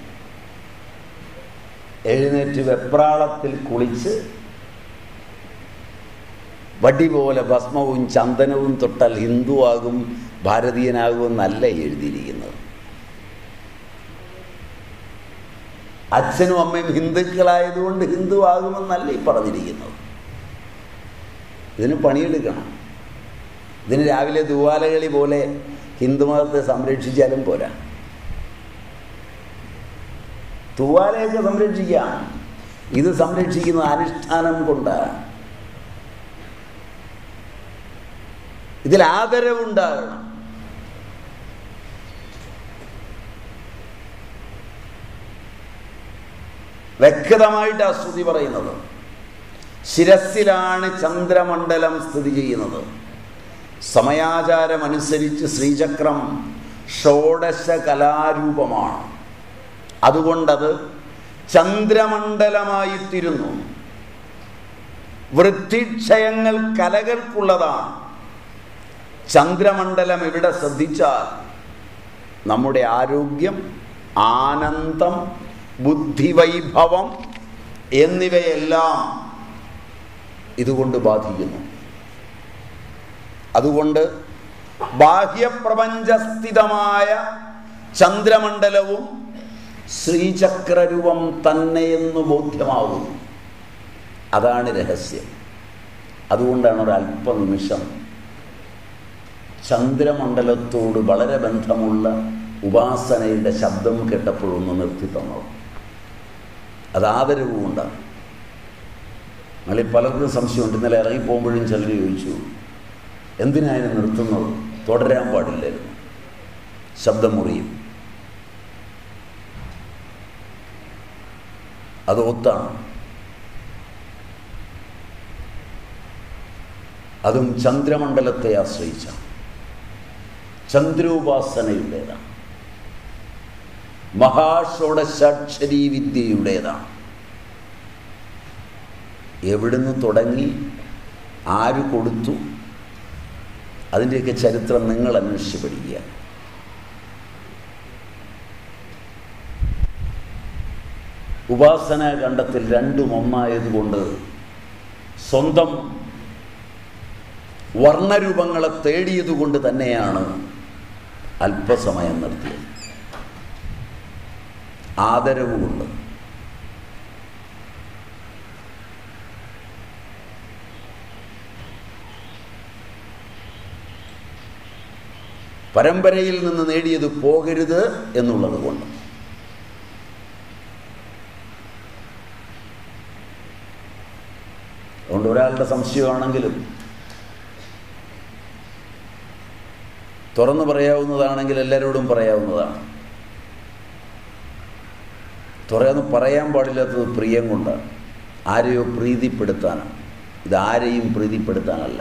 എഴുന്നേറ്റ് വെപ്രാളത്തിൽ കുളിച്ച് വടി പോലെ ഭസ്മവും ചന്ദനവും തൊട്ടാൽ ഹിന്ദുവാകും ഭാരതീയനാകുമെന്നല്ല എഴുതിയിരിക്കുന്നത് അച്ഛനും അമ്മയും ഹിന്ദുക്കളായതുകൊണ്ട് ഹിന്ദു ആകുമെന്നല്ല ഈ പറഞ്ഞിരിക്കുന്നത് ഇതിന് പണിയെടുക്കണം ഇതിന് രാവിലെ ദുവാലകളി പോലെ ഹിന്ദുമതത്തെ സംരക്ഷിച്ചാലും പോരാ തൂവാലയൊക്കെ സംരക്ഷിക്കാം ഇത് സംരക്ഷിക്കുന്ന അനുഷ്ഠാനം കൊണ്ടാണ് ഇതിൽ ആദരവുണ്ടാകണം വ്യക്തമായിട്ട് ആ ശ്രുതി പറയുന്നത് ശിരസിലാണ് ചന്ദ്രമണ്ഡലം സ്ഥിതി ചെയ്യുന്നത് സമയാചാരമനുസരിച്ച് ശ്രീചക്രം ഷോഡശ കലാരൂപമാണ് അതുകൊണ്ടത് ചന്ദ്രമണ്ഡലമായിത്തീരുന്നു വൃത്തിക്ഷയങ്ങൾ കലകൾക്കുള്ളതാണ് ചന്ദ്രമണ്ഡലം ഇവിടെ ശ്രദ്ധിച്ചാൽ നമ്മുടെ ആരോഗ്യം ആനന്ദം ബുദ്ധിവൈഭവം എന്നിവയെല്ലാം ഇതുകൊണ്ട് ബാധിക്കുന്നു അതുകൊണ്ട് ബാഹ്യപ്രപഞ്ചസ്ഥിതമായ ചന്ദ്രമണ്ഡലവും ശ്രീചക്രരൂപം തന്നെയെന്ന് ബോധ്യമാകുന്നു അതാണ് രഹസ്യം അതുകൊണ്ടാണ് ഒരു അല്പനിമിഷം ചന്ദ്രമണ്ഡലത്തോട് വളരെ ബന്ധമുള്ള ഉപാസനയുടെ ശബ്ദം കേട്ടപ്പോഴൊന്ന് നിർത്തി തന്നത് അത് ആദരവ് കൊണ്ടാണ് ഞങ്ങളിൽ പലർക്കും സംശയമുണ്ട് ഇന്നലെ ഇറങ്ങി പോകുമ്പോഴും ചിലർ ചോദിച്ചു എന്തിനായിരുന്നു നിർത്തുന്നത് തുടരാൻ പാടില്ലായിരുന്നു ശബ്ദം മുറിയും അത് ഒത്താണ് അതും ചന്ദ്രമണ്ഡലത്തെ ആശ്രയിച്ച ചന്ദ്രോപാസനയുടേതാണ് മഹാഷോഡശാക്ഷരീ വിദ്യയുടേതാണ് എവിടുന്ന് തുടങ്ങി ആര് കൊടുത്തു അതിൻ്റെയൊക്കെ ചരിത്രം നിങ്ങൾ അന്വേഷിച്ച് പഠിക്കുക ഉപാസന കണ്ടത്തിൽ രണ്ടും ഒന്നായതുകൊണ്ട് സ്വന്തം വർണ്ണരൂപങ്ങളെ തേടിയതുകൊണ്ട് തന്നെയാണ് അല്പസമയം നിർത്തിയത് ആദരവ് കൊണ്ട് പരമ്പരയിൽ നിന്ന് നേടിയത് പോകരുത് എന്നുള്ളത് കൊണ്ട് അതുകൊണ്ട് ഒരാളുടെ സംശയമാണെങ്കിലും തുറന്നു പറയാവുന്നതാണെങ്കിൽ എല്ലാവരോടും പറയാവുന്നതാണ് തുറന്ന് പറയാൻ പാടില്ലാത്തത് പ്രിയം കൊണ്ടാണ് ആരെയോ പ്രീതിപ്പെടുത്താനാണ് ഇതാരെയും പ്രീതിപ്പെടുത്താനല്ല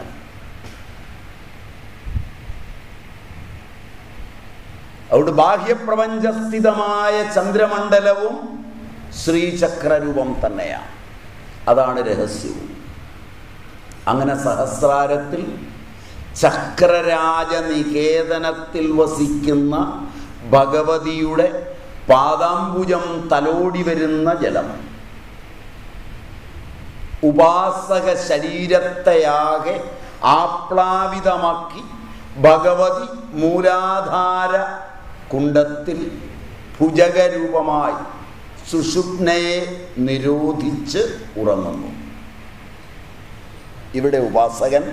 അതുകൊണ്ട് ബാഹ്യപ്രപഞ്ചസ്ഥിതമായ ചന്ദ്രമണ്ഡലവും ശ്രീചക്രരൂപം തന്നെയാണ് അതാണ് രഹസ്യവും അങ്ങനെ സഹസ്രാരത്തിൽ ചക്രരാജനികേതനത്തിൽ വസിക്കുന്ന ഭഗവതിയുടെ പാദാംബുജം തലോടി വരുന്ന ജലം ഉപാസക ശരീരത്തെയാകെ ആപ്ലാവിതമാക്കി ഭഗവതി മൂലാധാര കുണ്ടത്തിൽ ഭുജകരൂപമായി സുഷുപ്നയെ നിരോധിച്ച് ഉറങ്ങുന്നു ഇവിടെ ഉപാസകൻ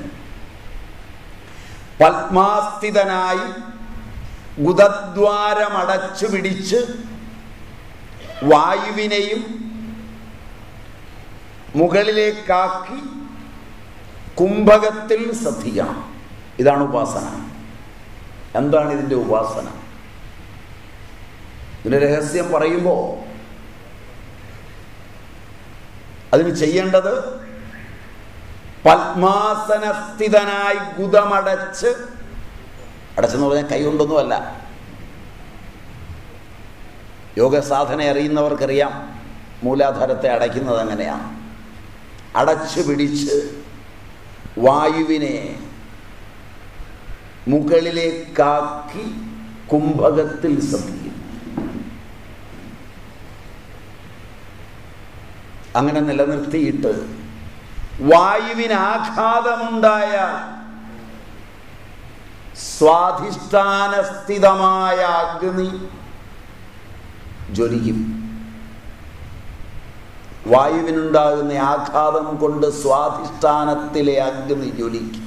പത്മാസ്ഥിതനായി ഗുദദ്വാരമടച്ചു പിടിച്ച് വായുവിനെയും മുകളിലേക്കാക്കി കുംഭകത്തിൽ ശ്രദ്ധിക്കണം ഇതാണ് ഉപാസന എന്താണ് ഇതിൻ്റെ ഉപാസന ഇതിൻ്റെ രഹസ്യം പറയുമ്പോൾ അതിന് ചെയ്യേണ്ടത് പത്മാസനസ്ഥിതനായി ഗുദമടച്ച് അടച്ചെന്ന് പറഞ്ഞാൽ കൈ കൊണ്ടൊന്നുമല്ല യോഗ സാധന അറിയുന്നവർക്കറിയാം മൂലാധാരത്തെ അടയ്ക്കുന്നത് അങ്ങനെയാണ് അടച്ചു പിടിച്ച് വായുവിനെ മുകളിലേക്കാക്കി കുംഭകത്തിൽ ശ്രദ്ധിക്കും അങ്ങനെ നിലനിർത്തിയിട്ട് വായുവിന് ആഘാതമുണ്ടായാൽ സ്വാധിഷ്ഠാനസ്ഥിതമായ അഗ്നി ജ്വലിക്കും വായുവിനുണ്ടാകുന്ന ആഘാതം കൊണ്ട് സ്വാധിഷ്ഠാനത്തിലെ അഗ്നി ജ്വലിക്കും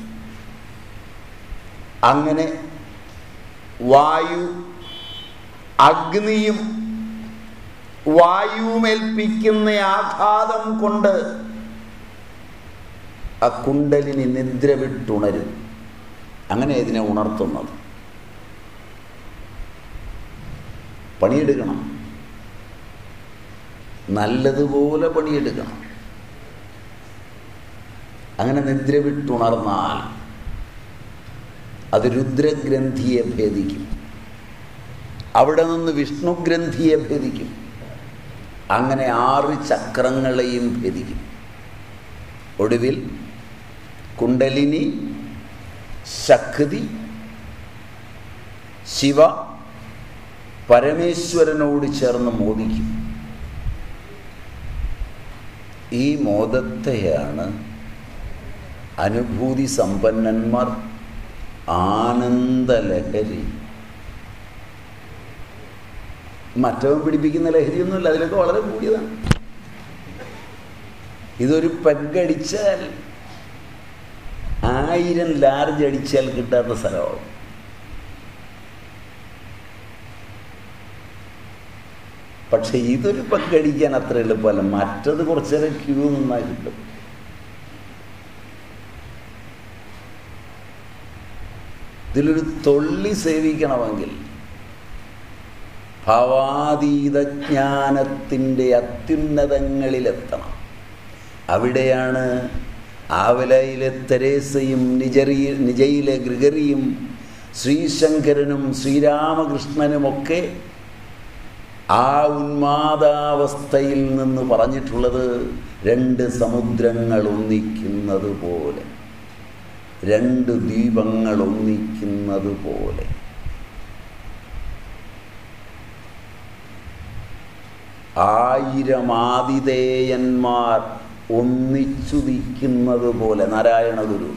അങ്ങനെ വായു അഗ്നിയും വായുമേൽപ്പിക്കുന്ന ആഘാതം കൊണ്ട് ആ കുണ്ടലിനി നിദ്ര വിട്ടുണരും അങ്ങനെ ഇതിനെ ഉണർത്തുന്നത് പണിയെടുക്കണം നല്ലതുപോലെ പണിയെടുക്കണം അങ്ങനെ നിദ്ര വിട്ടുണർന്നാൽ അത് രുദ്രഗ്രന്ഥിയെ ഭേദിക്കും അവിടെ നിന്ന് വിഷ്ണുഗ്രന്ഥിയെ ഭേദിക്കും അങ്ങനെ ആറ് ചക്രങ്ങളെയും ഭേദിക്കും ഒടുവിൽ കുണ്ടലിനി ശക്തി ശിവ പരമേശ്വരനോട് ചേർന്ന് മോദിക്കും ഈ മോദത്തെയാണ് അനുഭൂതി സമ്പന്നന്മാർ ആനന്ദലഹരി മറ്റവൻ പിടിപ്പിക്കുന്ന ലഹരിയൊന്നുമില്ല അതിലൊക്കെ വളരെ കൂടിയതാണ് ഇതൊരു പെഗടിച്ചാൽ ആയിരം ലാർജ് അടിച്ചാൽ കിട്ടാത്ത സ്ഥലമാണ് പക്ഷെ ഇതൊരു പെഗടിക്കാൻ അത്ര എളുപ്പമല്ല മറ്റത് കുറച്ചേരം ക്യൂ നിന്നാൽ കിട്ടും ഇതിലൊരു തൊള്ളി സേവിക്കണമെങ്കിൽ ഭാവാതീതജ്ഞാനത്തിൻ്റെ അത്യുന്നതങ്ങളിലെത്തണം അവിടെയാണ് ആവലയിലെ തെരേസയും നിജറി നിജയിലെ ഗ്രിഗറിയും ശ്രീശങ്കരനും ശ്രീരാമകൃഷ്ണനുമൊക്കെ ആ ഉന്മാദാവസ്ഥയിൽ നിന്ന് പറഞ്ഞിട്ടുള്ളത് രണ്ട് സമുദ്രങ്ങൾ ഒന്നിക്കുന്നത് പോലെ രണ്ട് ദീപങ്ങൾ ഒന്നിക്കുന്നത് പോലെ ആയിരം ആതിഥേയന്മാർ ഒന്നിച്ചു നിൽക്കുന്നത് പോലെ നാരായണ ഗുരു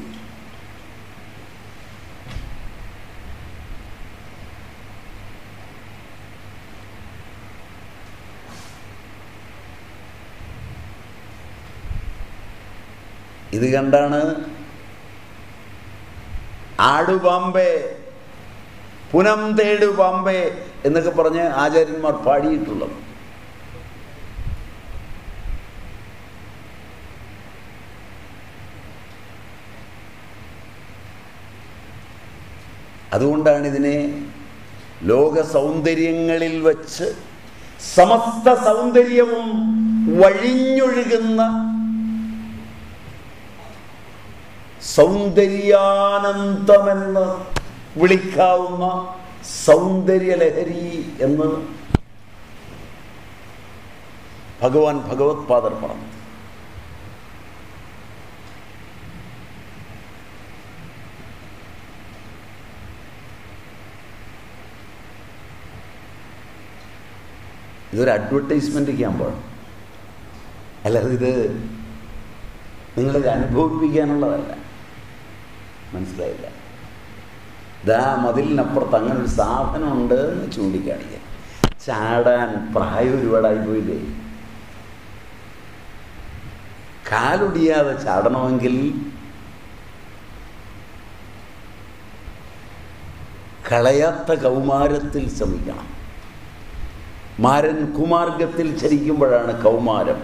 ഇത് കണ്ടാണ് ആടുപാമ്പേ പുനം തേടു പാമ്പേ എന്നൊക്കെ പറഞ്ഞ് ആചാര്യന്മാർ പാടിയിട്ടുള്ളത് അതുകൊണ്ടാണ് ഇതിനെ ലോക സൗന്ദര്യങ്ങളിൽ വച്ച് സമസ്ത സൗന്ദര്യവും വഴിഞ്ഞൊഴുകുന്ന സൗന്ദര്യാനന്തമെന്ന് വിളിക്കാവുന്ന സൗന്ദര്യലഹരി എന്ന് ഭഗവാൻ ഭഗവത് പാദർ പറഞ്ഞു ഇതൊരു അഡ്വർടൈസ്മെന്റ് ക്യാമ്പാണ് അല്ലാതെ ഇത് നിങ്ങളിത് അനുഭവിപ്പിക്കാനുള്ളതല്ല മനസ്സിലായില്ല ഇതാ മതിലിനപ്പുറത്ത് അങ്ങനെ ഒരു സാധനമുണ്ട് എന്ന് ചൂണ്ടിക്കാണിക്കാൻ ചാടാൻ പ്രായം ഒരുപാടായി പോയില്ലേ കാലൊടിയാതെ ചാടണമെങ്കിൽ കളയാത്ത കൗമാരത്തിൽ ശ്രമിക്കണം മാരൻ കുമാർഗത്തിൽ ചരിക്കുമ്പോഴാണ് കൗമാരം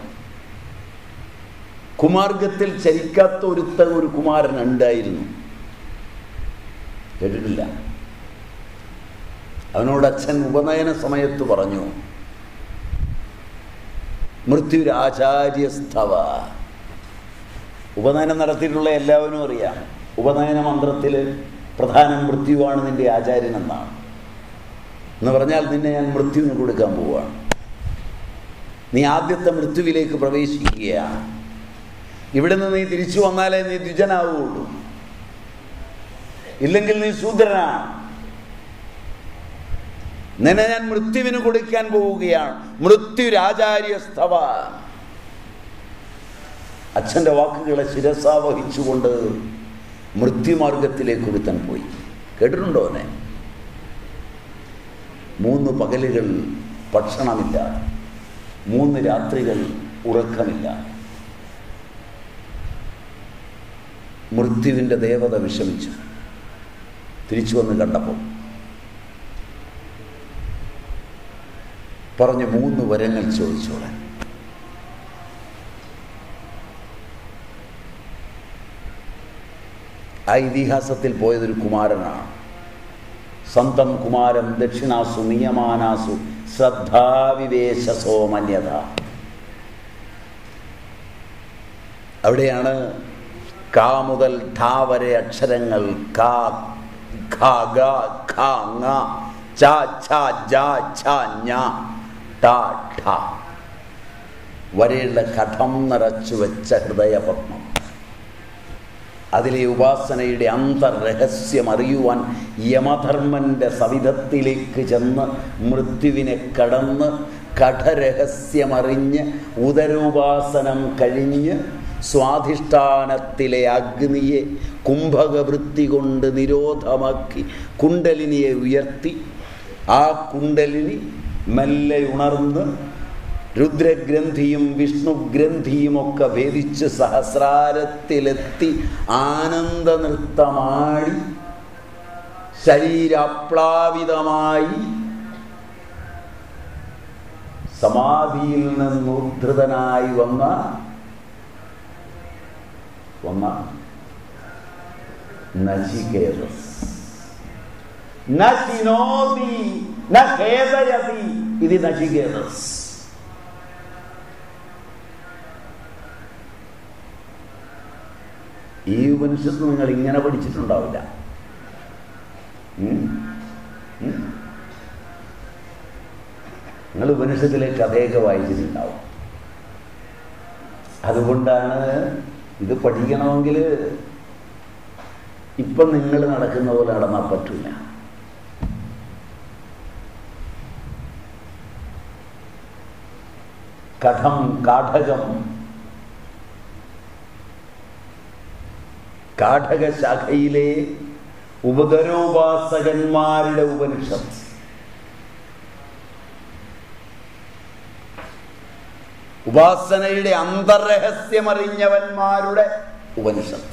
കുമാർഗത്തിൽ ചരിക്കാത്ത ഒരുത്ത ഒരു കുമാരൻ ഉണ്ടായിരുന്നു കേട്ടിട്ടില്ല അവനോട് അച്ഛൻ ഉപനയന സമയത്ത് പറഞ്ഞു മൃത്യുരാചാര്യസ്തവ ഉപനയനം നടത്തിയിട്ടുള്ള എല്ലാവരും അറിയാം ഉപനയന മന്ത്രത്തിൽ പ്രധാനം മൃത്യുവാണ് നിന്റെ ആചാര്യൻ എന്നാണ് എന്ന് പറഞ്ഞാൽ നിന്നെ ഞാൻ മൃത്യുവിന് കൊടുക്കാൻ പോവുകയാണ് നീ ആദ്യത്തെ മൃത്യുവിലേക്ക് പ്രവേശിക്കുകയാണ് ഇവിടെ നിന്ന് നീ തിരിച്ചു വന്നാലേ നീ ദ്വിജനാവുകയുള്ളൂ ഇല്ലെങ്കിൽ നീ ശൂദ്രനാണ് നിന്നെ ഞാൻ മൃത്യുവിന് കൊടുക്കാൻ പോവുകയാണ് മൃത്യുരാചാര്യസ്തവ അച്ഛൻ്റെ വാക്കുകളെ ശിരസാ വഹിച്ചുകൊണ്ട് മൃത്യുമാർഗത്തിലേക്ക് ഒരുത്തൻ പോയി കേട്ടിട്ടുണ്ടോ അവനെ മൂന്ന് പകലുകൾ ഭക്ഷണമില്ല മൂന്ന് രാത്രികൾ ഉറക്കമില്ല മൃത്യുവിൻ്റെ ദേവത വിഷമിച്ചു തിരിച്ചു വന്ന് കണ്ടപ്പോൾ പറഞ്ഞു മൂന്ന് വരങ്ങൾ ചോദിച്ചോളാൻ ആ ഇതിഹാസത്തിൽ പോയതൊരു കുമാരനാണ് സന്തം കുമാരം ദക്ഷിണാസു നിയമാനാസു ശ്രദ്ധാവിവേശസോ മന്യത അവിടെയാണ് കാ മുതൽ ഠാ വരെ അക്ഷരങ്ങൾ കാ ഖ ഗ ഖ ങ ച ഛ ജ ഛ ഞ ട ഠ വരെയുള്ള കഠം നിറച്ചു വെച്ച ഹൃദയപത്മം അതിലെ ഉപാസനയുടെ അന്തർരഹസ്യം അറിയുവാൻ യമധർമ്മൻ്റെ സവിധത്തിലേക്ക് ചെന്ന് മൃത്യുവിനെ കടന്ന് കഠരഹസ്യമറിഞ്ഞ് ഉദരോപാസനം കഴിഞ്ഞ് സ്വാധിഷ്ഠാനത്തിലെ അഗ്നിയെ കുംഭകവൃത്തി കൊണ്ട് നിരോധമാക്കി കുണ്ടലിനിയെ ഉയർത്തി ആ കുണ്ടലിനി മെല്ലെ ഉണർന്ന് രുദ്രഗ്രന്ഥിയും വിഷ്ണുഗ്രന്ഥിയുമൊക്കെ ഭേദിച്ച് സഹസ്രാരത്തിലെത്തി ആനന്ദ നൃത്തമാടി ശരീരാപ്ലാവിതമായി സമാധിയിൽ നിന്നുദ്ധൃതനായി വന്ന വന്ന നചികേതസ് നചിനോതി നേതയതി ഇത് നചികേതസ് ഈ ഉപനിഷത്ത് നിങ്ങൾ ഇങ്ങനെ പഠിച്ചിട്ടുണ്ടാവില്ല ഉം? ഉം? നിങ്ങൾ ഉപനിഷത്തിലെ കഥയൊക്കെ വായിച്ചിട്ടുണ്ടാവും അതുകൊണ്ടാണ് ഇത് പഠിക്കണമെങ്കിൽ ഇപ്പം നിങ്ങൾ നടക്കുന്ന പോലെ നടന്നാൽ പറ്റില്ല കഥം കാഠകം കാഠക ശാഖയിലെ ഉപകരോപാസകന്മാരുടെ ഉപനിഷത്ത് ഉപാസനയുടെ അന്തർരഹസ്യമറിഞ്ഞവന്മാരുടെ ഉപനിഷത്ത്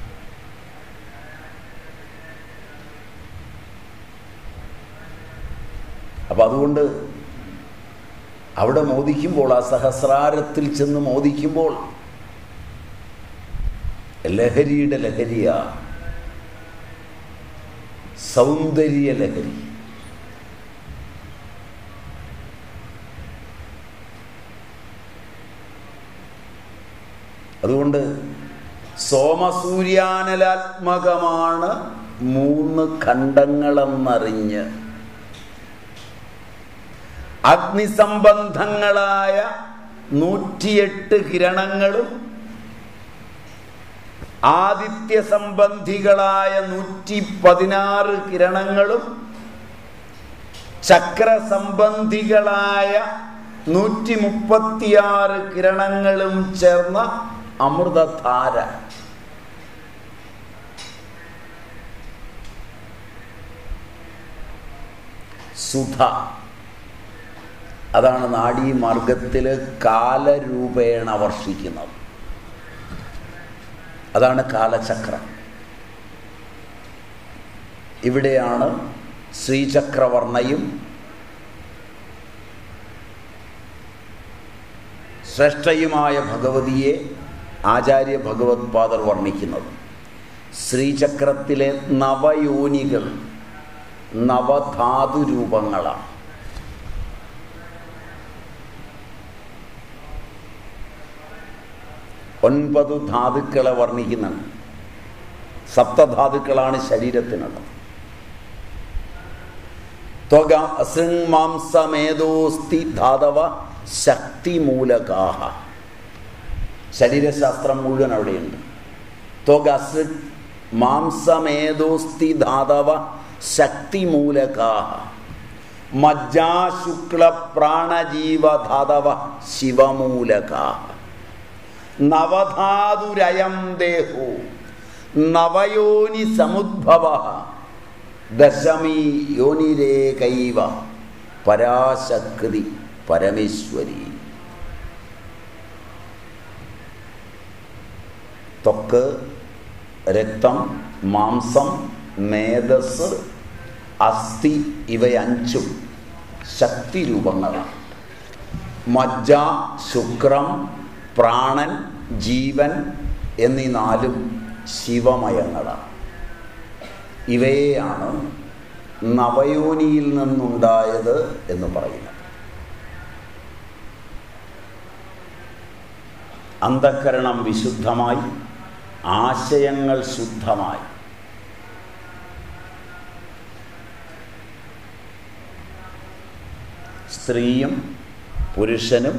അപ്പൊ അതുകൊണ്ട് അവിടെ മോദിക്കുമ്പോൾ ആ സഹസ്രാരത്തിൽ ചെന്ന് മോദിക്കുമ്പോൾ ലഹരിയുടെ ലഹരിയ സൗന്ദര്യ ലഹരി അതുകൊണ്ട് സോമസൂര്യാനലാത്മകമാണ് മൂന്ന് ഖണ്ഡങ്ങളെന്നറിഞ്ഞ് അഗ്നിസംബന്ധങ്ങളായ നൂറ്റിയെട്ട് കിരണങ്ങളും ആദിത്യ സംബന്ധികളായ നൂറ്റി പതിനാറ് കിരണങ്ങളും ചക്രസംബന്ധികളായ നൂറ്റി മുപ്പത്തിയാറ് കിരണങ്ങളും ചേർന്ന അമൃതധാര സുധ അതാണ് നാഡീമാർഗത്തിൽ കാലരൂപേണ വർഷിക്കുന്നത് അതാണ് കാലചക്രം ഇവിടെയാണ് ശ്രീചക്രവർണ്ണയും ശ്രേഷ്ഠയുമായ ഭഗവതിയെ ആചാര്യ ഭഗവത് പാദർ വർണ്ണിക്കുന്നത് ശ്രീചക്രത്തിലെ നവയോനികൾ നവധാതു രൂപങ്ങളാണ് ഒൻപത് ധാതുക്കളെ വർണ്ണിക്കുന്നുണ്ട് സപ്തധാതുക്കളാണ് ശരീരത്തിനുള്ളത് ത്വക അസൃങ്മാംസമേതോസ്തി ധാതവ ശക്തിമൂലകാഹ ശരീരശാസ്ത്രം മുഴുവൻ അവിടെയുണ്ട് ത്വക അസൃ മാംസമേതോസ്തി ധാതവ ശക്തിമൂലകാഹ മജ്ജാശുക്ല പ്രാണജീവ ധാതവ ശിവമൂലകാഹ നവധാതുരയം ദേഹോ നവയോനി സമുദ്ഭവ ദശമി യോനിരേകൈവ പരാശക്തി പരമേശ്വരി ത്വക്ക് രക്തം മാംസം മേധസ് അസ്ഥി ഇവയഞ്ചും ശക്തി രൂപങ്ങളാണ് മജ്ജ ശുക്രം പ്രാണൻ ജീവൻ എന്നീ നാലും ശിവമയങ്ങളാണ് ഇവയെയാണ് നവയോനിയിൽ നിന്നുണ്ടായത് എന്ന് പറയുന്നത് അന്ധക്കരണം വിശുദ്ധമായി ആശയങ്ങൾ ശുദ്ധമായി സ്ത്രീയും പുരുഷനും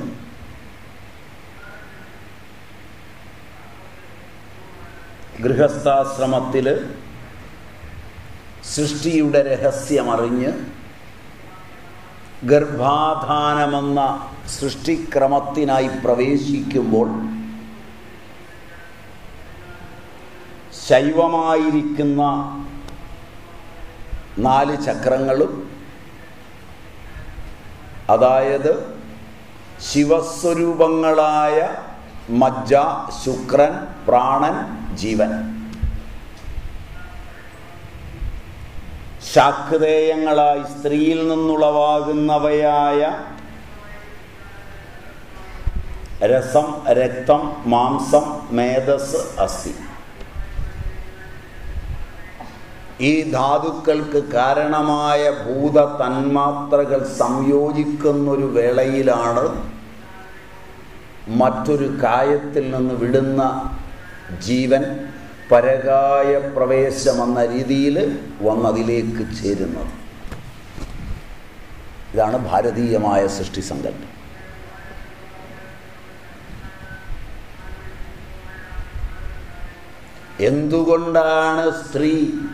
ഗൃഹസ്ഥാശ്രമത്തിൽ സൃഷ്ടിയുടെ രഹസ്യമറിഞ്ഞ് ഗർഭാധാനമെന്ന സൃഷ്ടിക്രമത്തിനായി പ്രവേശിക്കുമ്പോൾ ശൈവമായിരിക്കുന്ന നാല് ചക്രങ്ങളും അതായത് ശിവസ്വരൂപങ്ങളായ മജ്ജ ശുക്രൻ പ്രാണൻ ജീവൻ ശാക്തേയങ്ങളായി സ്ത്രീയിൽ നിന്നുളവാകുന്നവയായ രസം രക്തം മാംസം മേധസ് അസ്ഥി ഈ ധാതുക്കൾക്ക് കാരണമായ ഭൂത തന്മാത്രകൾ സംയോജിക്കുന്നൊരു വേളയിലാണ് മറ്റൊരു കായത്തിൽ നിന്ന് വിടുന്ന ജീവൻ പരകായ പ്രവേശം എന്ന രീതിയിൽ വന്നതിലേക്ക് ചേരുന്നത് ഇതാണ് ഭാരതീയമായ സൃഷ്ടി സങ്കല്പം എന്തുകൊണ്ടാണ് സ്ത്രീ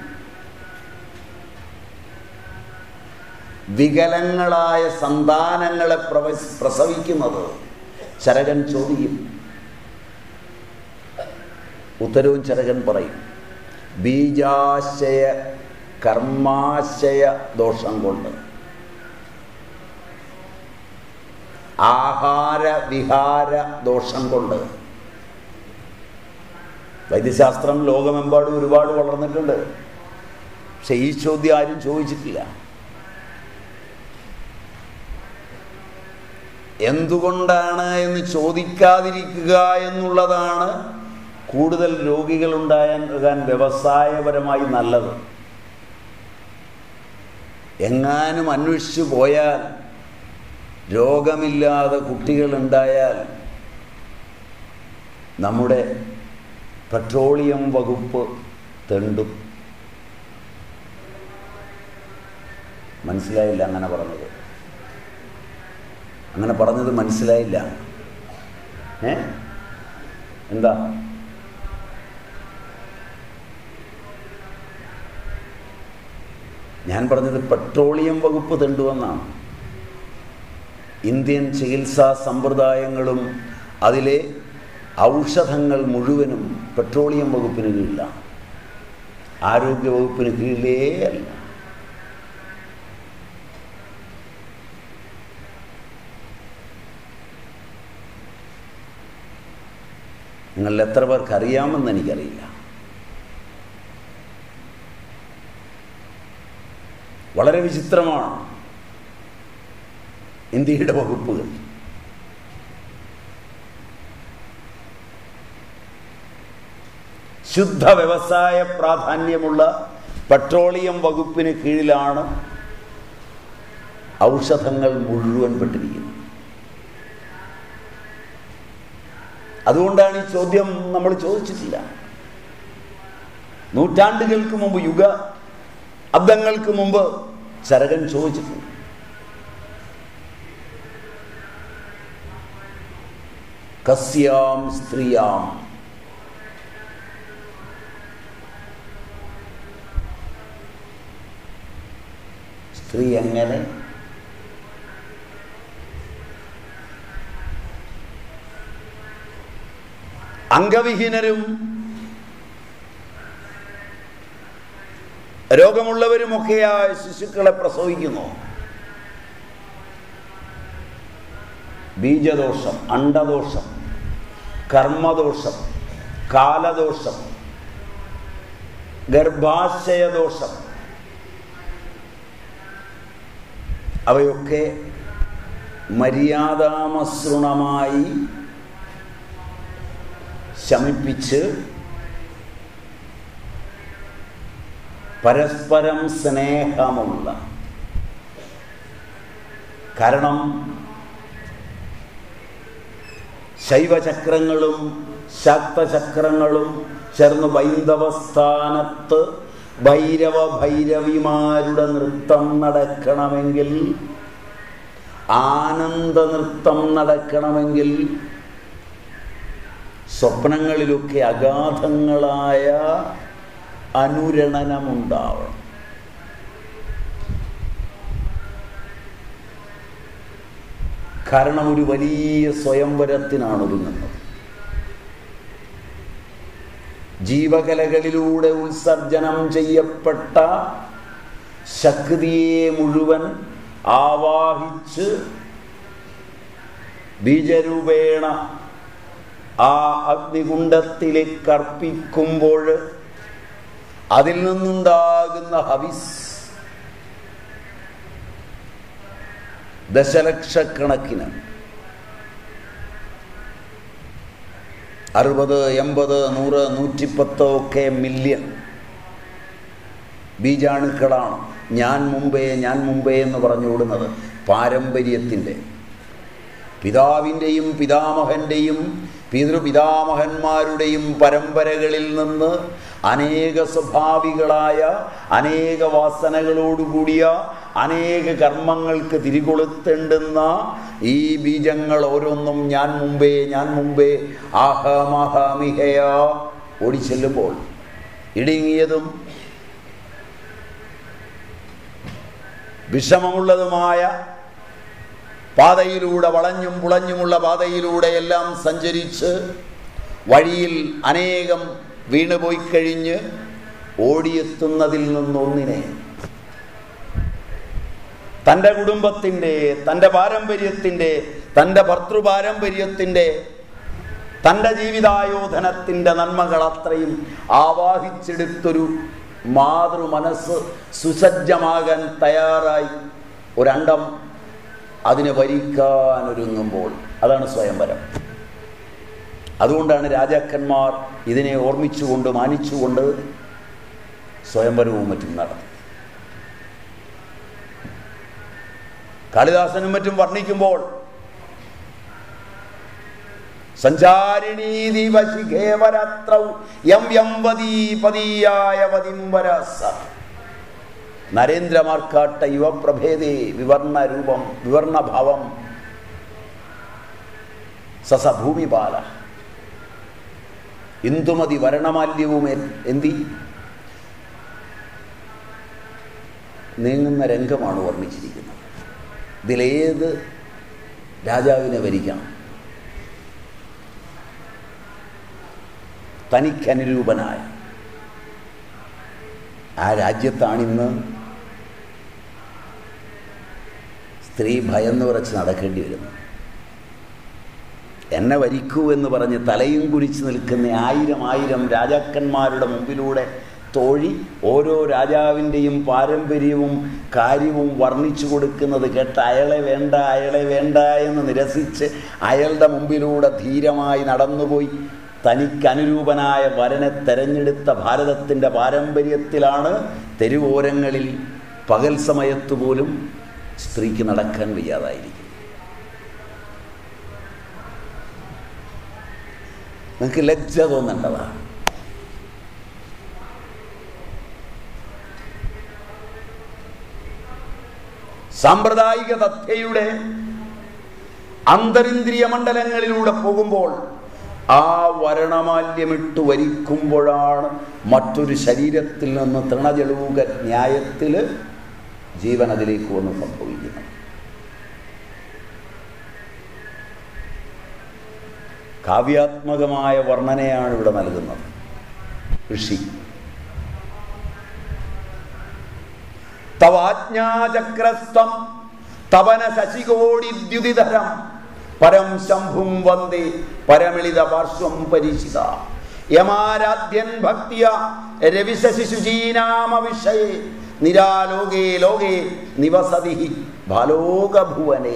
വികലങ്ങളായ സന്താനങ്ങളെ പ്രവ- പ്രസവിക്കുന്നത് ചരകൻ ചോദിക്കും ഉത്തരവും ചരകൻ പറയും ബീജാശയ കർമാശയ ദോഷം കൊണ്ട് ആഹാര വിഹാര ദോഷം കൊണ്ട് വൈദ്യശാസ്ത്രം ലോകമെമ്പാടും ഒരുപാട് വളർന്നിട്ടുണ്ട് പക്ഷെ ഈ ചോദ്യം ആരും ചോദിച്ചിട്ടില്ല എന്തുകൊണ്ടാണ് എന്ന് ചോദിക്കാതിരിക്കുക എന്നുള്ളതാണ് കൂടുതൽ രോഗികൾ ഉണ്ടാകാൻ വ്യവസായപരമായി നല്ലത് എങ്ങാനും അന്വേഷിച്ചു പോയാൽ രോഗമില്ലാതെ കുട്ടികളുണ്ടായാൽ നമ്മുടെ പെട്രോളിയം വകുപ്പ് തെണ്ടും മനസ്സിലായില്ല അങ്ങനെ പറഞ്ഞത് അങ്ങനെ പറഞ്ഞത് മനസ്സിലായില്ല ഏ എന്താ ഞാൻ പറഞ്ഞത് പെട്രോളിയം വകുപ്പ് തെണ്ടുവെന്നാണ് ഇന്ത്യൻ ചികിത്സാ സമ്പ്രദായങ്ങളും അതിലെ ഔഷധങ്ങൾ മുഴുവനും പെട്രോളിയം വകുപ്പിന് കീഴിലാണ് ആരോഗ്യ വകുപ്പിന് കീഴിലേ അല്ല നിങ്ങളിൽ എത്ര പേർക്ക് അറിയാമെന്ന് എനിക്കറിയില്ല വളരെ വിചിത്രമാണ് ഇന്ത്യയുടെ വകുപ്പുകൾ ശുദ്ധ വ്യവസായ പ്രാധാന്യമുള്ള പെട്രോളിയം വകുപ്പിന് കീഴിലാണ് ഔഷധങ്ങൾ മുഴുവൻ പെട്ടിരിക്കുന്നത് അതുകൊണ്ടാണ് ഈ ചോദ്യം നമ്മൾ ചോദിച്ചിട്ടില്ല നൂറ്റാണ്ടുകൾക്ക് മുമ്പ് യുഗ അബ്ദങ്ങൾക്ക് മുമ്പ് ചരകൻ ചോദിച്ചിട്ടുണ്ട് കസ്യാം സ്ത്രീയാം സ്ത്രീ എങ്ങനെ അംഗവിഹീനരും രോഗമുള്ളവരുമൊക്കെയായ ശിശുക്കളെ പ്രസവിക്കുന്നു ബീജദോഷം അണ്ടദോഷം കർമ്മദോഷം കാലദോഷം ഗർഭാശയദോഷം അവയൊക്കെ മര്യാദാമസൃണമായി ശമിപ്പിച്ച് പരസ്പരം സ്നേഹമുള്ള കാരണം ശൈവചക്രങ്ങളും ശാക്തചക്രങ്ങളും ചേർന്ന് ബൈന്ദവസ്ഥാനത്ത് ഭൈരവ ഭൈരവിമാരുടെ നൃത്തം നടക്കണമെങ്കിൽ ആനന്ദ നൃത്തം നടക്കണമെങ്കിൽ സ്വപ്നങ്ങളിലൊക്കെ അഗാധങ്ങളായ അനുരണനമുണ്ടാവണം കാരണം ഒരു വലിയ സ്വയംവരത്തിനാണ് ഒരുങ്ങുന്നത് ജീവകലകളിലൂടെ ഉത്സർജനം ചെയ്യപ്പെട്ട ശക്തിയെ മുഴുവൻ ആവാഹിച്ച് ബീജരൂപേണ ആ അഗ്നികുണ്ഡത്തിലേക്ക് അർപ്പിക്കുമ്പോൾ അതിൽ നിന്നുണ്ടാകുന്ന ഹവിസ് ദശലക്ഷക്കണക്കിന് അറുപത് എൺപത് നൂറ് നൂറ്റിപ്പത്ത് ഒക്കെ മില്യൺ ബീജാണുക്കളാണ് ഞാൻ മുമ്പേ ഞാൻ മുമ്പേ എന്ന് പറഞ്ഞുകൂടുന്നത് പാരമ്പര്യത്തിൻ്റെ പിതാവിൻ്റെയും പിതാമഹൻ്റെയും പിതൃപിതാമഹന്മാരുടെയും പരമ്പരകളിൽ നിന്ന് അനേക സ്വഭാവികളായ അനേക വാസനകളോടുകൂടിയ അനേക കർമ്മങ്ങൾക്ക് തിരികൊളുത്തേണ്ടുന്ന ഈ ബീജങ്ങൾ ഓരോന്നും ഞാൻ മുമ്പേ ഞാൻ മുമ്പേ ആഹമഹമിഹയ ഓടിച്ചെല്ലുമ്പോൾ ഇടുങ്ങിയതും വിഷമമുള്ളതുമായ പാതയിലൂടെ വളഞ്ഞും പുളഞ്ഞുമുള്ള പാതയിലൂടെ എല്ലാം സഞ്ചരിച്ച് വഴിയിൽ അനേകം വീണുപോയി കഴിഞ്ഞ് ഓടിയെത്തുന്നതിൽ നിന്നൊന്നിനെ തൻ്റെ കുടുംബത്തിൻ്റെ തൻ്റെ പാരമ്പര്യത്തിൻ്റെ തൻ്റെ ഭർത്തൃപാരമ്പര്യത്തിൻ്റെ തൻ്റെ ജീവിതായോധനത്തിൻ്റെ നന്മകൾ അത്രയും ആവാഹിച്ചെടുത്തൊരു മാതൃ മനസ്സ് സുസജ്ജമാകാൻ തയ്യാറായി ഒരണ്ടം അതിനെ ഭരിക്കാനൊരുങ്ങുമ്പോൾ അതാണ് സ്വയംവരം അതുകൊണ്ടാണ് രാജാക്കന്മാർ ഇതിനെ ഓർമ്മിച്ചുകൊണ്ട് മാനിച്ചുകൊണ്ട് സ്വയംവരവും മറ്റും നടത്തി കാളിദാസനും മറ്റും വർണ്ണിക്കുമ്പോൾ സഞ്ചാരിണീതി വശിഖേവരത്രൗ യം യം വദീപതീയായ വതിംവരസ നരേന്ദ്രമാർക്കാട്ട യുവപ്രഭേദേ വിവർണ രൂപം വിവർണഭാവം സസഭൂമിപാല ഇന്ദുമതി വരണമാല്യവും എന്തി നീങ്ങുന്ന രംഗമാണ് വർണ്ണിച്ചിരിക്കുന്നത് ഇതിലേത് രാജാവിനെ ഭരിക്കണം തനിക്കനുരൂപനായ ആ രാജ്യത്താണിന്ന് സ്ത്രീ ഭയന്ന് വിറച്ച് നടക്കേണ്ടി വരുന്നു എന്നെ വരിക്കൂ എന്ന് പറഞ്ഞ് തലയും കുരിച്ച് നിൽക്കുന്ന ആയിരം ആയിരം രാജാക്കന്മാരുടെ മുമ്പിലൂടെ തോഴി ഓരോ രാജാവിൻ്റെയും പാരമ്പര്യവും കാര്യവും വർണ്ണിച്ചു കൊടുക്കുന്നത് കേട്ട് അയാളെ വേണ്ട അയാളെ വേണ്ട എന്ന് നിരസിച്ച് അയാളുടെ മുമ്പിലൂടെ ധീരമായി നടന്നുപോയി തനിക്കനുരൂപനായ വരനെ തെരഞ്ഞെടുത്ത ഭാരതത്തിൻ്റെ പാരമ്പര്യത്തിലാണ് തെരുവോരങ്ങളിൽ പകൽ സമയത്ത് പോലും സ്ത്രീക്ക് നടക്കാൻ വയ്യാതായിരിക്കും നിങ്ങൾക്ക് ലജ്ജ തോന്നേണ്ടതാണ് സാമ്പ്രദായിക തഥ്യയുടെ അന്തരിന്ദ്രിയ മണ്ഡലങ്ങളിലൂടെ പോകുമ്പോൾ ആ വരണമാല്യമിട്ട് വരിക്കുമ്പോഴാണ് മറ്റൊരു ശരീരത്തിൽ നിന്ന് തൃണജലൂക ന്യായത്തിൽ ജീവൻ അതിലേക്ക് വന്ന് സംഭവിക്കുന്നത് കാവ്യാത്മകമായ വർണ്ണനയാണ് ഇവിടെ നൽകുന്നത് ഋഷി തവാജ്ഞാചക്രസ്തം തവന ശശികോടിദ്യുതിധരം പരം ശംഭും വന്ദേ പരമിളിത പാർശ്വം പരിചിത യമാരാധ്യൻ ഭക്തിയ രവിശശിശുചീനാമ വിഷയേ നിരാലോകേ ലോകേ നിവസതി ബാലോകഭുവനേ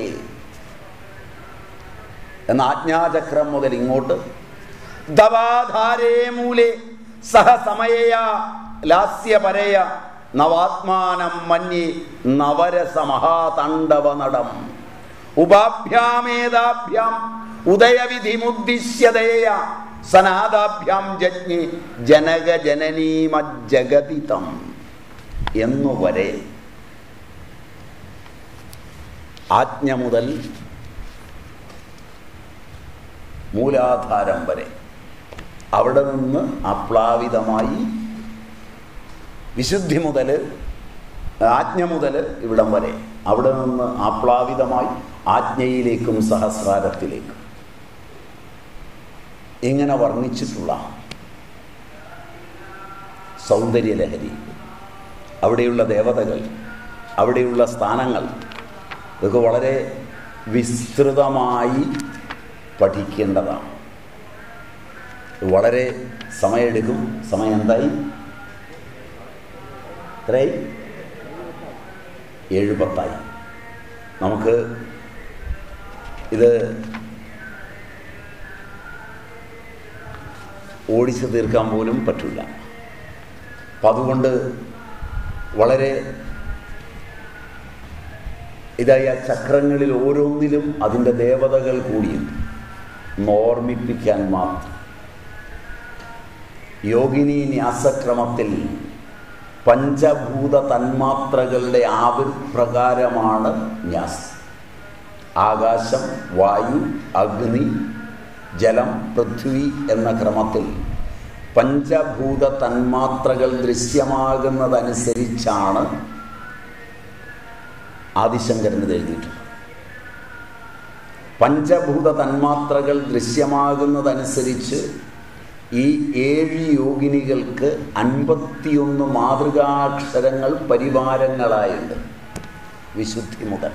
എന്ന ആജ്ഞാചക്രം മുതൽ ഇങ്ങോട്ട് ദവാധാരേ മൂലേ സഹസമയയ ലാസ്യപരയ നവാത്മാനം മന്യേ നവരസമഹാതണ്ഡവ നടം ഉപാഭ്യാമേതാഭ്യാം ഉദയവിധിമുദ്ദിശ്യതയ സനാദാഭ്യാം ജജ്ഞി ജനക ജനനീമജ്ജഗതിതം എന്നുവരെ ആജ്ഞ മുതൽ മൂലാധാരം വരെ അവിടെ നിന്ന് അപ്ലാവിതമായി വിശുദ്ധി മുതൽ ആജ്ഞ മുതൽ ഇവിടം വരെ അവിടെ നിന്ന് ആപ്ലാവിതമായി ആജ്ഞയിലേക്കും സഹസ്രാരത്തിലേക്കും ഇങ്ങനെ വർണ്ണിച്ചിട്ടുള്ള സൗന്ദര്യലഹരി അവിടെയുള്ള ദേവതകൾ അവിടെയുള്ള സ്ഥാനങ്ങൾ ഇതൊക്കെ വളരെ വിസ്തൃതമായി പഠിക്കേണ്ടതാണ് വളരെ സമയമെടുക്കും സമയം എന്തായി എത്രയായി ഏഴ് പത്തായി നമുക്ക് ഇത് ഓടിച്ചു തീർക്കാൻ പോലും പറ്റില്ല അപ്പം അതുകൊണ്ട് വളരെ ഇതായി ആ ചക്രങ്ങളിൽ ഓരോന്നിലും അതിൻ്റെ ദേവതകൾ കൂടിയുണ്ട് ഒന്ന് ഓർമ്മിപ്പിക്കാൻ മാത്രം യോഗിനി ന്യാസക്രമത്തിൽ പഞ്ചഭൂത തന്മാത്രകളുടെ ആവിർപ്രകാരമാണ് ന്യാസം ആകാശം വായു അഗ്നി ജലം പൃഥ്വി എന്ന ക്രമത്തിൽ പഞ്ചഭൂത തന്മാത്രകൾ ദൃശ്യമാകുന്നതനുസരിച്ചാണ് ആദിശങ്കരൻ ഇത് എഴുതിയിട്ടുള്ളത് പഞ്ചഭൂത തന്മാത്രകൾ ദൃശ്യമാകുന്നതനുസരിച്ച് ഈ ഏഴ് യോഗിനികൾക്ക് അൻപത്തിയൊന്ന് മാതൃകാക്ഷരങ്ങൾ പരിവാരങ്ങളായുണ്ട് വിശുദ്ധി മുതൽ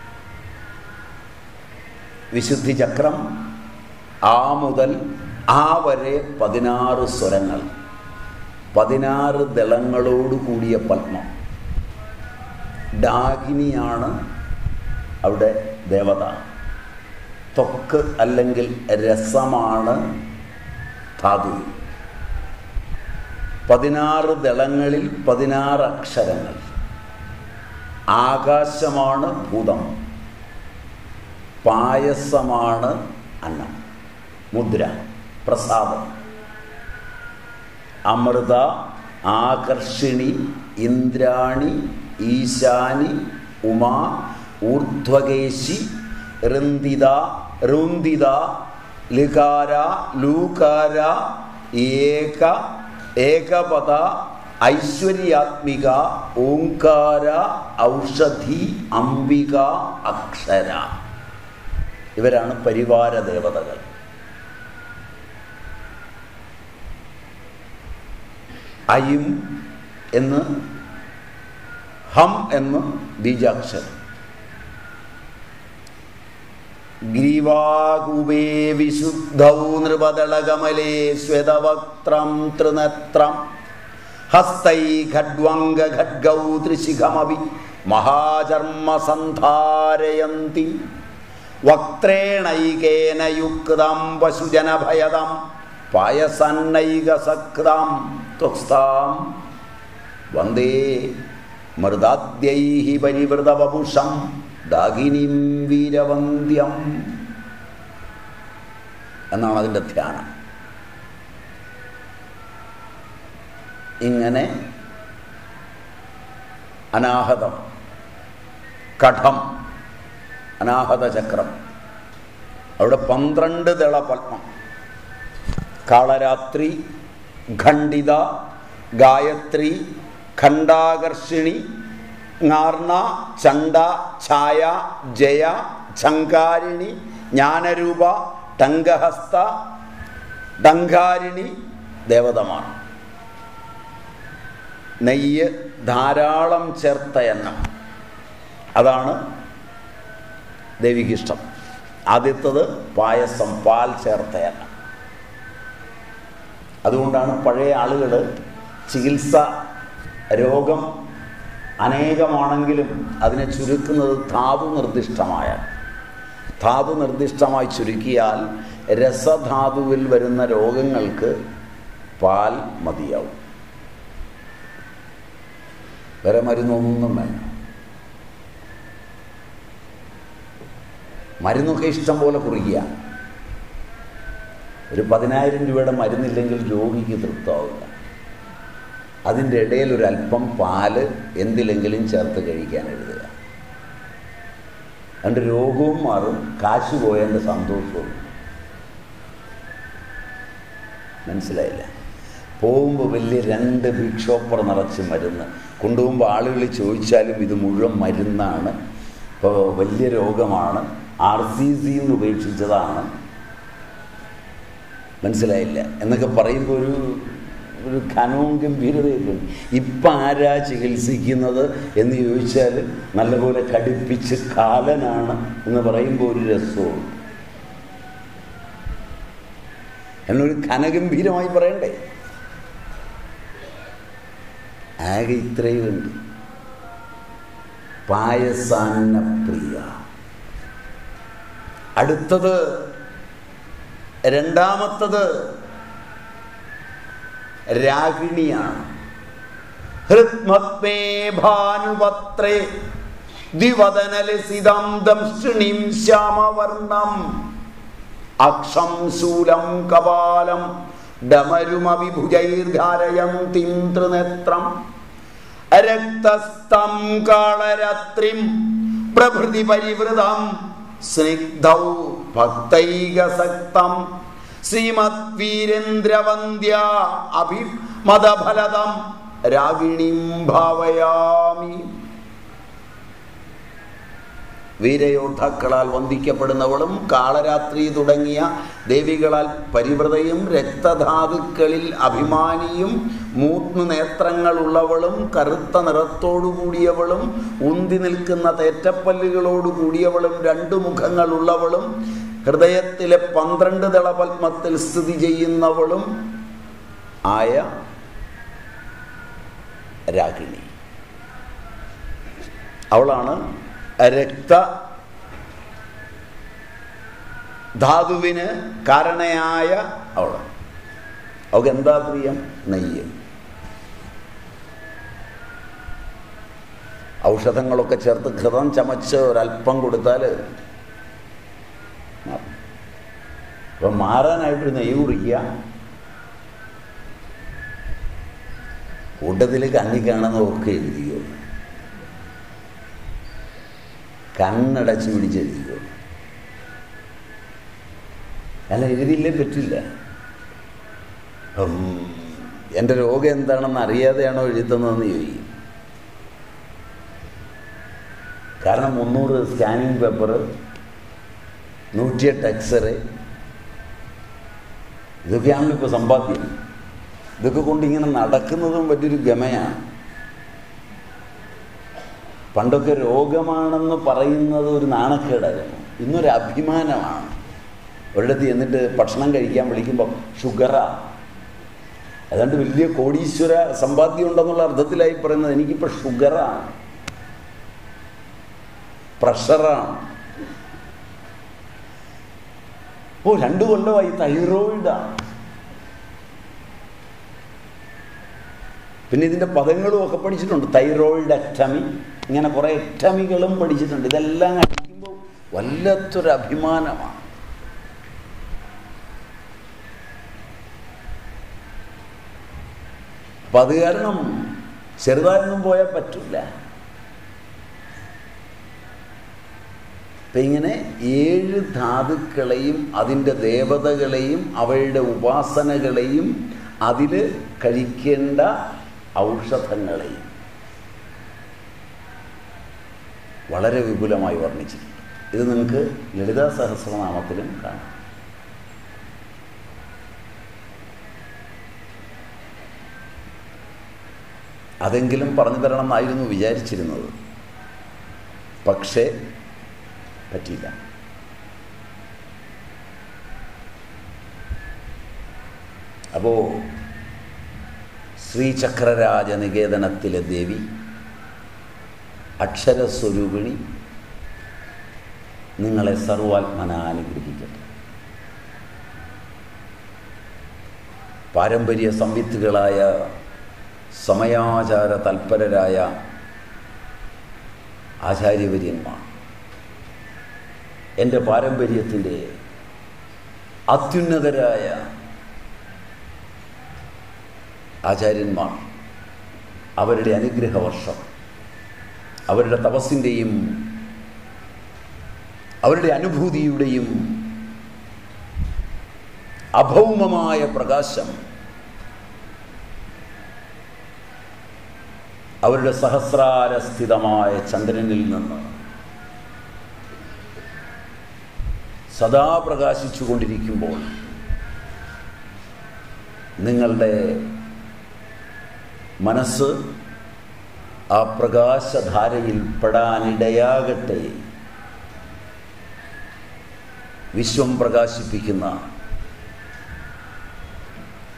വിശുദ്ധി ചക്രം ആ മുതൽ ആ വരെ പതിനാറ് സ്വരങ്ങൾ പതിനാറ് ദളങ്ങളോട് കൂടിയ പത്മം ഡാകിനിയാണ് അവിടെ ദേവത ത്വക്ക് അല്ലെങ്കിൽ രസമാണ് ധാതു പതിനാറ് ദളങ്ങളിൽ പതിനാറ് അക്ഷരങ്ങൾ ആകാശമാണ് ഭൂതം പായസമാണ് അന്നം മുദ്ര പ്രസാദം അമൃത ആകർഷിണി ഇന്ദ്രാണി ഈശാനി ഉമാ ഊർധ്വകേശി ഋന്ദിത രുന്ദിത ലികാര ലൂകാര ഏക ഏകപദ ഐശ്വര്യാത്മിക ഓങ്കാര ഔഷധി അംബിക അക്ഷര ഇവരാണ് പരിവാര ദേവതകൾ അയും എന്ന് ഹം എന്ന് ബീജാക്ഷരം ഗ്രീവാകുബേ വിശുദ്ധൗ നൃപദളകമലേ ശ്വേതവക്ത്രം ത്രിനത്രം ഹസ്തൈ ഖഡ്വംഗ ഖഡ്ഗൗ ത്രിശിഖമപി മഹാചർമ്മ സന്ധാരയന്തി വക്ത്രേണൈകേന യുക്തം പശുജനഭയതം പായസന്നൈകസക്താം ത്വക്സ്താം വന്ദേ മൃദാദ്യൈ പരിവൃതവപുഷം ഡാകിനിം വീരവന്ധ്യം എന്നാണ് അതിൻ്റെ ധ്യാനം ഇങ്ങനെ അനാഹതം കഠം അനാഹത ചക്രം അവിടെ പന്ത്രണ്ട് ദള പത്മം കാളരാത്രി ഖണ്ഡിത ഗായത്രി ഖണ്ഡാകർഷിണി ങ്ങാർണ ചണ്ട ഛായ ജയ ഝങ്കാരിണി ജ്ഞാനരൂപ ടങ്കഹസ്ത ഡങ്കാരിണി ദേവതമാണ് നെയ്യ് ധാരാളം ചേർത്ത എണ്ണം അതാണ് ദേവിക്കിഷ്ടം ആദ്യത്തത് പായസം പാൽ ചേർത്ത എണ്ണം അതുകൊണ്ടാണ് പഴയ ആളുകൾ ചികിത്സ രോഗം അനേകമാണെങ്കിലും അതിനെ ചുരുക്കുന്നത് ധാതു നിർദ്ദിഷ്ടമായ ധാതു നിർദ്ദിഷ്ടമായി ചുരുക്കിയാൽ രസധാതുവിൽ വരുന്ന രോഗങ്ങൾക്ക് പാൽ മതിയാവും വേറെ മരുന്നൊന്നും വേണ്ട മരുന്നൊക്കെ ഇഷ്ടം പോലെ കുറിക്കുക ഒരു പതിനായിരം രൂപയുടെ മരുന്നില്ലെങ്കിൽ രോഗിക്ക് തൃപ്തമാവില്ല അതിൻ്റെ ഇടയിൽ ഒരു അല്പം പാല് എന്തിലെങ്കിലും ചേർത്ത് കഴിക്കാൻ എഴുതുക അതുകൊണ്ട് രോഗവും മാറും കാശ് പോയതിൻ്റെ സന്തോഷവും മനസ്സിലായില്ല പോകുമ്പോൾ വലിയ രണ്ട് ബിഗ് ഷോപ്പർ നിറച്ച് മരുന്ന് കൊണ്ടുപോകുമ്പോൾ ആളുകൾ ചോദിച്ചാലും ഇത് മുഴുവൻ മരുന്നാണ് ഇപ്പോൾ വലിയ രോഗമാണ് ആർ സി സി എന്ന് ഉപേക്ഷിച്ചതാണ് മനസ്സിലായില്ല എന്നൊക്കെ പറയുമ്പോൾ ഒരു ഒരു ഘനവും ഗംഭീരതയൊക്കെ ഉണ്ട് ഇപ്പം ആരാ ചികിത്സിക്കുന്നത് എന്ന് ചോദിച്ചാൽ നല്ലപോലെ കടുപ്പിച്ച് കാലനാണ് എന്ന് പറയുമ്പോൾ ഒരു രസവും എന്നൊരു ഘനഗംഭീരമായി പറയണ്ടേ ആകെ ഇത്രയുണ്ട് പായസാന്ന പ്രിയ അടുത്തത് രണ്ടാമത്തത് രാഗിണിയാണ് ഹൃത്മത്മേ ഭാനുപത്രേ ദ്വിവദനലസിതം ദംശിണീം ശ്യാമവർണം അക്ഷം ശൂലം കപാലം ഡമരുമവിഭുജൈർധാരയന്തിം ത്രിനേത്രം രക്തസ്തം കാളരത്രിം പ്രഭൃതി പരിവൃതം സ്നിഗ്ധൗ ഭക്തൈകസക്തം ശ്രീമത് വീരേന്ദ്രവന്ദ്യ അഭിമതഫലതം രാഗിണീം ഭാവയാമി വീരയോദ്ധാക്കളാൽ വന്ദിക്കപ്പെടുന്നവളും കാളരാത്രി തുടങ്ങിയ ദേവികളാൽ പരിവൃതയും രക്തധാതുക്കളിൽ അഭിമാനിയും മൂന്ന് നേത്രങ്ങളുള്ളവളും കറുത്ത നിറത്തോടു കൂടിയവളും ഉന്തി നിൽക്കുന്ന തേറ്റപ്പല്ലുകളോട് കൂടിയവളും രണ്ടു മുഖങ്ങളുള്ളവളും ഹൃദയത്തിലെ പന്ത്രണ്ട് ദളപത്മത്തിൽ സ്ഥിതി ചെയ്യുന്നവളും ആയ രാഗിണി അവളാണ് രക്ത ധാതുവിന് കാരണയായ അവൾ അവൾക്ക് എന്താ പ്രിയം നെയ്യ് ഔഷധങ്ങളൊക്കെ ചേർത്ത് ഘൃതം ചമച്ച് ഒരല്പം കൊടുത്താൽ അപ്പം മാറാനായിട്ട് നെയ്യ് കുറിക്കുക കൂട്ടത്തിൽ കണ്ണി കാണുന്നതൊക്കെ എഴുതിയോ കണ്ണടച്ച് പിടിച്ച് എഴുതിയോ അല്ല എഴുതിയില്ലേ പറ്റില്ല എൻ്റെ രോഗം എന്താണെന്ന് അറിയാതെയാണോ എഴുതുന്നതെന്ന് ചോദിക്കും കാരണം മുന്നൂറ് സ്കാനിങ് പേപ്പർ നൂറ്റിയെട്ട് എക്സ്റേ ഇതൊക്കെയാണല്ലോ ഇപ്പോൾ സമ്പാദ്യം ഇതൊക്കെ കൊണ്ട് ഇങ്ങനെ നടക്കുന്നതും വലിയൊരു ഗമയാണ് പണ്ടൊക്കെ രോഗമാണെന്ന് പറയുന്നത് ഒരു നാണക്കേടായിരുന്നു ഇന്നൊരു അഭിമാനമാണ് ഒരിടത്ത് എന്നിട്ട് ഭക്ഷണം കഴിക്കാൻ വിളിക്കുമ്പോൾ ഷുഗറാ അതുകൊണ്ട് വലിയ കോടീശ്വര സമ്പാദ്യം ഉണ്ടെന്നുള്ള അർത്ഥത്തിലായി പറയുന്നത് എനിക്കിപ്പോൾ ഷുഗറാണ് പ്രഷറാണ് ഓ രണ്ടു കൊല്ലമായി തൈറോയിഡാണ് പിന്നെ ഇതിൻ്റെ പദങ്ങളും ഒക്കെ പഠിച്ചിട്ടുണ്ട് തൈറോയിഡ് അക്ടമി ഇങ്ങനെ കുറേ എക്ടമികളും പഠിച്ചിട്ടുണ്ട് ഇതെല്ലാം അടിക്കുമ്പോൾ വല്ലാത്തൊരു അഭിമാനമാണ് അപ്പം അത് കാരണം ചെറുതായൊന്നും പോയാൽ പറ്റില്ല അപ്പം ഇങ്ങനെ ഏഴ് ധാതുക്കളെയും അതിൻ്റെ ദേവതകളെയും അവയുടെ ഉപാസനകളെയും അതിൽ കഴിക്കേണ്ട ഔഷധങ്ങളെയും വളരെ വിപുലമായി വർണ്ണിച്ചിട്ടുണ്ട് ഇത് നിങ്ങൾക്ക് ലളിതാ സഹസ്രനാമത്തിലും കാണാം അതെങ്കിലും പറഞ്ഞു തരണം എന്നായിരുന്നു വിചാരിച്ചിരുന്നത് പക്ഷേ പറ്റിയില്ല അപ്പോൾ ശ്രീചക്രരാജ നികേതനത്തിലെ ദേവി അക്ഷരസ്വരൂപിണി നിങ്ങളെ സർവാത്മന അനുഗ്രഹിക്കട്ടെ പാരമ്പര്യ സംവിത്തുകളായ സമയാചാര തൽപരരായ ആചാര്യവര്യന്മാർ എൻ്റെ പാരമ്പര്യത്തിൻ്റെ അത്യുന്നതരായ ആചാര്യന്മാർ അവരുടെ അനുഗ്രഹവർഷം അവരുടെ തപസ്സിൻ്റെയും അവരുടെ അനുഭൂതിയുടെയും അഭൗമമായ പ്രകാശം അവരുടെ സഹസ്രാരസ്ഥിതമായ ചന്ദ്രനിൽ നിന്ന് സദാ പ്രകാശിച്ചു കൊണ്ടിരിക്കുമ്പോൾ നിങ്ങളുടെ മനസ്സ് ആ പ്രകാശധാരയിൽ പെടാനിടയാകട്ടെ വിശ്വം പ്രകാശിപ്പിക്കുന്ന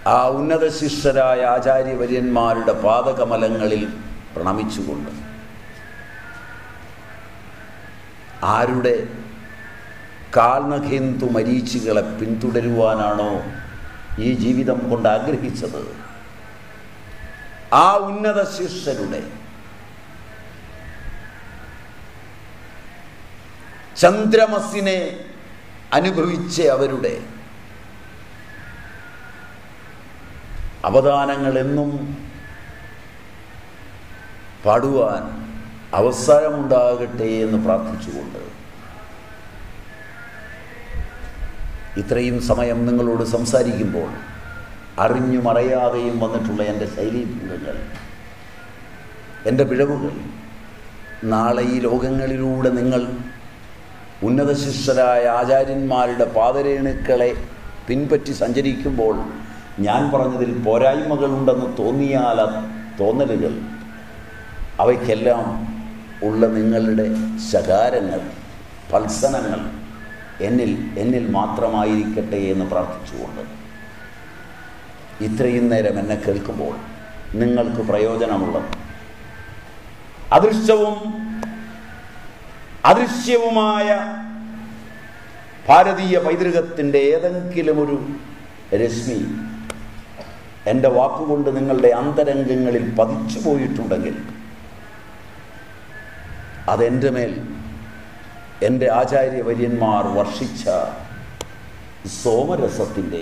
ആ ഉന്നത ശിഷ്യരായ ആചാര്യവര്യന്മാരുടെ പാദകമലങ്ങളിൽ പ്രണമിച്ചുകൊണ്ട് ആരുടെ കാൽനഖേന്തു മരീച്ചുകളെ പിന്തുടരുവാനാണോ ഈ ജീവിതം കൊണ്ട് ആഗ്രഹിച്ചത് ആ ഉന്നത ശിഷ്യരുടെ ചന്ദ്രമസിനെ അനുഭവിച്ച അവരുടെ അവദാനങ്ങൾ എന്നും പാടുവാൻ അവസരമുണ്ടാകട്ടെ എന്ന് പ്രാർത്ഥിച്ചുകൊണ്ട് ഇത്രയും സമയം നിങ്ങളോട് സംസാരിക്കുമ്പോൾ അറിഞ്ഞും അറിയാതെയും വന്നിട്ടുള്ള എൻ്റെ ശൈലീഭംഗങ്ങൾ എൻ്റെ പിഴവുകൾ നാളെ ഈ ലോകങ്ങളിലൂടെ നിങ്ങൾ ഉന്നത ശിഷ്യരായ ആചാര്യന്മാരുടെ പാതരേണുക്കളെ പിൻപറ്റി സഞ്ചരിക്കുമ്പോൾ ഞാൻ പറഞ്ഞതിൽ പോരായ്മകളുണ്ടെന്ന് തോന്നിയാൽ ആ തോന്നലുകൾ അവയ്ക്കെല്ലാം ഉള്ള നിങ്ങളുടെ ശകാരങ്ങൾ ഫത്സനങ്ങൾ എന്നിൽ എന്നിൽ മാത്രമായിരിക്കട്ടെ എന്ന് പ്രാർത്ഥിച്ചുകൊണ്ട് ഇത്രയും നേരം എന്നെ കേൾക്കുമ്പോൾ നിങ്ങൾക്ക് പ്രയോജനമുള്ളത് അദൃശ്യവും അദൃശ്യവുമായ ഭാരതീയ പൈതൃകത്തിൻ്റെ ഏതെങ്കിലും ഒരു രശ്മി എൻ്റെ വാക്കുകൊണ്ട് നിങ്ങളുടെ അന്തരംഗങ്ങളിൽ പതിച്ചു പോയിട്ടുണ്ടെങ്കിൽ അതെൻ്റെ മേൽ എൻ്റെ ആചാര്യവര്യന്മാർ വർഷിച്ച സോമരസത്തിൻ്റെ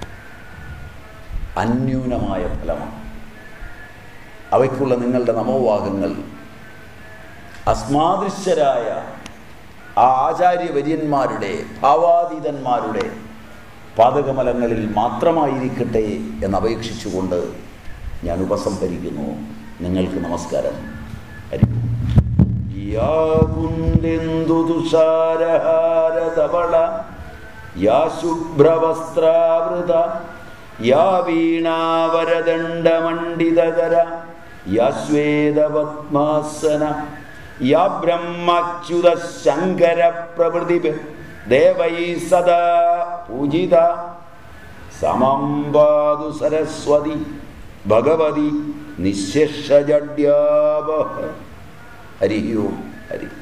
അന്യൂനമായ ഫലമാണ് അവയ്ക്കുള്ള നിങ്ങളുടെ നമോവാഹങ്ങൾ അസ്മാദൃശ്യരായ ആ ആചാര്യവര്യന്മാരുടെ ഭാവാതീതന്മാരുടെ പാതകമലങ്ങളിൽ മാത്രമായിരിക്കട്ടെ എന്നപേക്ഷിച്ചുകൊണ്ട് ഞാൻ ഉപസംഹരിക്കുന്നു നിങ്ങൾക്ക് നമസ്കാരം ഹരി യാ കുന്ദെന്ദു തുഷാരഹാരതവള യാ ശുഭ്രവസ്ത്രാവൃത യാ വീണാവരദണ്ഡമണ്ഡിതകര യാ ശ്വേതപത്മാസന യാ ബ്രഹ്മച്യുത ശങ്കര പ്രഭൃതി ദേവൈ സദാ പൂജിത സമം പാതു സരസ്വതി ഭഗവതി നിശേഷജഡ്യാവ ഹരി ഓം ഹരി